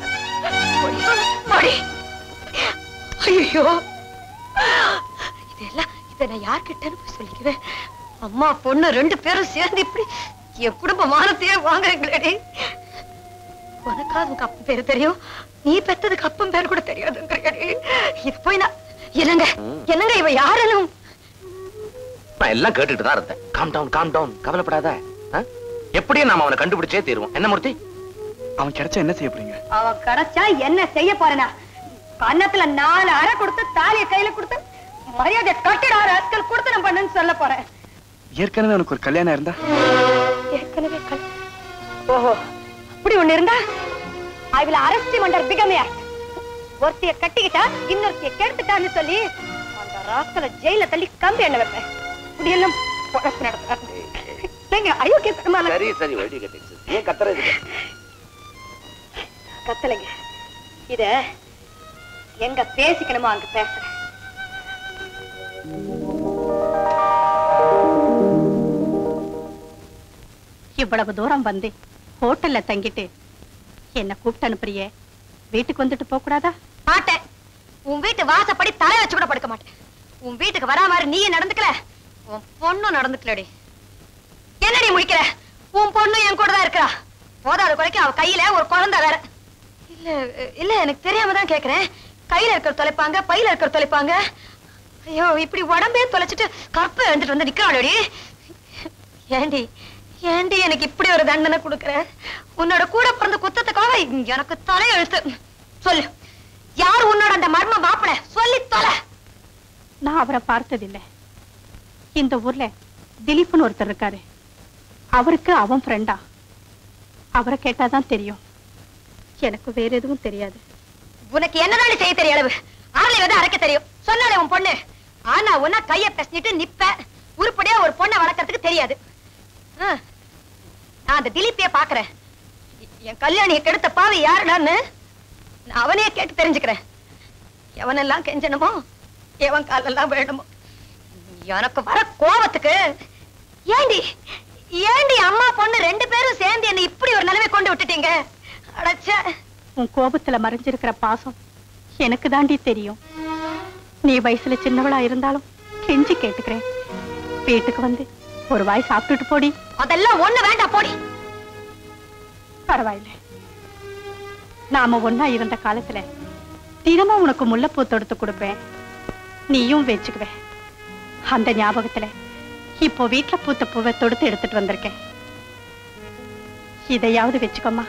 A: மடி ஐயோ இதெல்லாம் இதை நான் யார்கிட்டன்னு போய் சொல்லிக்குவேன் அம்மா பொண்ணு ரெண்டு பேரும் சேர்ந்து இப்படி என் குடும்ப மானத்தையே வாங்குறீங்களேடி உனக்காவது உங்க அப்பன் பேரு தெரியும் நீ பெத்ததுக்கு அப்பன் பேர் கூட தெரியாதுங்கிறீடி இது போய் நான் என்னங்க என்னங்க இவ யாருன்னு
C: நான் எல்லாம் கேட்டுட்டு தான் இருந்தேன் காம் டவுன் காம் டவுன் கவலைப்படாத ஆ? எப்படியும் நாம அவனை கண்டுபிடிச்சே தீருவோம் என்ன மூர்த்தி
L: அவன் கிடைச்சா என்ன செய்ய போறீங்க
A: அவன் கிடைச்சா என்ன செய்ய போறேனா கன்னத்துல நாலு அரை கொடுத்து தாலிய கையில கொடுத்து மரியாதை கட்டிட ஆறு அஸ்கல் கொடுத்து நான் பண்ணுன்னு சொல்ல போறேன்
L: ஏற்கனவே உனக்கு ஒரு கல்யாணம் இருந்தா
A: ஏற்கனவே கல் ஓஹோ அப்படி ஒண்ணு இருந்தா ஐ வில் அரஸ்ட் மண்டர் பிகமையா ஒருத்திய கட்டிக்கிட்டா இன்னொருத்திய கெடுத்துட்டான்னு சொல்லி அந்த ராஸ்கல ஜெயில தள்ளி கம்பி எண்ண வைப்பேன் இப்படியெல்லாம் பொழப்பு நடத்துறாங்க அயோக்கிய பெருமாள்
C: சரி சரி வழி கட்டிச்சு ஏன் கத்துறது
A: கத்தலைங்க இத எங்க பேசிக்கணுமோ அங்க பேசுறேன்
D: இவ்வளவு தூரம் வந்து ஹோட்டல்ல தங்கிட்டு என்ன கூப்பிட்டு அனுப்புறியே வீட்டுக்கு வந்துட்டு போக கூடாதா
A: மாட்டேன் உன் வீட்டு வாசப்படி தலை வச்சு கூட படுக்க மாட்டேன் உன் வீட்டுக்கு வரா மாதிரி நீயே நடந்துக்கல உன் பொண்ணும் நடந்துக்கலடி என்னடி முடிக்கிற உன் பொண்ணு என் கூட தான் இருக்கா போதாத குறைக்கு அவ கையில ஒரு குழந்தை வேற இல்ல இல்ல எனக்கு தெரியாம தான் கேக்குறேன் கையில இருக்கிற தொலைப்பாங்க பையில இருக்கிற தொலைப்பாங்க ஐயோ இப்படி உடம்பே தொலைச்சிட்டு கற்ப எழுந்துட்டு வந்து நிக்கிறாளடி ஏண்டி ஏண்டி எனக்கு இப்படி ஒரு தண்டனை கொடுக்குற உன்னோட கூட பிறந்த குத்தத்துக்காக எனக்கு தலையெழுத்து சொல்லு யார் உன்னோட அந்த மர்ம மாப்பிள சொல்லி தொலை
P: நான் அவரை பார்த்ததில்லை இந்த ஊர்ல திலீப்னு ஒருத்தர் இருக்காரு அவருக்கு அவன் ஃப்ரெண்டா அவரை கேட்டாதான் தெரியும் எனக்கு வேற எதுவும் தெரியாது
A: உனக்கு என்னதான் செய்ய தெரிய அளவு ஆளை வந்து அரைக்க தெரியும் சொன்னாலே உன் பொண்ணு ஆனா உன்ன கைய பிசைஞ்சிட்டு நிப்ப உருப்படியா ஒரு பொண்ணை வளர்க்கறதுக்கு தெரியாது ஆ. நான் அந்த திலீப்பிய பாக்குறேன் என் கல்யாணிய கெடுத்த பாவி யாருடான்னு நான் அவனையே கேட்டு தெரிஞ்சுக்கிறேன் எவனெல்லாம் கெஞ்சணுமோ எவன் காலெல்லாம் வேணுமோ எனக்கு வர கோபத்துக்கு ஏண்டி ஏண்டி அம்மா பொண்ணு ரெண்டு பேரும் சேர்ந்து என்ன இப்படி ஒரு நிலைமை கொண்டு விட்டுட்டீங்க அடச்சே
P: உன் கோபத்துல மறைஞ்சிருக்கிற பாசம் எனக்கு தாண்டி தெரியும் நீ வயசுல சின்னவளா இருந்தாலும் கெஞ்சி கேட்டுக்கிறேன் வீட்டுக்கு வந்து ஒரு வாய் சாப்பிட்டுட்டு போடி
A: அதெல்லாம் ஒண்ணு வேண்டாம் போடி
P: பரவாயில்ல நாம ஒண்ணா இருந்த காலத்துல தினமும் உனக்கு முல்லைப்பூ தொடுத்து கொடுப்பேன் நீயும் வச்சுக்குவ அந்த ஞாபகத்துல இப்போ வீட்டுல பூத்த பூவை தொடுத்து எடுத்துட்டு வந்திருக்கேன் இதையாவது வச்சுக்கோமா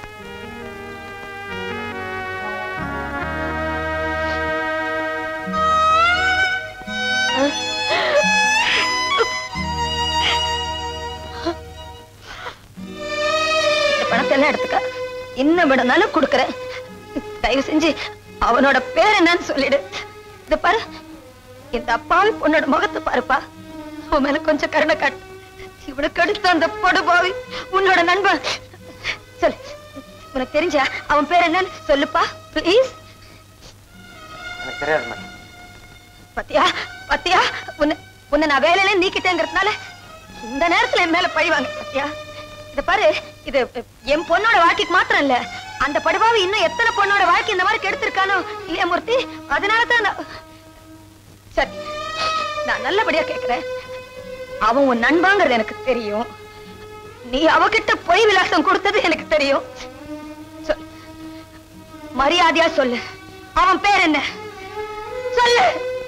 A: இந்த பணத்தை எல்லாம் எடுத்துக்க இன்னும் விடனாலும் கொடுக்கறேன் தயவு செஞ்சு அவனோட பேர் என்னன்னு சொல்லிடு இது பாரு இந்த அப்பாவி பொண்ணோட முகத்தை பாருப்பா அவன் மேல கொஞ்சம் கருணை காட்டு இவனுக்கு அடுத்த அந்த படுபாவி உன்னோட நண்பன் சொல்லு உனக்கு தெரிஞ்சா அவன் பேர் என்னன்னு சொல்லுப்பா ப்ளீஸ்
C: எனக்கு தெரியாது மேடம்
A: பத்தியா பத்தியா உன்னை உன்னை நான் வேலையில நீக்கிட்டேங்கிறதுனால இந்த நேரத்துல என் மேல பழிவாங்க பத்தியா இத பாரு இது என் பொண்ணோட வாழ்க்கைக்கு மாத்திரம் இல்ல அந்த படுபாவி இன்னும் எத்தனை பொண்ணோட வாழ்க்கை இந்த மாதிரி கெடுத்திருக்கானோ இல்லையா மூர்த்தி அதனால தான் நான் சரி நான் நல்லபடியா கேக்குறேன் அவன் உன் நண்பாங்கிறது எனக்கு தெரியும் நீ அவகிட்ட பொய் விலாசம் கொடுத்தது எனக்கு தெரியும் சொல்லு மரியாதையா சொல்லு அவன் பேர் என்ன சொல்லு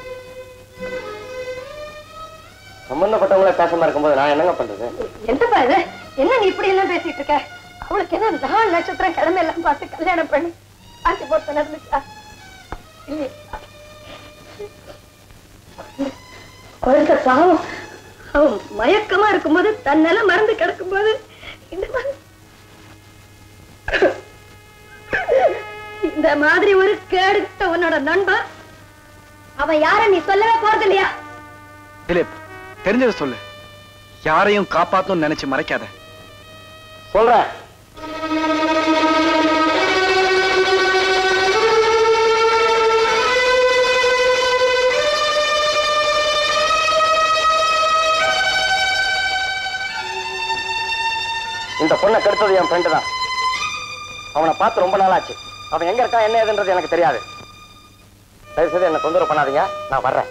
C: சம்பந்தப்பட்டவங்கள பேசாம இருக்கும்போது நான் என்னங்க பண்றது
A: என்னப்பா இது என்ன நீ இப்படி எல்லாம் பேசிட்டு இருக்க அவளுக்கு என்ன நாலு நட்சத்திரம் கிழமை எல்லாம் பார்த்து கல்யாணம் பண்ணி ஆட்சி போட்டு நடந்துச்சா இல்லையா குழந்தை பாவம் அவன் மயக்கமா இருக்கும்போது தன்னால மறந்து கிடக்கும்போது இந்த மாதிரி இந்த மாதிரி ஒரு கேடுகிட்ட உன்னோட நண்பன் அவன் யார நீ சொல்லவே போறது இல்லையா
L: திலீப் தெரிஞ்சதை சொல்லு யாரையும் காப்பாத்தணும்னு நினைச்சு மறைக்காத
C: சொல்றேன் இந்த பொண்ணை கெடுத்தது என் ஃப்ரெண்டு தான் அவனை பார்த்து ரொம்ப நாள் ஆச்சு அவன் எங்க இருக்கான் என்ன ஏதுன்றது எனக்கு தெரியாது தயவு செய்து என்ன தொந்தரவு பண்ணாதீங்க நான் வர்றேன்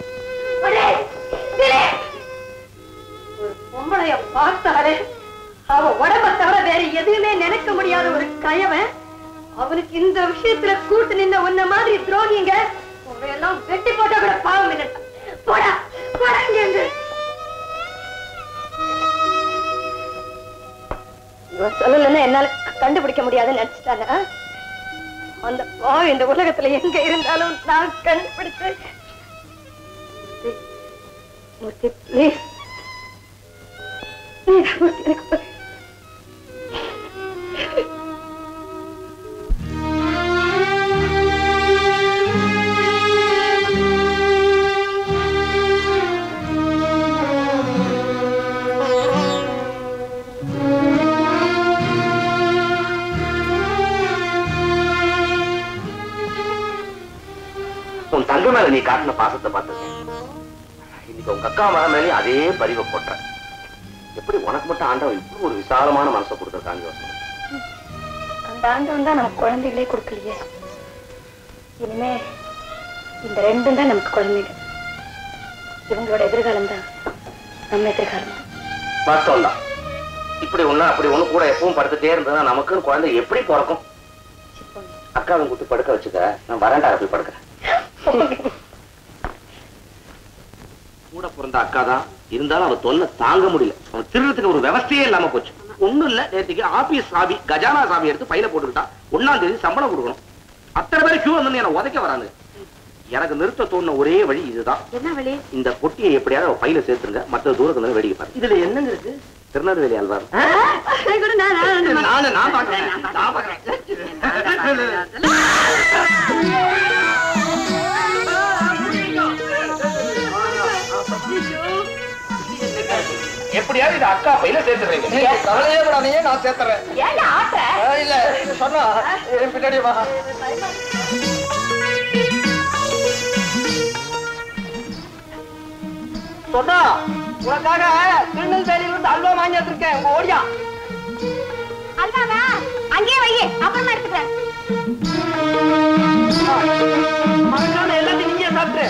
A: ஒரு பொம்பளைய பார்த்தாலே அவ உடம்ப தவிர வேற எதுவுமே நினைக்க முடியாத ஒரு கயவன் அவனுக்கு இந்த விஷயத்துல கூட்டு நின்ன உன்ன மாதிரி துரோகிங்க எல்லாம் வெட்டி போட்டா கூட பாவம் இல்லை போடா போடா இங்க இருந்து இவன் சொல்லலன்னா என்னால கண்டுபிடிக்க முடியாதுன்னு நினைச்சிட்டாங்க அந்த பாவம் இந்த உலகத்துல எங்க இருந்தாலும் நான் கண்டுபிடிச்சு மூர்த்தி ப்ளீஸ் எனக்கு
C: உன் தங்க மேல நீ காட்டின பாசத்தை பார்த்துருக்கேன் இன்னைக்கு உங்க அக்கா மகன் மேலேயும் அதே பரிவை போட்ட எப்படி உனக்கு மட்டும் ஆண்டவன் இப்படி ஒரு விசாலமான மனசை கொடுத்துருக்காங்க யோசனை
A: அந்த ஆண்டவன் தான் நமக்கு குழந்தைகளே கொடுக்கலையே இனிமே இந்த ரெண்டும் தான் நமக்கு குழந்தைகள் இவங்களோட எதிர்காலம் தான் நம்ம எதிர்காலம்
C: வாஸ்தவம் தான் இப்படி ஒண்ணு அப்படி ஒண்ணு கூட எப்பவும் படுத்துட்டே இருந்ததுன்னா நமக்குன்னு குழந்தை எப்படி பிறக்கும் அக்காவை கூட்டி படுக்க வச்சுக்க நான் வரண்டார போய் படுக்கிறேன் கூட பிறந்த அக்கா தான் இருந்தாலும் அவ தொல்லை தாங்க முடியல அவன் திருடுறதுக்கு ஒரு விவசாயே இல்லாம போச்சு ஒண்ணும் இல்ல நேற்றுக்கு ஆபீஸ் சாவி கஜானா சாவி எடுத்து பையில போட்டுக்கிட்டா ஒண்ணாம் தேதி சம்பளம் கொடுக்கணும் அத்தனை பேர் கியூ வந்து என்ன உதைக்க வராங்க எனக்கு நிறுத்த தோணுன ஒரே வழி இதுதான்
B: என்ன வழி
C: இந்த பொட்டியை எப்படியாவது அவ பையில சேர்த்துருங்க மற்ற தூரத்துல இருந்து வேடிக்கை பாருங்க
E: இதுல என்னங்க இருக்கு
C: திருநெல்வேலி அல்வா
E: நானு நான் பாக்குறேன் நான் பாக்குறேன்
C: எப்படியாவது இது அக்கா பையில சேர்த்துறீங்க
E: கவலையே படாதீங்க நான் சேர்த்துறேன்
B: ஏன்டா ஆட்ட
E: ஆ, இல்ல சொன்னா என் பின்னாடி வா சொன்னா உனக்காக திருநெல்வேலியில இருந்து அல்வா வாங்கி வந்திருக்கேன் உங்க ஓடியா
A: அல்வாவா அங்கேயே வையே அப்புறமா எடுத்துக்கிறேன்
E: மறக்காம எல்லாத்தையும் நீங்க சாப்பிட்டு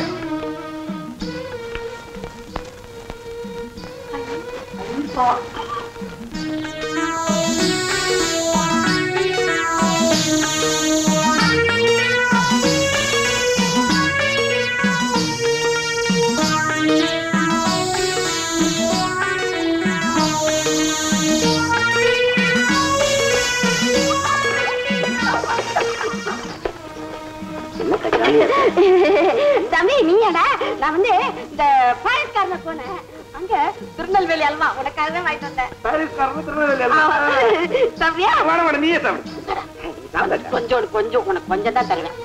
B: தம்பி நீங்கடா நான் வந்து இந்த பாரிஸ் கார்னர் போனேன் அங்க திருநெல்வேலி அல்வா உனக்காக தான் வாங்கிட்டு வந்தேன் ஆமா. சாப்பிடுறியா?
E: வேணாம் வேணாம் நீயே சாப்பிடு
B: கொஞ்சம் கொஞ்சம் உனக்கு கொஞ்சம் தான் தருவேன்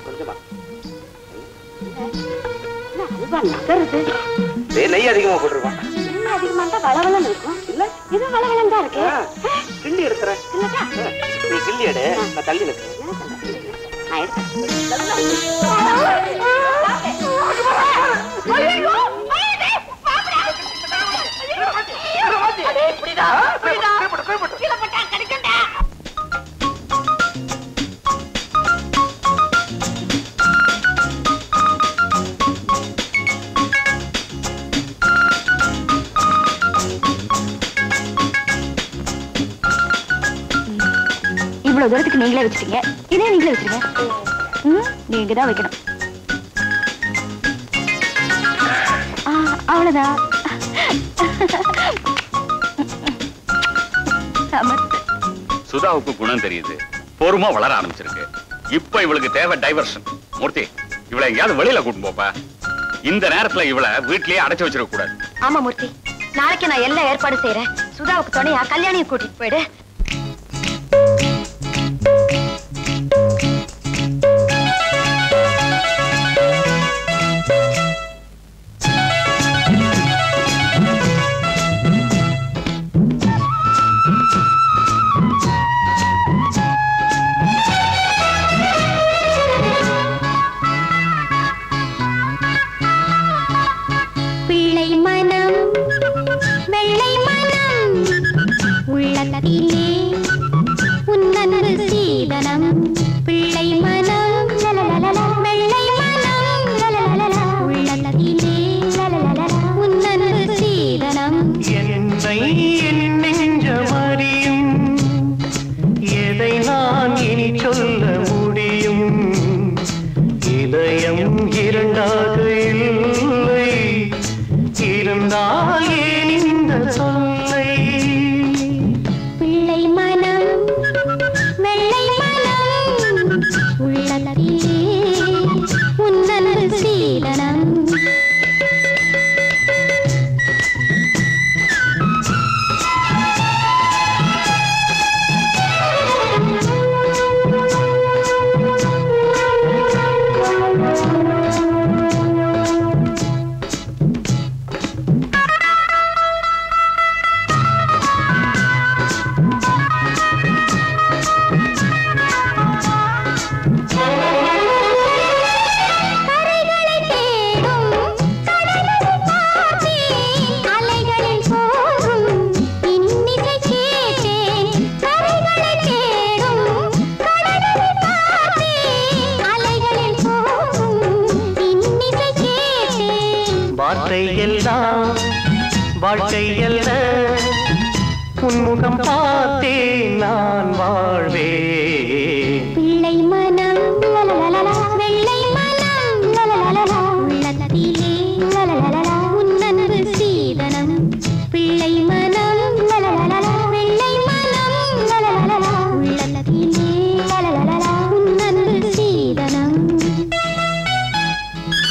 B: என்ன அல்வா நகருது
C: டேய், நெய் அதிகமா போட்டுருவான்
B: இன்னும் அதிகமா இருந்தா வளவளன்னு இருக்கும் இல்ல இது வளவளன்னு தான் இருக்கு
C: கிள்ளி எடுக்கிறேன்
B: இல்லக்கா
C: நீ கிள்ளி எடு நான் தள்ளி நிற்கிறேன்
B: நான் எடுக்கிறேன்
H: இவ்வளவு தூரத்துக்கு நீங்களே வச்சுட்டீங்க இதே நீங்களே வச்சிருங்க ம், நீங்க தான் வைக்கணும் ஆ, அவ்வளவுதான் சமத்து
M: சுதாவுக்கு குணம் தெரியுது பொறுமா வளர ஆரம்பிச்சிருக்கு இப்ப இவளுக்கு தேவை டைவர்ஷன் மூர்த்தி இவளை எங்கேயாவது வெளியில கூட்டு போப்பா இந்த நேரத்துல இவளை வீட்லயே அடைச்சு வச்சிருக்க கூடாது
A: ஆமா மூர்த்தி நாளைக்கு நான் எல்லா ஏற்பாடு செய்யறேன் சுதாவுக்கு துணையா கல்யாணியை கூட்டிட்டு போயிடு
K: பிள்ளை மனம் வெள்ளை மனம் உள்ளத்திலே உன்னன்பு சீதனம் பிள்ளை மனம் லலலலலா, வெள்ளை மனம் லலலலலா, உள்ளத்திலே லலலலலா, உன்னன்பு சீதனம்
O: என்னை என் நெஞ்சம் அறியும் எதை நான் இனி சொல்ல முடியும் இதயம் இரண்டாக இல்லை இருந்தால் ஏன் இந்த சொல்லை
K: பிள்ளை மனம் வெள்ளை மனம் உள்ளத்திலே உன்னன்பு சீதனம் கரைகளை தேடும் கடலை பார்த்தேன் அலைகளில் போகும் இன்னிசை கேட்டேன் கரைகளை தேடும் கடலை பார்த்தேன் அலைகளில் போகும் இன்னிசை கேட்டேன்
O: வார்த்தை எல்லாம் வாழ்க்கை அல்ல உன்முகம் பார்த்தே நான் வாழ்வேன்
K: பிள்ளை மனம் லலலலலா, வெள்ளை மனம் லலலலலா, உள்ளத்திலே லலலலலா, உன்னன்பு சீதனம் பிள்ளை மனம் லலலலலா, வெள்ளை மனம் லலலலலா, உள்ளத்திலே லலலலலா, உன்னன்பு சீதனம்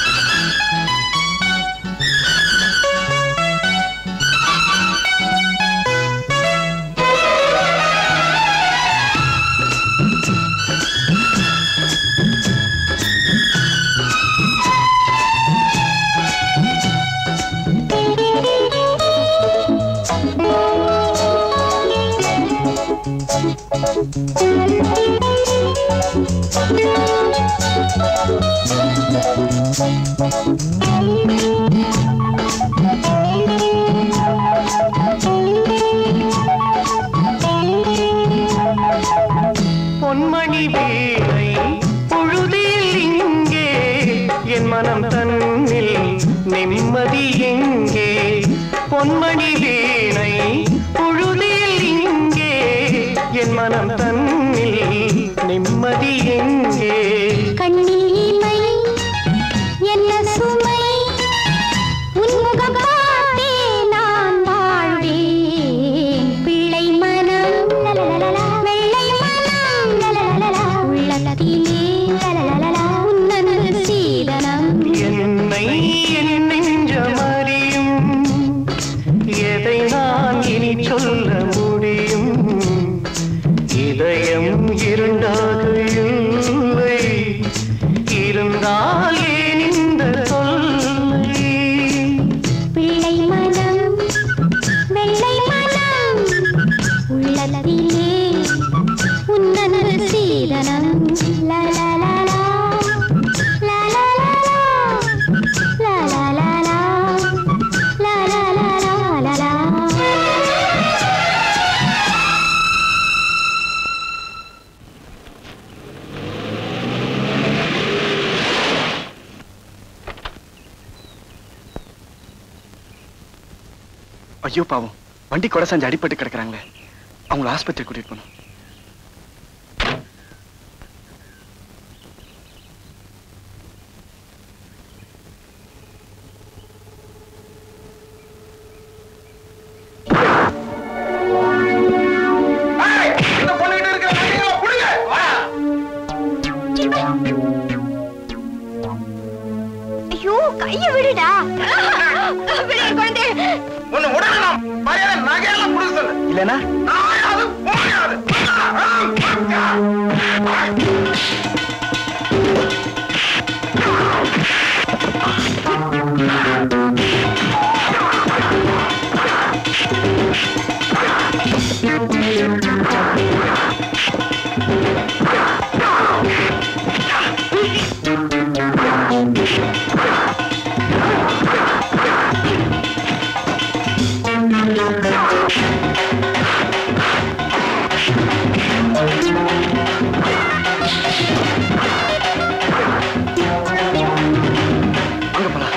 O: பொன்மணி வீணை பொழுதில் இங்கே என் மனம் தன்னில் நிம்மதி எங்கே பொன்மணி வீணை பொழுதில் இங்கே என் மனம் தன்னில் நிம்மதி எங்கே
K: கண்ணீமை என்ன சுமை உன்முகம் பார்த்தே நான் வாழ்வேன் பிள்ளை மனம் லலலலலா, வெள்ளை மனம் லலலலலா, உள்ளத்திலே லலலலலா, உன்னன்பு சீதனம்
O: என்னை என் நெஞ்சமறியும் எதை நான் இனி சொல்ல முடியும் இதயம் இரண்டாக இல்லை இருந்தால் ஏன் இந்த தொல்லை
K: பிள்ளை மனம் வெள்ளை மனம் உள்ளத்திலே உன்னன்பு சீதனம் லலலலா, லலலலா, லலலலா, லலலலா.
L: ஐயோ பாவம் வண்டி கொடை செஞ்சு அடிபட்டு கிடக்குறாங்களே அவங்கள ஆஸ்பத்திரி கூட்டிட்டு போகணும்
F: இந்த பொண்ணுகிட்ட இருக்கிற நகைகளை புடுங்க. வா.
K: ஐயோ கைய விடுடா விடு என் குழந்தை
F: உன்னை உடனே மரியாதை நகையெல்லாம் புடுங்க சொல்லு
L: இல்லனா
F: நாயாது போயாது
L: வாங்க போலாம்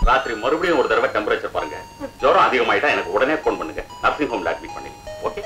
M: ராத்திரி மறுபடியும் ஒரு தடவை டெம்பரேச்சர் பாருங்க ஜுரம் அதிகமாயிட்டா எனக்கு உடனே ஃபோன் பண்ணுங்க நர்சிங் ஹோம்ல அட்மிட் பண்ணி ஓகே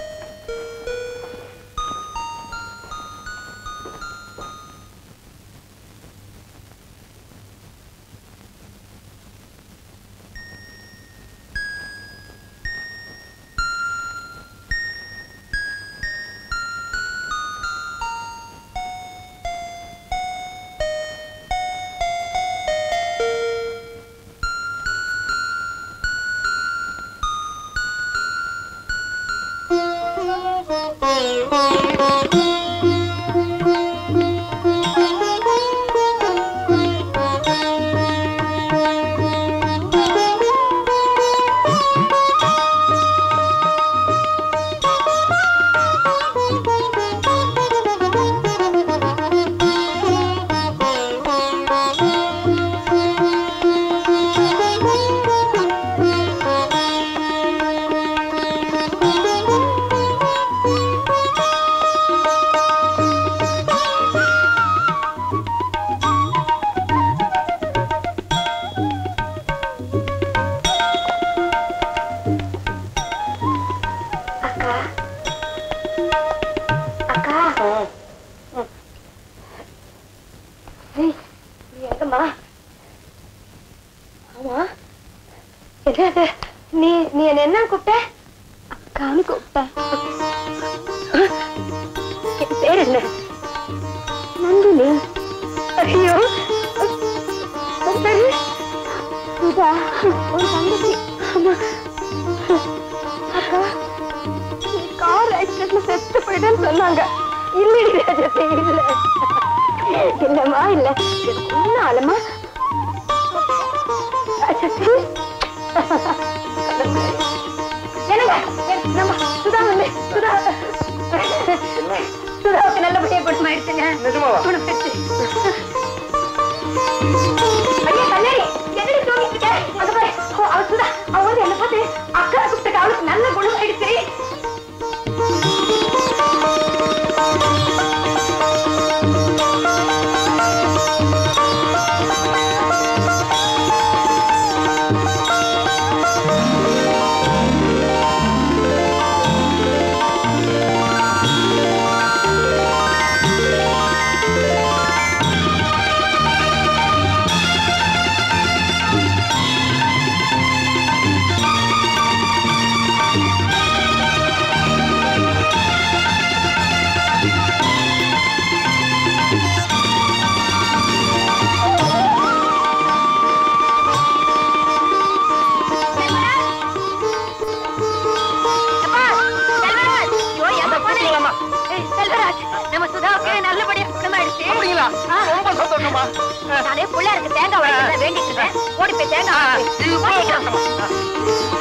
A: ஏய், நீ எங்கம்மா ஆமா என்னது நீ நீ என்ன என்ன கூப்பிட்ட அக்கான்னு கூப்பிட்டேன் என் பேர் என்ன நந்தினி ஐயோ உன் பேரு சுதா ஒரு தங்கச்சி ஆமா அக்கா நீ கார் ஆக்சிடென்ட்ல செத்து போயிட்டேன்னு சொன்னாங்க இல்லடி ராஜத்தை இல்ல இல்லம்மா இல்ல எனக்கு ஒண்ணும் ஆலமா ராஜத்தி என்னங்க என்- நம்ம சுதா வந்து சுதா சுதாவுக்கு நல்லபடியா குணமாயிடுச்சுங்க குணமாயிடுச்சு ஐயா கண்ணாடி என்னடி தூங்கிட்டு இருக்க அங்க பாரு ஓ, அவ சுதா அவ வந்து என்ன பார்த்து அக்கா கூப்பிட்டு அவளுக்கு நல்ல குணமாயிடுச்சு செல்வராஜ் நம்ம சுதாவுக்கு நல்லபடியா குணமாயிடுச்சு ரொம்ப சந்தோஷமா நானே பிள்ளையாருக்கு தேங்காய் உடைக்கிறத வேண்டிட்டு இருந்தேன் ஓடி போய் தேங்காய் உடைக்கிறேன்.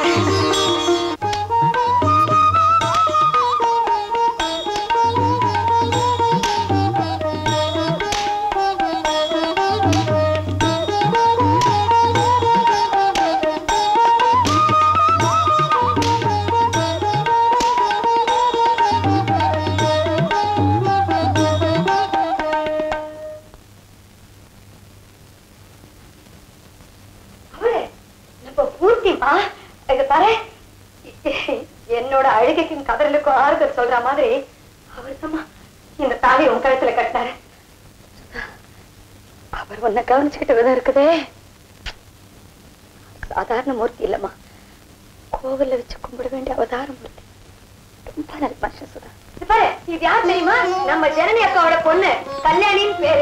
A: அவரு நம்ம பூர்த்திமா இங்க பாரு என்னோட அழுகைக்கும் கதறலுக்கும் ஆறுதல் சொல்ற மாதிரி அவர் தான் இந்த தாலி உன் கழுத்துல கட்டினாரு அவர் உன்னை கவனிச்சுக்கிட்டு விதம் இருக்குதே சாதாரண மூர்த்தி இல்லம்மா கோவில்ல வச்சு கும்பிட வேண்டிய அவதார மூர்த்தி ரொம்ப நல்ல மனுஷன் சுதா இது பாரு இது யார் தெரியுமா நம்ம ஜனனி அக்காவோட பொண்ணு கல்யாணின்னு பேரு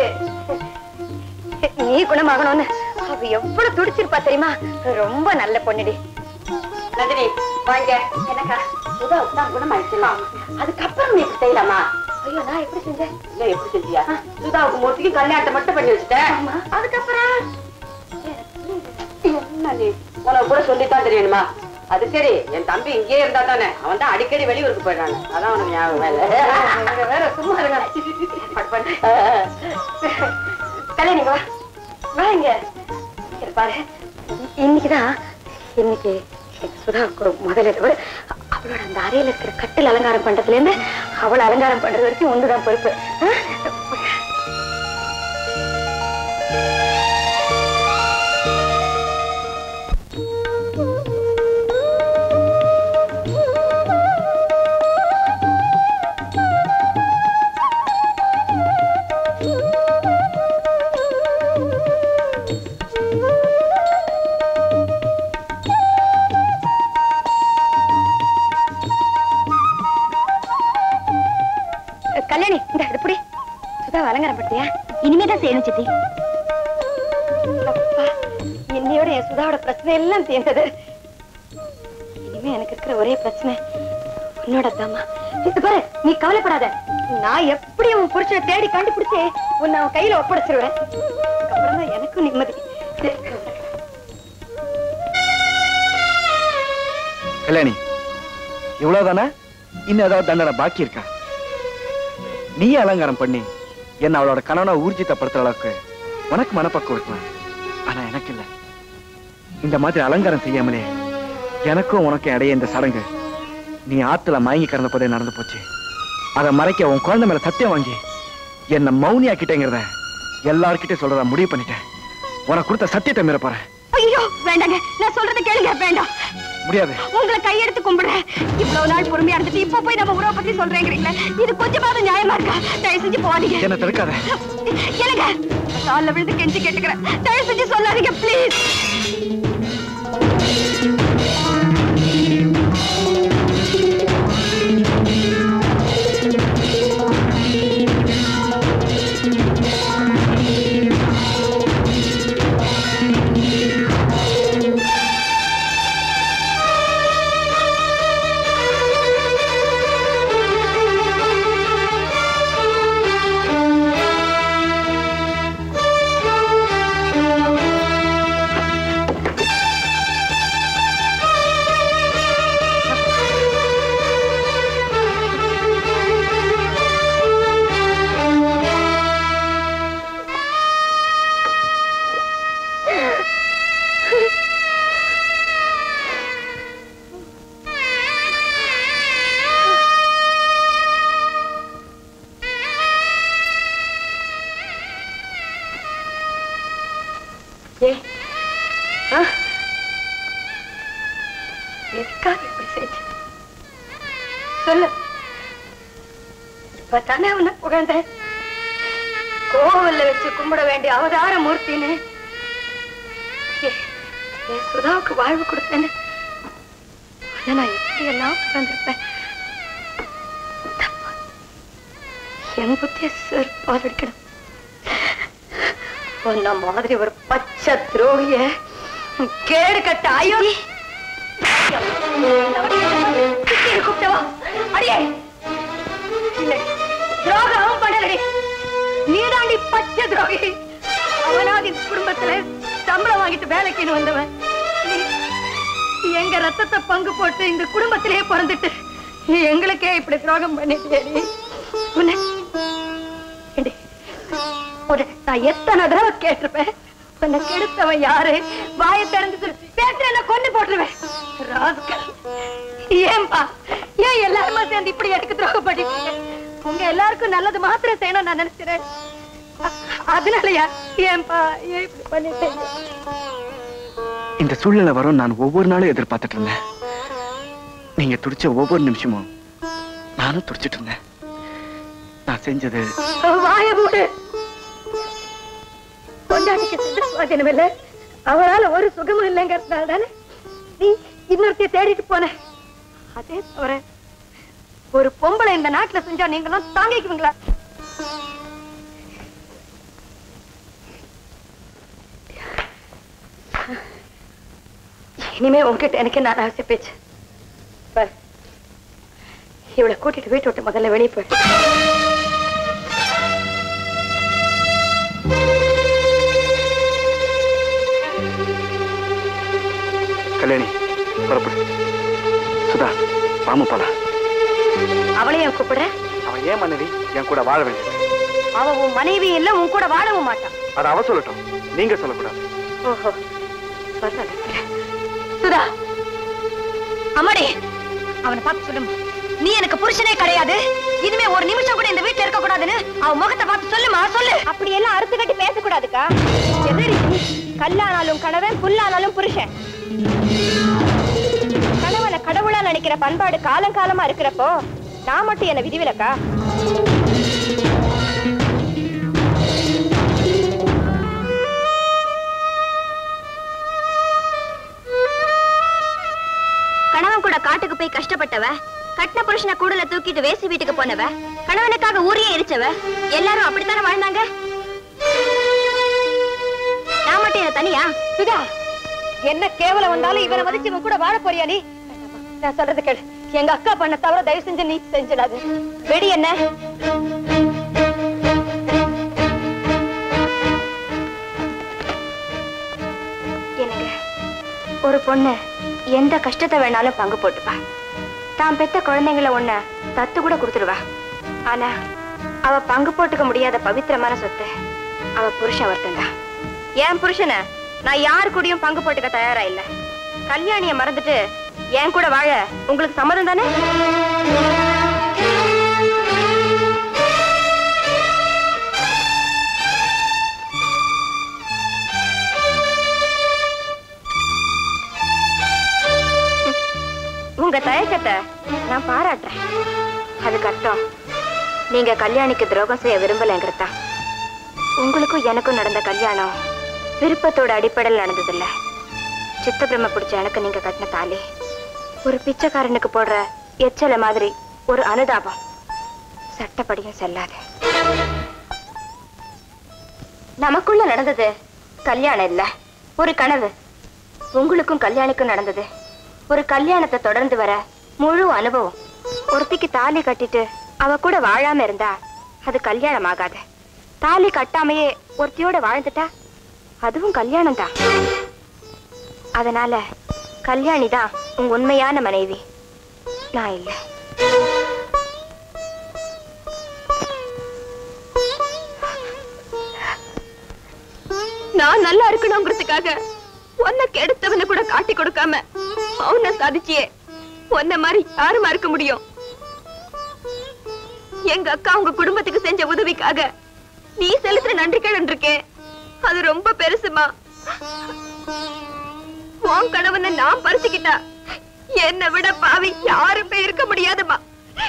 A: நீ குணமாகணும்னு அவ எவ்வளவு துடிச்சிருப்பா தெரியுமா ரொம்ப நல்ல பொண்ணுடி நந்தினி வாங்க என்னக்கா சுதா தான் குணமாயிடுச்சுலாம் அதுக்கப்புறம் நீ இப்படி செய்யலாமா ஐயோ நான் எப்படி செஞ்சேன் இல்ல எப்படி செஞ்சியா சுதாவுக்கு மூர்த்திக்கு கல்யாணத்தை மட்டும் பண்ணி வச்சுட்டேன் அதுக்கப்புறம் என்ன நீ உனக்கு கூட சொல்லித்தான் தெரியணுமா அது சரி என் தம்பி இங்கேயே இருந்தா தானே அவன் தான் அடிக்கடி வெளியூருக்கு போயிடுறாங்க அதான் உனக்கு ஞாபகம் இல்ல வேற சும்மா இருங்க கல்யாணி வா வா இங்க இங்க பாரு இன்னைக்குதான் இன்னைக்கு சுதாவுக்கு முதல்ல இரவு அவளோட அந்த அறையில இருக்கிற கட்டில் அலங்காரம் பண்றதுல இருந்து அவளை அலங்காரம் பண்றது வரைக்கும் ஒன்றுதான் பொறுப்பு ஆ? இதோட என் சுதாவோட பிரச்சனை எல்லாம் தீர்ந்தது இனிமே எனக்கு இருக்கிற ஒரே பிரச்சனை உன்னோட தாமா இது பாரு நீ கவலைப்படாத நான் எப்படி உன் புருஷனை தேடி கண்டுபிடிச்சு உன்னை அவன் கையில ஒப்படைச்சிருவேன் அப்புறம் தான் எனக்கும் நிம்மதி
L: கல்யாணி இவ்வளவுதானே இன்னும் ஏதாவது தண்டனை பாக்கி இருக்கா நீ அலங்காரம் பண்ணி என்ன அவளோட கணவனை ஊர்ஜித்தப்படுத்துற அளவுக்கு உனக்கு மனப்பக்குவம் இருக்கலாம் ஆனா எனக்கு இல்ல இந்த மாதிரி அலங்காரம் செய்யாமலே எனக்கும் உனக்கும் இடையே இந்த சடங்கு நீ ஆத்துல மயங்கி கிடந்த போதே நடந்து போச்சு அதை மறைக்க உன் குழந்தை மேல சத்தியம் வாங்கி என்ன மௌனி ஆக்கிட்டேங்கிறத எல்லார்கிட்டயும் சொல்றதா முடிவு பண்ணிட்டேன் உனக்கு கொடுத்த சத்தியத்தை மீற போறேன்
H: ஐயோ வேண்டாங்க நான் சொல்றதை கேளுங்க வேண்டாம்
L: முடியாது
H: உங்களை கையெடுத்து கும்பிடுறேன் இவ்வளவு நாள் பொறுமையா இருந்துட்டு இப்ப போய் நம்ம உறவை பத்தி சொல்றேங்கிறீங்களே இது கொஞ்சமாவது நியாயமா இருக்கா தயவு செஞ்சு போகாதீங்க
L: என்ன தடுக்காத
H: கேளுங்க கால்ல விழுந்து கெஞ்சி கேட்டுக்கிறேன் தயவு செஞ்சு சொல்லாதீங்க ப்ளீஸ்
A: ஏ ஆ? எதுக்காக இப்படி செஞ்ச சொல்லு இப்பதானே உன்னை புகழ்ந்த கோவில்ல வச்சு கும்பிட வேண்டிய அவதார மூர்த்தின்னு ஏ- என் சுதாவுக்கு வாழ்வு கொடுத்தேன்னு உன்னை நான் எப்படி எல்லாம் புகழ்ந்திருப்பேன் தப்பா. என் புத்திய செருப்பால் அடிக்கணும் உன்ன மாதிரி ஒரு பச்சை துரோகிய கேடு கட்ட ஐயோ கூப்பிட்டவா அடியே இல்லை துரோகம் அவன் பண்ணலடி நீதாண்டி பச்சை துரோகி அவனாக இந்த குடும்பத்துல சம்பளம் வாங்கிட்டு வேலைக்குன்னு வந்தவன் நீ எங்க ரத்தத்தை பங்கு போட்டு இந்த குடும்பத்திலேயே பிறந்துட்டு எங்களுக்கே இப்படி துரோகம் பண்ணிட்டேடி உன்னை ஏண்டி, உன்னை நான் எத்தனை தடவை கேட்டிருப்பேன் உன்னை கெடுத்தவன் யாரு வாயை திறந்து சொல்லு பேசுற என்ன கொண்டு போட்டுருவேன் ராஸ்கல். ஏன்பா ஏன் எல்லாருமா சேர்ந்து இப்படி எனக்கு துரோகம் பண்ணிட்டீங்க உங்க எல்லாருக்கும் நல்லது மாத்திரம் செய்யணும் நான் நினைக்கிறேன் அதனாலயா ஏன்பா ஏன் இப்படி பண்ணிட்டீங்க
L: இந்த சூழ்நிலை வரும் நான் ஒவ்வொரு நாளும் எதிர்பார்த்துட்டு இருந்தேன் நீங்க துடிச்ச ஒவ்வொரு நிமிஷமும் நானும் துடிச்சிட்டு இருந்தேன் நான் செஞ்சது
A: வாய மூடு கொண்டாட்டிக்கு சென்ற சுவாதீனம் இல்ல அவரால ஒரு சுகமும் இல்லைங்கிறதுனால தானே நீ இன்னொருத்தைய தேடிட்டு போன அதே தவிர ஒரு பொம்பளை இந்த நாட்டுல செஞ்சா நீங்களும் தாங்கிக்குவீங்களா இனிமே உங்ககிட்ட எனக்கு என்ன ஆசை பேச்சு பாரு இவளை கூட்டிட்டு வீட்டு விட்டு முதல்ல வெளியே போயிடு
L: கல்யாணி புறப்படு சுதா வாம போலாம்
A: அவளையும் கூப்பிடுற
L: அவன் ஏன் மனைவி என் கூட வாழ வேண்டியது
A: அவ உன் மனைவி இல்ல உன் கூட வாழவும் மாட்டான்
L: அதை அவ சொல்லட்டும் நீங்க சொல்லக்கூடாது
A: ஓஹோ சொல்லாத சுதா அம்மாடி அவனை பார்த்து சொல்லுமா நீ எனக்கு புருஷனே கிடையாது இனிமே ஒரு நிமிஷம் கூட இந்த வீட்டுல இருக்க கூடாதுன்னு அவன் முகத்தை பார்த்து சொல்லுமா சொல்லு
I: அப்படி எல்லாம் அறுத்து கட்டி பேசக்கூடாதுக்கா
A: என்னடி
I: கல்லானாலும் கணவன் புல்லானாலும் புருஷன் கணவனை கடவுளா நினைக்கிற பண்பாடு காலம் காலமா இருக்கிறப்போ நான் மட்டும் என்ன விதிவிலக்கா
K: கணவன் கூட காட்டுக்கு போய் கஷ்டப்பட்டவ கட்டின புருஷனை கூடல தூக்கிட்டு வேசி வீட்டுக்கு போனவ கணவனுக்காக ஊரையே எரிச்சவ எல்லாரும் அப்படித்தானே வாழ்ந்தாங்க நான் மட்டும் என்ன தனியா
A: சுதா என்ன கேவலம் வந்தாலும் இவனை மதிச்சு இவன் கூட வாழ போறியா நீ நான் சொல்றது கேளு எங்க அக்கா பண்ண தவிர தயவு செஞ்சு நீ செஞ்சிடாது வெடி என்ன
K: என்னங்க ஒரு பொண்ணு எந்த கஷ்டத்தை வேணாலும் பங்கு போட்டுப்பா தான் பெத்த குழந்தைங்கள ஒண்ண தத்து கூட கொடுத்துடுவா ஆனா அவ பங்கு போட்டுக்க முடியாத பவித்திரமான சொத்து அவ புருஷன் ஒருத்தன்தான்
A: என் புருஷனை நான் யாரு கூடயும் பங்கு போட்டுக்க தயாரா இல்ல கல்யாணிய மறந்துட்டு என் கூட வாழ உங்களுக்கு சம்மதம் தானே உங்க தயக்கத்தை நான் பாராட்டுறேன் அதுக்கு அர்த்தம் நீங்க கல்யாணிக்கு துரோகம் செய்ய விரும்பலைங்கிறது தான் உங்களுக்கும் எனக்கும் நடந்த கல்யாணம் விருப்பத்தோட அடிப்படையில் நடந்ததில்ல சித்த பிரம்ம பிடிச்ச எனக்கு நீங்க கட்டின தாலி ஒரு பிச்சைக்காரனுக்கு போடுற எச்சல மாதிரி ஒரு அனுதாபம் சட்டப்படியும் செல்லாது நமக்குள்ள நடந்தது கல்யாணம் இல்ல ஒரு கனவு உங்களுக்கும் கல்யாணிக்கும் நடந்தது ஒரு கல்யாணத்தை தொடர்ந்து வர முழு அனுபவம் ஒருத்திக்கு தாலி கட்டிட்டு அவ கூட வாழாம இருந்தா அது கல்யாணம் ஆகாது தாலி கட்டாமையே ஒருத்தியோட வாழ்ந்துட்டா அதுவும் கல்யாணம் தான் அதனால கல்யாணி தான் உங்க உண்மையான மனைவி நான் இல்ல
I: நான் நல்லா இருக்கணுங்கிறதுக்காக உன்னை கெடுத்தவனை கூட காட்டி கொடுக்காம மௌன சாதிச்சியே உன்ன மாதிரி யாருமா இருக்க முடியும் எங்க அக்கா உங்க குடும்பத்துக்கு செஞ்ச உதவிக்காக நீ செலுத்துற நன்றி கடன் இருக்கே அது ரொம்ப பெருசுமா உன் கணவனை நான் பறிச்சுக்கிட்டா என்னை விட பாவி யாருமே இருக்க முடியாதுமா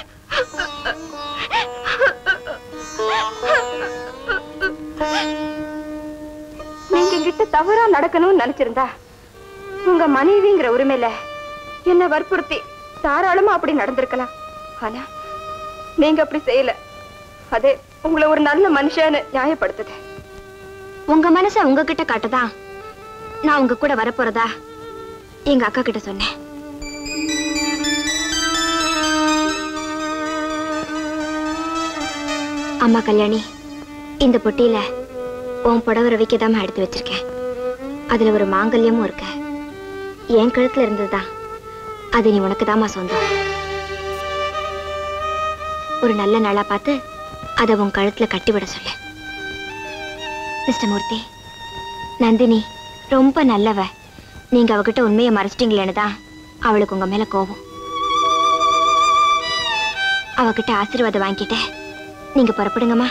K: நீங்க கிட்ட தவறா நடக்கணும்னு நினைச்சிருந்தா உங்க மனைவிங்கிற உரிமையில என்ன வற்புறுத்தி தாராளமா அப்படி நடந்திருக்கலாம் ஆனா நீங்க அப்படி செய்யல அது உங்களை ஒரு நல்ல மனுஷன்னு நியாயப்படுத்துது
I: உங்க மனச உங்ககிட்ட காட்டுதான் நான் உங்க கூட வரப்போறதா எங்க அக்கா கிட்ட சொன்னேன் அம்மா கல்யாணி இந்த பொட்டியில உன் புடவை ரவிக்கதாம எடுத்து வச்சிருக்கேன் அதுல ஒரு மாங்கல்யமும் இருக்கு என் கழுத்துல இருந்ததுதான் அது நீ உனக்கு சொந்தம் ஒரு நல்ல நாளா பார்த்து அதை உன் கழுத்துல கட்டிவிட சொல்லு மிஸ்டர் மூர்த்தி நந்தினி ரொம்ப நல்லவ நீங்க அவகிட்ட உண்மையை மறைச்சிட்டீங்களேன்னு தான் அவளுக்கு உங்க மேல கோபம் அவகிட்ட ஆசீர்வாதம் வாங்கிட்டு நீங்க புறப்படுங்கம்மா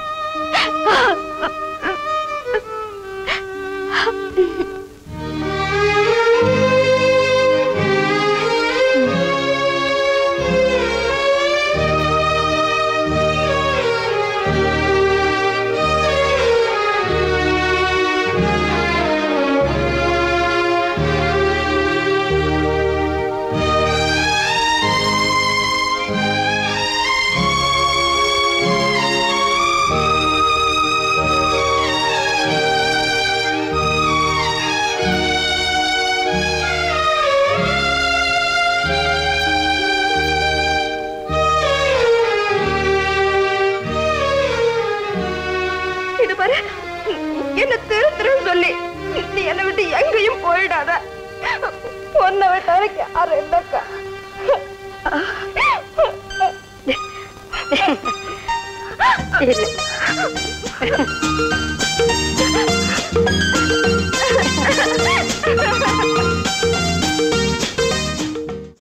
I: இது பாரு என்ன திரு திருன்னு சொல்லி நீ என்னை விட்டு எங்கேயும் போயிடாத உன்னை விட்டு எனக்கு யாரும் இல்லக்கா
A: இல்ல